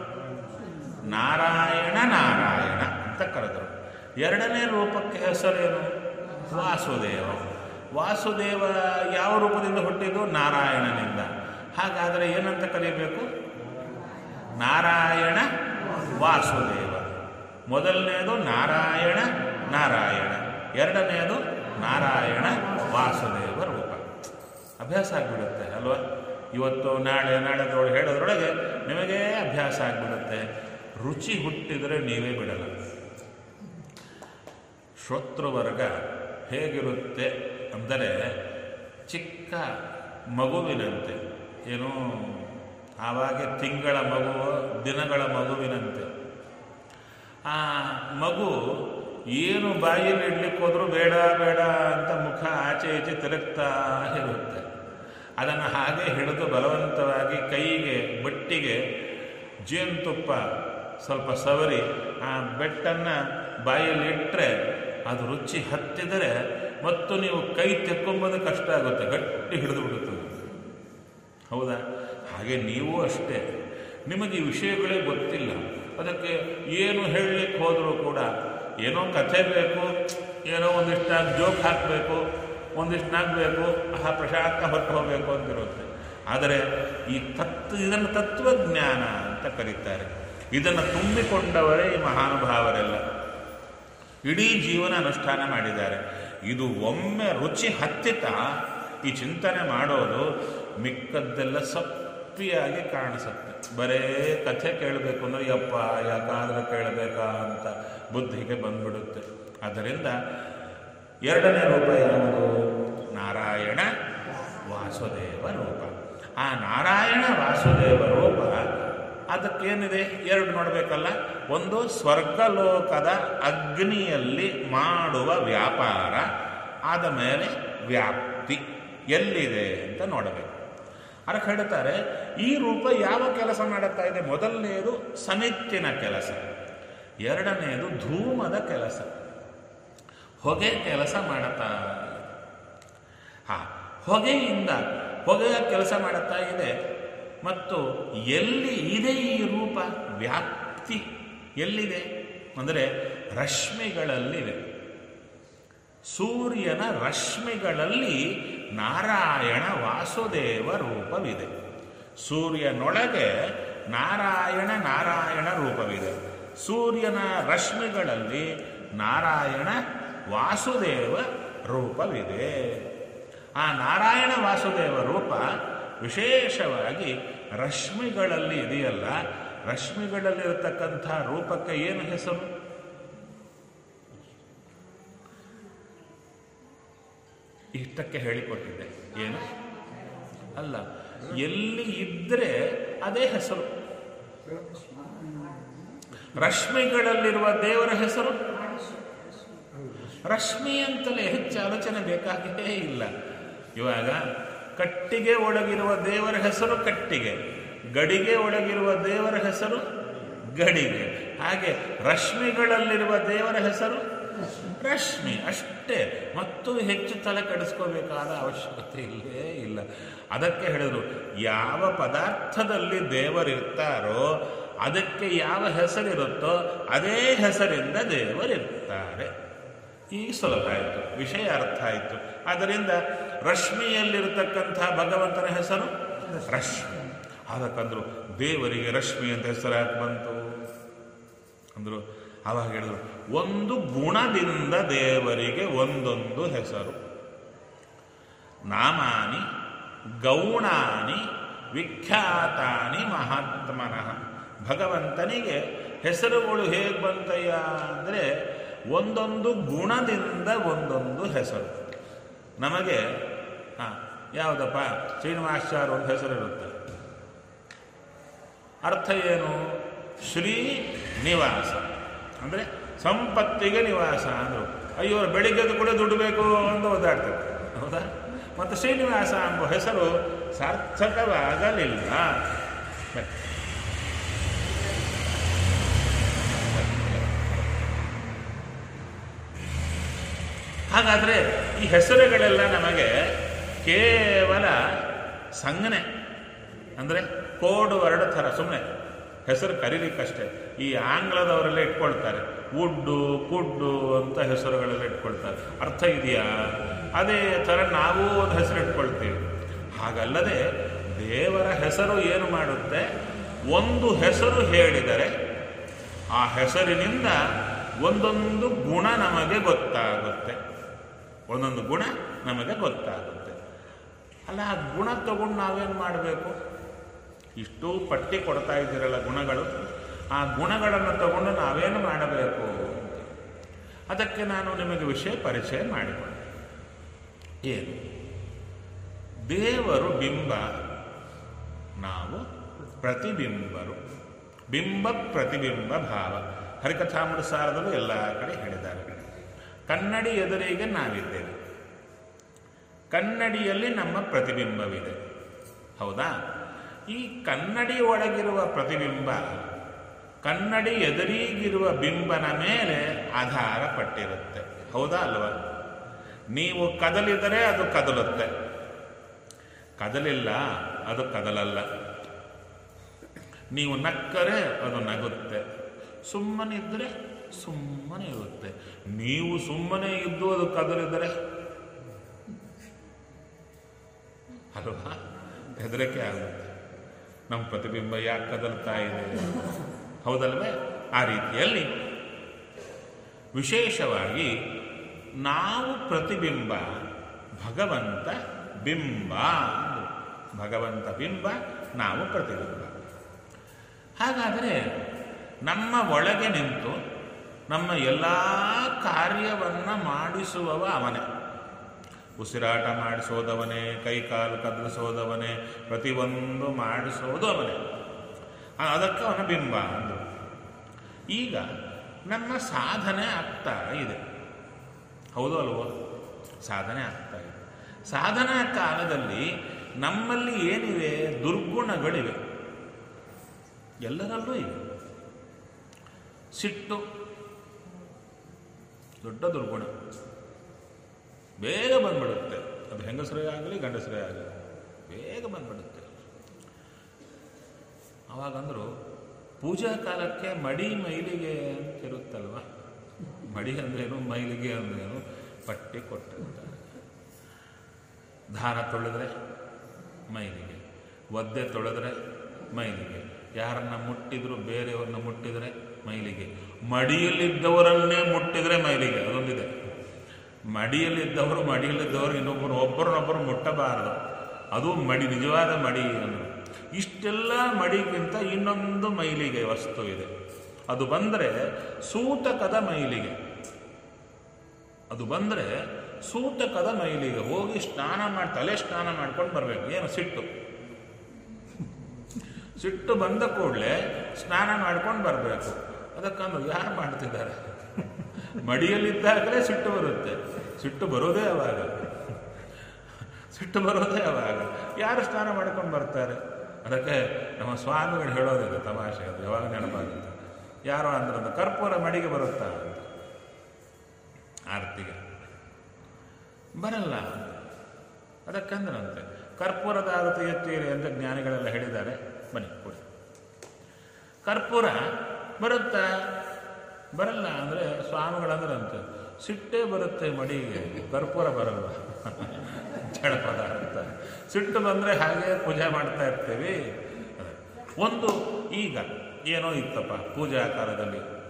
ನಾರಾಯಣ ನಾರಾಯಣ ಅಂತ ಕರೆದರು ಎರಡನೇ ರೂಪಕ್ಕೆ ಹೆಸರೇನು ವಾಸುದೇವ ವಾಸುದೇವ ಯಾವ ರೂಪದಿಂದ ಹುಟ್ಟಿದ್ದು ನಾರಾಯಣನಿಂದ ಹಾಗಾದರೆ ಏನಂತ ಕರೀಬೇಕು ನಾರಾಯಣ ವಾಸುದೇವ ಮೊದಲನೆಯದು ನಾರಾಯಣ ನಾರಾಯಣ ಎರಡನೆಯದು ನಾರಾಯಣ ವಾಸುದೇವ ರೂಪ ಅಭ್ಯಾಸ ಆಗಿಬಿಡುತ್ತೆ ಅಲ್ವಾ ಇವತ್ತು ನಾಳೆ ನಾಳೆದೊಳಗೆ ಹೇಳೋದ್ರೊಳಗೆ ನಿಮಗೆ ಅಭ್ಯಾಸ ಆಗಿಬಿಡುತ್ತೆ ರುಚಿ ಹುಟ್ಟಿದರೆ ನೀವೇ ಬಿಡಲ್ಲ ಶ್ರೋತೃವರ್ಗ ಹೇಗಿರುತ್ತೆ ಅಂದರೆ ಚಿಕ್ಕ ಮಗುವಿನಂತೆ ಏನು ಆವಾಗ ತಿಂಗಳ ಮಗು ದಿನಗಳ ಮಗುವಿನಂತೆ ಆ ಮಗು ಏನು ಬಾಯಲ್ಲಿ ಇಡ್ಲಿಕ್ಕೆ ಹೋದ್ರೂ ಬೇಡ ಬೇಡ ಅಂತ ಮುಖ ಆಚೆ ಈಚೆ ತಿರುಗ್ತಾ ಇರುತ್ತೆ ಅದನ್ನು ಹಾಗೆ ಹಿಡಿದು ಬಲವಂತವಾಗಿ ಕೈಗೆ ಬಟ್ಟಿಗೆ ಜೇನುತುಪ್ಪ ಸ್ವಲ್ಪ ಸವರಿ ಆ ಬೆಟ್ಟನ್ನು ಬಾಯಲ್ಲಿ ಇಟ್ಟರೆ ಅದು ರುಚಿ ಹತ್ತಿದರೆ ಮತ್ತು ನೀವು ಕೈ ತೆಕ್ಕೊಂಬೋದು ಕಷ್ಟ ಆಗುತ್ತೆ ಗಟ್ಟಿ ಹಿಡಿದು ಬಿಡುತ್ತದೆ ಹೌದಾ ಹಾಗೆ ನೀವು ಅಷ್ಟೇ ನಿಮಗೆ ಈ ವಿಷಯಗಳೇ ಗೊತ್ತಿಲ್ಲ ಅದಕ್ಕೆ ಏನು ಹೇಳಲಿಕ್ಕೆ ಹೋದರೂ ಕೂಡ ಏನೋ ಕಥೆ ಬೇಕು ಏನೋ ಒಂದಿಷ್ಟು ಜೋಕ್ ಹಾಕಬೇಕು ಒಂದಿಷ್ಟು ನಾಗಬೇಕು ಆ ಪ್ರಶಾಂತ ಹೊತ್ತು ಹೋಗಬೇಕು ಅಂತಿರುತ್ತೆ ಆದರೆ ಈ ತತ್ವ ಇದನ್ನು ತತ್ವಜ್ಞಾನ ಅಂತ ಕರೀತಾರೆ ಇದನ್ನು ತುಂಬಿಕೊಂಡವರೇ ಈ ಮಹಾನುಭಾವರೆಲ್ಲ ಇಡೀ ಜೀವನ ಅನುಷ್ಠಾನ ಮಾಡಿದ್ದಾರೆ ಇದು ಒಮ್ಮೆ ರುಚಿ ಹತ್ತಿತ ಈ ಚಿಂತನೆ ಮಾಡೋದು ಮಿಕ್ಕದ್ದೆಲ್ಲ ಸಪ್ಪಿಯಾಗಿ ಕಾಣಿಸುತ್ತೆ ಬರೇ ಕಥೆ ಕೇಳಬೇಕು ಅಂದ್ರೆ ಯಪ್ಪ ಯಾಕಾದ್ರೆ ಕೇಳಬೇಕಾ ಅಂತ ಬುದ್ಧಿಗೆ ಬಂದ್ಬಿಡುತ್ತೆ ಆದ್ದರಿಂದ ಎರಡನೇ ರೂಪ ಯಾವುದು ನಾರಾಯಣ ವಾಸುದೇವ ರೂಪ ಆ ನಾರಾಯಣ ವಾಸುದೇವ ರೂಪ ಅದಕ್ಕೇನಿದೆ ಎರಡು ನೋಡಬೇಕಲ್ಲ ಒಂದು ಸ್ವರ್ಗಲೋಕದ ಅಗ್ನಿಯಲ್ಲಿ ಮಾಡುವ ವ್ಯಾಪಾರ ಆದ ಮೇಲೆ ವ್ಯಾಪ್ತಿ ಎಲ್ಲಿದೆ ಅಂತ ನೋಡಬೇಕು ಅದಕ್ಕೆ ಹೇಳ್ತಾರೆ ಈ ರೂಪ ಯಾವ ಕೆಲಸ ಮಾಡುತ್ತಾ ಇದೆ ಮೊದಲನೆಯದು ಸಮಿತ್ತಿನ ಕೆಲಸ ಎರಡನೆಯದು ಧೂಮದ ಕೆಲಸ ಹೊಗೆ ಕೆಲಸ ಮಾಡುತ್ತಾ ಹಾ ಹೊಗೆಯಿಂದ ಹೊಗೆಯ ಕೆಲಸ ಮಾಡುತ್ತಾ ಇದೆ ಮತ್ತು ಎಲ್ಲಿ ಇದೆ ಈ ರೂಪ ವ್ಯಾಪ್ತಿ ಎಲ್ಲಿದೆ ಅಂದರೆ ರಶ್ಮಿಗಳಲ್ಲಿದೆ ಸೂರ್ಯನ ರಶ್ಮಿಗಳಲ್ಲಿ ನಾರಾಯಣ ವಾಸುದೇವ ರೂಪವಿದೆ ಸೂರ್ಯನೊಳಗೆ ನಾರಾಯಣ ನಾರಾಯಣ ರೂಪವಿದೆ ಸೂರ್ಯನ ರಶ್ಮಿಗಳಲ್ಲಿ ನಾರಾಯಣ ವಾಸುದೇವ ರೂಪವಿದೆ ಆ ನಾರಾಯಣ ವಾಸುದೇವ ರೂಪ ವಿಶೇಷವಾಗಿ ರಶ್ಮಿಗಳಲ್ಲಿ ಇದೆಯಲ್ಲ ರಶ್ಮಿಗಳಲ್ಲಿರತಕ್ಕಂಥ ರೂಪಕ್ಕೆ ಏನು ಹೆಸರು ಇಷ್ಟಕ್ಕೆ ಹೇಳಿಕೊಟ್ಟಿದ್ದೆ ಏನು ಅಲ್ಲ ಎಲ್ಲಿ ಇದ್ರೆ ಅದೇ ಹೆಸರು ರಶ್ಮಿಗಳಲ್ಲಿರುವ ದೇವರ ಹೆಸರು ರಶ್ಮಿ ಅಂತಲೇ ಹೆಚ್ಚು ಆಲೋಚನೆ ಬೇಕಾಗಿಯೇ ಇಲ್ಲ ಇವಾಗ ಕಟ್ಟಿಗೆ ಒಳಗಿರುವ ದೇವರ ಹೆಸರು ಕಟ್ಟಿಗೆ ಗಡಿಗೆ ಒಳಗಿರುವ ದೇವರ ಹೆಸರು ಗಡಿಗೆ ಹಾಗೆ ರಶ್ಮಿಗಳಲ್ಲಿರುವ ದೇವರ ಹೆಸರು ರಶ್ಮಿ ಅಷ್ಟೇ ಮತ್ತು ಹೆಚ್ಚು ತಲೆ ಕೆಡಿಸ್ಕೋಬೇಕಾದ ಅವಶ್ಯಕತೆ ಇಲ್ಲೇ ಇಲ್ಲ ಅದಕ್ಕೆ ಹೇಳಿದ್ರು ಯಾವ ಪದಾರ್ಥದಲ್ಲಿ ದೇವರಿರ್ತಾರೋ ಅದಕ್ಕೆ ಯಾವ ಹೆಸರಿರುತ್ತೋ ಅದೇ ಹೆಸರಿಂದ ದೇವರಿರ್ತಾರೆ ಈಗ ಸುಲಭ ಆಯಿತು ವಿಷಯ ಅರ್ಥ ಆಯಿತು ಆದ್ದರಿಂದ ರಶ್ಮಿಯಲ್ಲಿರತಕ್ಕಂಥ ಭಗವಂತನ ಹೆಸರು ರಶ್ಮಿ ಅದಕ್ಕಂದ್ರು ದೇವರಿಗೆ ರಶ್ಮಿ ಅಂತ ಹೆಸರು ಯಾಕೆ ಬಂತು ಅಂದರು ಆವಾಗ ಹೇಳಿದ್ರು ಒಂದು ಗುಣದಿಂದ ದೇವರಿಗೆ ಒಂದೊಂದು ಹೆಸರು ನಾಮಾನಿ ಗೌಣಾನಿ ವಿಖ್ಯಾತಾನಿ ಮಹಾತ್ಮನಃ ಭಗವಂತನಿಗೆ ಹೆಸರುಗಳು ಹೇಗೆ ಬಂತಯ್ಯ ಅಂದರೆ ಒಂದೊಂದು ಗುಣದಿಂದ ಒಂದೊಂದು ಹೆಸರು ನಮಗೆ ಹಾಂ ಯಾವುದಪ್ಪ ಶ್ರೀನಿವಾಸಾಚಾರ್ಯ ಒಂದು ಹೆಸರಿರುತ್ತೆ ಅರ್ಥ ಏನು ಶ್ರೀ ನಿವಾಸ ಅಂದರೆ ಸಂಪತ್ತಿಗೆ ನಿವಾಸ ಅಂದರು ಅಯ್ಯೋ ಬೆಳಿಗ್ಗೆದು ಕೂಡ ದುಡ್ಡು ಬೇಕು ಅಂತ ಓದಾಡ್ತಾರೆ ಹೌದಾ ಮತ್ತು ಶ್ರೀನಿವಾಸ ಎಂಬ ಹೆಸರು ಸಾರ್ಥಕವಾಗಲಿಲ್ಲ ಬನ್ನಿ. ಹಾಗಾದರೆ ಈ ಹೆಸರುಗಳೆಲ್ಲ ನಮಗೆ ಕೇವಲ ಸಂಜ್ಞೆ ಅಂದರೆ ಕೋಡ್ ವರ್ಡ್ ಥರ ಸುಮ್ಮನೆ ಹೆಸರು ಕರೀಲಿಕ್ಕಷ್ಟೇ ಈ ಆಂಗ್ಲದವರೆಲ್ಲ ಇಟ್ಕೊಳ್ತಾರೆ ವುಡ್ಡು ಕುಡ್ಡು ಅಂತ ಹೆಸರುಗಳೆಲ್ಲ ಇಟ್ಕೊಳ್ತಾರೆ ಅರ್ಥ ಇದೆಯಾ ಅದೇ ಥರ ನಾವು ಒಂದು ಹೆಸರು ಇಟ್ಕೊಳ್ತೀವಿ ಹಾಗಲ್ಲದೆ ದೇವರ ಹೆಸರು ಏನು ಮಾಡುತ್ತೆ ಒಂದು ಹೆಸರು ಹೇಳಿದರೆ ಆ ಹೆಸರಿನಿಂದ ಒಂದೊಂದು ಗುಣ ನಮಗೆ ಗೊತ್ತಾಗುತ್ತೆ ಒಂದೊಂದು ಗುಣ ನಮಗೆ ಗೊತ್ತಾಗುತ್ತೆ ಅಲ್ಲ ಆ ಗುಣ ತಗೊಂಡು ನಾವೇನು ಮಾಡಬೇಕು ಇಷ್ಟು ಪಟ್ಟಿ ಕೊಡ್ತಾ ಇದ್ದೀರಲ್ಲ ಗುಣಗಳು ಆ ಗುಣಗಳನ್ನು ತಗೊಂಡು ನಾವೇನು ಮಾಡಬೇಕು ಅದಕ್ಕೆ ನಾನು ನಿಮಗೆ ವಿಷಯ ಪರಿಚಯ ಮಾಡಿಕೊಂಡೆ ಏನು ದೇವರು ಬಿಂಬ ನಾವು ಪ್ರತಿಬಿಂಬರು ಬಿಂಬ ಪ್ರತಿಬಿಂಬ ಭಾವ ಹರಿಕಥಾಮೃತಸಾರದಲ್ಲೂ ಎಲ್ಲ ಕಡೆ ಹೇಳಿದ್ದಾರೆ ಕನ್ನಡಿ ಎದುರಿಗೆ ನಾವಿದ್ದೇವೆ ಕನ್ನಡಿಯಲ್ಲಿ ನಮ್ಮ ಪ್ರತಿಬಿಂಬವಿದೆ ಹೌದಾ ಈ ಕನ್ನಡಿ ಒಳಗಿರುವ ಪ್ರತಿಬಿಂಬ ಕನ್ನಡಿ ಎದುರಿಗಿರುವ ಬಿಂಬನ ಮೇಲೆ ಆಧಾರ ಪಟ್ಟಿರುತ್ತೆ ಹೌದಾ ಅಲ್ವಾ ನೀವು ಕದಲಿದರೆ ಅದು ಕದಲುತ್ತೆ ಕದಲಿಲ್ಲ ಅದು ಕದಲಲ್ಲ ನೀವು ನಕ್ಕರೆ ಅದು ನಗುತ್ತೆ ಸುಮ್ಮನಿದ್ದರೆ ಸುಮ್ಮನೆ ಇರುತ್ತೆ ನೀವು ಸುಮ್ಮನೆ ಇದ್ದು ಅದು ಕದಲಿದರೆ ಅಲ್ವಾ ಹೆದರಿಕೆ ಆಗುತ್ತೆ ನಮ್ಮ ಪ್ರತಿಬಿಂಬ ಯಾಕೆ ಕದಲ್ತಾ ಇದೆ ಹೌದಲ್ವೇ ಆ ರೀತಿಯಲ್ಲಿ ವಿಶೇಷವಾಗಿ ನಾವು ಪ್ರತಿಬಿಂಬ ಭಗವಂತ ಬಿಂಬ ಅಂದ್ರು. ಭಗವಂತ ಬಿಂಬ ನಾವು ಪ್ರತಿಬಿಂಬ ಹಾಗಾದರೆ ನಮ್ಮ ಒಳಗೆ ನಿಂತು ನಮ್ಮ ಎಲ್ಲ ಕಾರ್ಯವನ್ನು ಮಾಡಿಸುವವ ಅವನೇ ಉಸಿರಾಟ ಮಾಡಿಸೋದವನೇ ಕೈಕಾಲು ಕದಲಿಸೋದವನೇ ಪ್ರತಿಯೊಂದು ಮಾಡಿಸೋದು ಅವನೇ ಆ- ಅದಕ್ಕೆ ಅವನ ಬಿಂಬ ಅಂದರು ಈಗ ನಮ್ಮ ಸಾಧನೆ ಆಗ್ತಾ ಇದೆ ಹೌದು ಅಲ್ವೋ ಸಾಧನೆ ಆಗ್ತಾ ಇದೆ ಸಾಧನಾ ಕಾಲದಲ್ಲಿ ನಮ್ಮಲ್ಲಿ ಏನಿವೆ ದುರ್ಗುಣಗಳಿವೆ ಎಲ್ಲರಲ್ಲೂ ಇವೆ ಸಿಟ್ಟು ದೊಡ್ಡ ದುರ್ಗುಣ ಬೇಗ ಬಂದ್ಬಿಡುತ್ತೆ ಅದು ಹೆಂಗಸರೇ ಆಗಲಿ ಗಂಡಸರೇ ಆಗಲಿ ಬೇಗ ಬಂದ್ಬಿಡುತ್ತೆ ಅವಾಗಂದ್ರು ಪೂಜಾ ಕಾಲಕ್ಕೆ ಮಡಿ ಮೈಲಿಗೆ ಅಂತ ಇರುತ್ತಲ್ವ ಮಡಿ ಅಂದ್ರೇನು ಮೈಲಿಗೆ ಅಂದ್ರೇನು ಪಟ್ಟಿ ಕೊಟ್ಟಿರ್ತಾರೆ ದಾರ ತೊಳೆದ್ರೆ ಮೈಲಿಗೆ ಒದ್ದೆ ತೊಳೆದ್ರೆ ಮೈಲಿಗೆ ಯಾರನ್ನ ಮುಟ್ಟಿದ್ರು ಬೇರೆಯವ್ರನ್ನ ಮುಟ್ಟಿದ್ರೆ ಮೈಲಿಗೆ ಮಡಿಯಲ್ಲಿದ್ದವರನ್ನೇ ಮುಟ್ಟಿದ್ರೆ ಮೈಲಿಗೆ ಅದೊಂದಿದೆ ಮಡಿಯಲ್ಲಿದ್ದವರು ಮಡಿಯಲ್ಲಿದ್ದವರು ಇನ್ನೊಬ್ಬರು ಒಬ್ಬರನ್ನೊಬ್ಬರು ಮುಟ್ಟಬಾರದು ಅದು ಮಡಿ ನಿಜವಾದ ಮಡಿ ಅಂದರು ಇಷ್ಟೆಲ್ಲ ಮಡಿಗಿಂತ ಇನ್ನೊಂದು ಮೈಲಿಗೆ ವಸ್ತು ಇದೆ ಅದು ಬಂದರೆ ಸೂತಕದ ಮೈಲಿಗೆ ಅದು ಬಂದರೆ ಸೂತಕದ ಮೈಲಿಗೆ ಹೋಗಿ ಸ್ನಾನ ಮಾಡಿ ತಲೆ ಸ್ನಾನ ಮಾಡ್ಕೊಂಡು ಬರಬೇಕು ಏನು ಸಿಟ್ಟು ಸಿಟ್ಟು ಬಂದ ಕೂಡಲೇ ಸ್ನಾನ ಮಾಡ್ಕೊಂಡು ಬರಬೇಕು ಅದಕ್ಕಂದು ಯಾರು ಮಾಡ್ತಿದ್ದಾರೆ ಮಡಿಯಲ್ಲಿದ್ದಾಗಲೇ ಸಿಟ್ಟು ಬರುತ್ತೆ ಸಿಟ್ಟು ಬರೋದೇ ಅವಾಗ ಸಿಟ್ಟು ಬರೋದೇ ಅವಾಗ ಯಾರು ಸ್ನಾನ ಮಾಡ್ಕೊಂಡು ಬರ್ತಾರೆ ಅದಕ್ಕೆ ನಮ್ಮ ಸ್ವಾಮಿಗಳು ಹೇಳೋದಿದೆ ತಮಾಷೆ ಅದು ಯಾವಾಗ ನೆನಪಾಗುತ್ತೆ ಯಾರೋ ಅಂದ್ರೆ ಕರ್ಪೂರ ಮಡಿಗೆ ಬರುತ್ತಾ ಅಂತ ಆರತಿಗೆ ಬರಲ್ಲ ಅದಕ್ಕಂದ್ರಂತೆ ಕರ್ಪೂರದ ಆರತಿ ಎತ್ತೀರಿ ಅಂತ ಜ್ಞಾನಿಗಳೆಲ್ಲ ಹೇಳಿದ್ದಾರೆ ಬನ್ನಿ ಕೊಡಿ ಕರ್ಪೂರ ಬರುತ್ತಾ ಬರಲ್ಲ ಅಂದರೆ ಸ್ವಾಮಿಗಳಂದ್ರಂತೆ ಸಿಟ್ಟೇ ಬರುತ್ತೆ ಮಡಿಗೆ ಕರ್ಪೂರ ಬರಲ್ಲ ಜಡ ಪದಾರ್ಥ ಸಿಟ್ಟು ಬಂದರೆ ಹಾಗೆ ಪೂಜೆ ಮಾಡ್ತಾ ಇರ್ತೀವಿ ಒಂದು ಈಗ ಏನೋ ಇತ್ತಪ್ಪ ಪೂಜಾ ಕಾಲದಲ್ಲಿ ವಿಪ್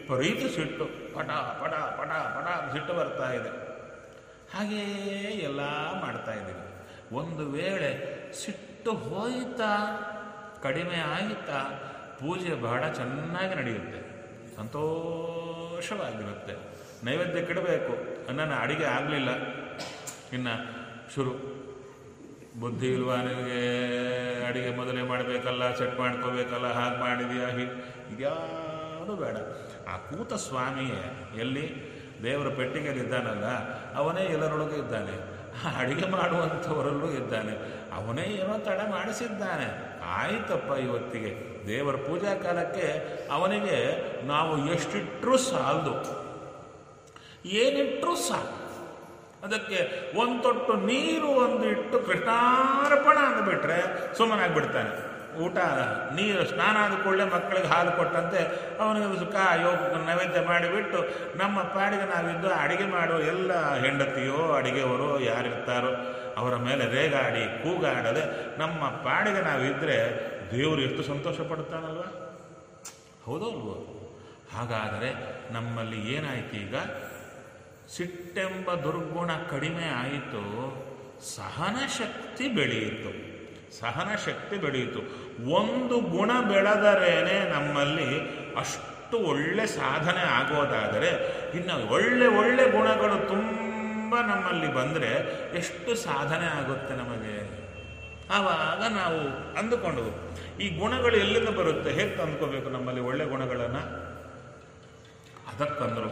ವಿಪರೀತ ಸಿಟ್ಟು ಪಟ ಪಟ ಪಟ ಪಟ ಸಿಟ್ಟು ಬರ್ತಾ ಇದೆ ಹಾಗೆಯೇ ಎಲ್ಲ ಮಾಡ್ತಾ ಇದ್ದೀವಿ ಒಂದು ವೇಳೆ ಸಿಟ್ಟು ಹೋಯಿತಾ ಕಡಿಮೆ ಆಯಿತಾ ಪೂಜೆ ಬಹಳ ಚೆನ್ನಾಗಿ ನಡೆಯುತ್ತೆ ಸಂತೋಷವಾಗಿರುತ್ತೆ ನೈವೇದ್ಯ ಕೆಡಬೇಕು ನನ್ನ ಅಡಿಗೆ ಆಗಲಿಲ್ಲ ಇನ್ನು ಶುರು ಬುದ್ಧಿ ಇಲ್ವಾ ನಿನಗೆ ಅಡಿಗೆ ಮೊದಲೇ ಮಾಡಬೇಕಲ್ಲ ಸೆಟ್ ಮಾಡ್ಕೋಬೇಕಲ್ಲ ಹಾಗೆ ಮಾಡಿದೀಯಾ ಹೀಗೆ ಇದ್ಯಾವುದು ಬೇಡ ಆ ಕೂತ ಸ್ವಾಮಿಯೇ ಎಲ್ಲಿ ದೇವರ ಪೆಟ್ಟಿಗೆಯಲ್ಲಿ ಇದ್ದಾನಲ್ಲ ಅವನೇ ಎಲ್ಲರೊಳಗೂ ಇದ್ದಾನೆ ಆ ಅಡಿಗೆ ಮಾಡುವಂಥವರಲ್ಲೂ ಇದ್ದಾನೆ ಅವನೇ ಏನೋ ತಡ ಮಾಡಿಸಿದ್ದಾನೆ ಆಯ್ತಪ್ಪ ಇವತ್ತಿಗೆ ದೇವರ ಪೂಜಾ ಕಾಲಕ್ಕೆ ಅವನಿಗೆ ನಾವು ಎಷ್ಟಿಟ್ಟರೂ ಸಾಲದು ಏನಿಟ್ಟರೂ ಸಾಕು ಅದಕ್ಕೆ ಒಂದು ತೊಟ್ಟು ನೀರು ಒಂದು ಇಟ್ಟು ಕೃಷ್ಣಾರ್ಪಣ ಅಂದ್ಬಿಟ್ರೆ ಸುಮ್ಮನಾಗ್ಬಿಡ್ತಾನೆ ಊಟ ನೀರು ಸ್ನಾನ ಆದ ಕೂಡಲೇ ಮಕ್ಕಳಿಗೆ ಹಾಲು ಕೊಟ್ಟಂತೆ ಅವನಿಗೆ ಸುಖ ಯೋಗ ನೈವೇದ್ಯ ಮಾಡಿಬಿಟ್ಟು ನಮ್ಮ ಪಾಡಿಗೆ ನಾವಿದ್ದು ಅಡಿಗೆ ಮಾಡುವ ಎಲ್ಲ ಹೆಂಡತಿಯೋ ಅಡಿಗೆಯವರು ಯಾರಿರ್ತಾರೋ ಅವರ ಮೇಲೆ ರೇಗಾಡಿ ಕೂಗಾಡದೆ ನಮ್ಮ ಪಾಡಿಗೆ ನಾವಿದ್ದರೆ ದೇವರು ಎಷ್ಟು ಸಂತೋಷ ಪಡ್ತಾನಲ್ವ ಹೌದೋ ಅಲ್ವೋ ಹಾಗಾದರೆ ನಮ್ಮಲ್ಲಿ ಏನಾಯ್ತು ಈಗ ಸಿಟ್ಟೆಂಬ ದುರ್ಗುಣ ಕಡಿಮೆ ಆಯಿತು ಸಹನ ಶಕ್ತಿ ಬೆಳೆಯಿತು ಸಹನ ಶಕ್ತಿ ಬೆಳೆಯಿತು ಒಂದು ಗುಣ ಬೆಳೆದರೇನೆ ನಮ್ಮಲ್ಲಿ ಅಷ್ಟು ಒಳ್ಳೆ ಸಾಧನೆ ಆಗೋದಾದರೆ ಇನ್ನು ಒಳ್ಳೆ ಒಳ್ಳೆ ಗುಣಗಳು ತುಂಬ ನಮ್ಮಲ್ಲಿ ಬಂದರೆ ಎಷ್ಟು ಸಾಧನೆ ಆಗುತ್ತೆ ನಮಗೆ ಆವಾಗ ನಾವು ಅಂದುಕೊಂಡು ಈ ಗುಣಗಳು ಎಲ್ಲಿಂದ ಬರುತ್ತೆ ಹೇಗೆ ತಂದ್ಕೋಬೇಕು ನಮ್ಮಲ್ಲಿ ಒಳ್ಳೆ ಗುಣಗಳನ್ನು ಅದಕ್ಕಂದ್ರು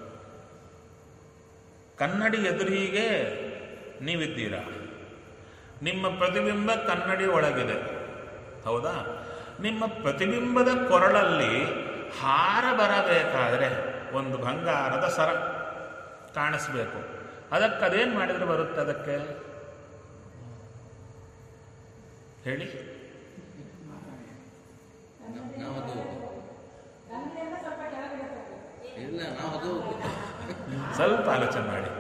ಕನ್ನಡಿ ಎದುರಿಗೆ ನೀವಿದ್ದೀರಾ ನಿಮ್ಮ ಪ್ರತಿಬಿಂಬ ಕನ್ನಡಿ ಒಳಗಿದೆ ಹೌದಾ ನಿಮ್ಮ ಪ್ರತಿಬಿಂಬದ ಕೊರಳಲ್ಲಿ ಹಾರ ಬರಬೇಕಾದ್ರೆ ಒಂದು ಬಂಗಾರದ ಸರ ಕಾಣಿಸ್ಬೇಕು ಅದಕ್ಕೆ ಅದೇನು ಮಾಡಿದ್ರೆ ಬರುತ್ತೆ ಅದಕ್ಕೆ ಹೇಳಿ ನಾವದು ಇಲ್ಲ ನಾವದು ಸ್ವಲ್ಪ ಆಲೋಚನೆ ಮಾಡಿ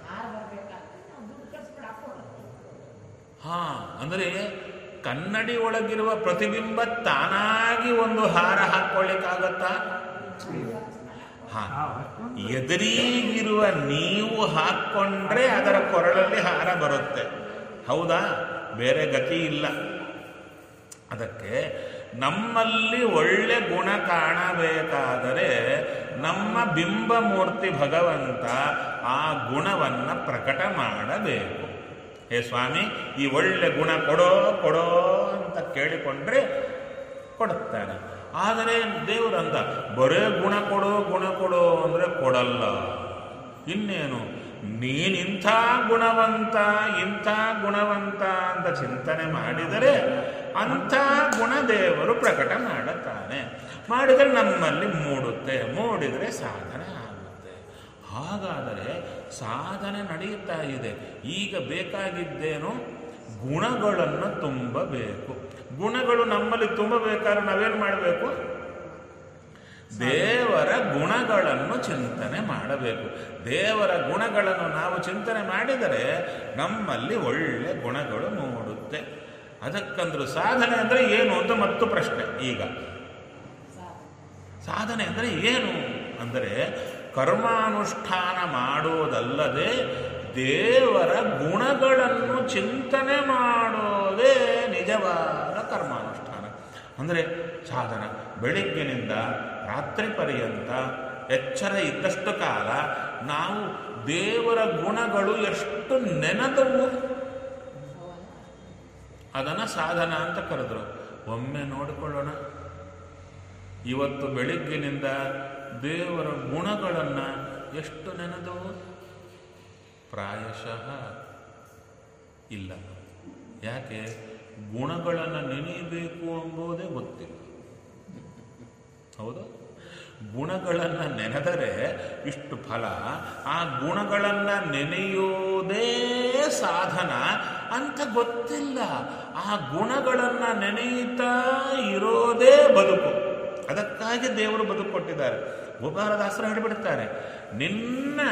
ಹಾ ಅಂದರೆ ಕನ್ನಡಿ ಒಳಗಿರುವ ಪ್ರತಿಬಿಂಬ ತಾನಾಗಿ ಒಂದು ಹಾರ ಹಾಕೊಳ್ಳಿಕ್ಕಾಗತ್ತಾ ಹಾ ಎದುರಿಗಿರುವ ನೀವು ಹಾಕ್ಕೊಂಡ್ರೆ ಅದರ ಕೊರಳಲ್ಲಿ ಹಾರ ಬರುತ್ತೆ ಹೌದಾ ಬೇರೆ ಗತಿ ಇಲ್ಲ ಅದಕ್ಕೆ ನಮ್ಮಲ್ಲಿ ಒಳ್ಳೆ ಗುಣ ಕಾಣಬೇಕಾದರೆ ನಮ್ಮ ಬಿಂಬ ಮೂರ್ತಿ ಭಗವಂತ ಆ ಗುಣವನ್ನು ಪ್ರಕಟ ಮಾಡಬೇಕು ಹೇ ಸ್ವಾಮಿ ಈ ಒಳ್ಳೆ ಗುಣ ಕೊಡೋ ಕೊಡೋ ಅಂತ ಕೇಳಿಕೊಂಡ್ರೆ ಕೊಡುತ್ತಾನೆ ಆದರೆ ದೇವರಂದ ಬರೇ ಗುಣ ಕೊಡೋ ಗುಣ ಕೊಡೋ ಅಂದರೆ ಕೊಡಲ್ಲ ಇನ್ನೇನು ನೀನಿಂಥ ಗುಣವಂತ ಇಂಥ ಗುಣವಂತ ಅಂತ ಚಿಂತನೆ ಮಾಡಿದರೆ ಅಂಥ ಗುಣ ದೇವರು ಪ್ರಕಟ ಮಾಡುತ್ತಾನೆ ಮಾಡಿದರೆ ನಮ್ಮಲ್ಲಿ ಮೂಡುತ್ತೆ ಮೂಡಿದರೆ ಸಾಧನೆ ಆಗುತ್ತೆ ಹಾಗಾದರೆ ಸಾಧನೆ ನಡೆಯುತ್ತಾ ಇದೆ ಈಗ ಬೇಕಾಗಿದ್ದೇನು ಗುಣಗಳನ್ನು ತುಂಬಬೇಕು ಗುಣಗಳು ನಮ್ಮಲ್ಲಿ ತುಂಬಬೇಕಾದ್ರೆ ನಾವೇನು ಮಾಡಬೇಕು ದೇವರ ಗುಣಗಳನ್ನು ಚಿಂತನೆ ಮಾಡಬೇಕು ದೇವರ ಗುಣಗಳನ್ನು ನಾವು ಚಿಂತನೆ ಮಾಡಿದರೆ ನಮ್ಮಲ್ಲಿ ಒಳ್ಳೆ ಗುಣಗಳು ಮೂಡುತ್ತೆ ಅದಕ್ಕಂದ್ರು ಸಾಧನೆ ಅಂದರೆ ಏನು ಅಂತ ಮತ್ತು ಪ್ರಶ್ನೆ ಈಗ ಸಾಧನೆ ಅಂದರೆ ಏನು ಅಂದರೆ ಕರ್ಮಾನುಷ್ಠಾನ ಮಾಡೋದಲ್ಲದೆ ದೇವರ ಗುಣಗಳನ್ನು ಚಿಂತನೆ ಮಾಡೋದೇ ನಿಜವಾದ ಕರ್ಮಾನುಷ್ಠಾನ ಅಂದರೆ ಸಾಧನ ಬೆಳಿಗ್ಗಿನಿಂದ ರಾತ್ರಿ ಪರ್ಯಂತ ಎಚ್ಚರ ಇದ್ದಷ್ಟು ಕಾಲ ನಾವು ದೇವರ ಗುಣಗಳು ಎಷ್ಟು ನೆನೆದವು ಅದನ್ನು ಸಾಧನ ಅಂತ ಕರೆದ್ರು ಒಮ್ಮೆ ನೋಡಿಕೊಳ್ಳೋಣ ಇವತ್ತು ಬೆಳಿಗ್ಗಿನಿಂದ ದೇವರ ಗುಣಗಳನ್ನು ಎಷ್ಟು ನೆನೆದವು ಪ್ರಾಯಶಃ ಇಲ್ಲ ಯಾಕೆ ಗುಣಗಳನ್ನು ನೆನೆಯಬೇಕು ಎಂಬುದೇ ಗೊತ್ತಿಲ್ಲ ಹೌದು ಗುಣಗಳನ್ನು ನೆನೆದರೆ ಇಷ್ಟು ಫಲ ಆ ಗುಣಗಳನ್ನು ನೆನೆಯೋದೇ ಸಾಧನ ಅಂತ ಗೊತ್ತಿಲ್ಲ ಆ ಗುಣಗಳನ್ನು ನೆನೆಯುತ್ತಾ ಇರೋದೇ ಬದುಕು ಅದಕ್ಕಾಗಿ ದೇವರು ಬದುಕು ಕೊಟ್ಟಿದ್ದಾರೆ ಗೋಪಾಲದಾಸರು ಹೇಳಿಬಿಡ್ತಾರೆ ನಿನ್ನ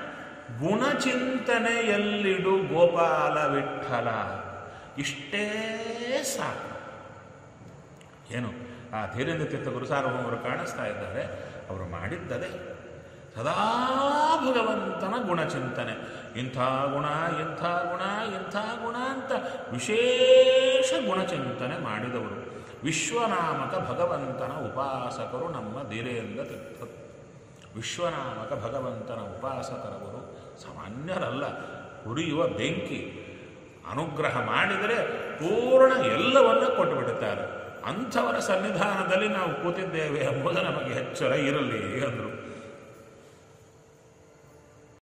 ಗುಣಚಿಂತನೆಯಲ್ಲಿಡು ಗೋಪಾಲ ವಿಠಲ ಇಷ್ಟೇ ಸಾಕು ಏನು ಆ ಧೀರೇಂದ್ರ ತೀರ್ಥ ಗುರುಸಾರ್ವಭೌಮರು ಕಾಣಿಸ್ತಾ ಇದ್ದಾರೆ ಅವರು ಮಾಡಿದ್ದದೇ ಸದಾ ಭಗವಂತನ ಗುಣಚಿಂತನೆ ಇಂಥ ಗುಣ ಇಂಥ ಗುಣ ಇಂಥ ಗುಣ ಅಂತ ವಿಶೇಷ ಗುಣಚಿಂತನೆ ಮಾಡಿದವರು ವಿಶ್ವನಾಮಕ ಭಗವಂತನ ಉಪಾಸಕರು ನಮ್ಮ ಧೀರೇಂದ್ರ ತೀರ್ಥರು ವಿಶ್ವನಾಮಕ ಭಗವಂತನ ಉಪಾಸಕರವರು ಸಾಮಾನ್ಯರಲ್ಲ ಉರಿಯುವ ಬೆಂಕಿ ಅನುಗ್ರಹ ಮಾಡಿದರೆ ಪೂರ್ಣ ಎಲ್ಲವನ್ನ ಕೊಟ್ಟು ಬಿಡುತ್ತಾರೆ ಅಂಥವರ ಸನ್ನಿಧಾನದಲ್ಲಿ ನಾವು ಕೂತಿದ್ದೇವೆ ಎಂಬುದು ನಮಗೆ ಎಚ್ಚರ ಇರಲಿ ಅಂದರು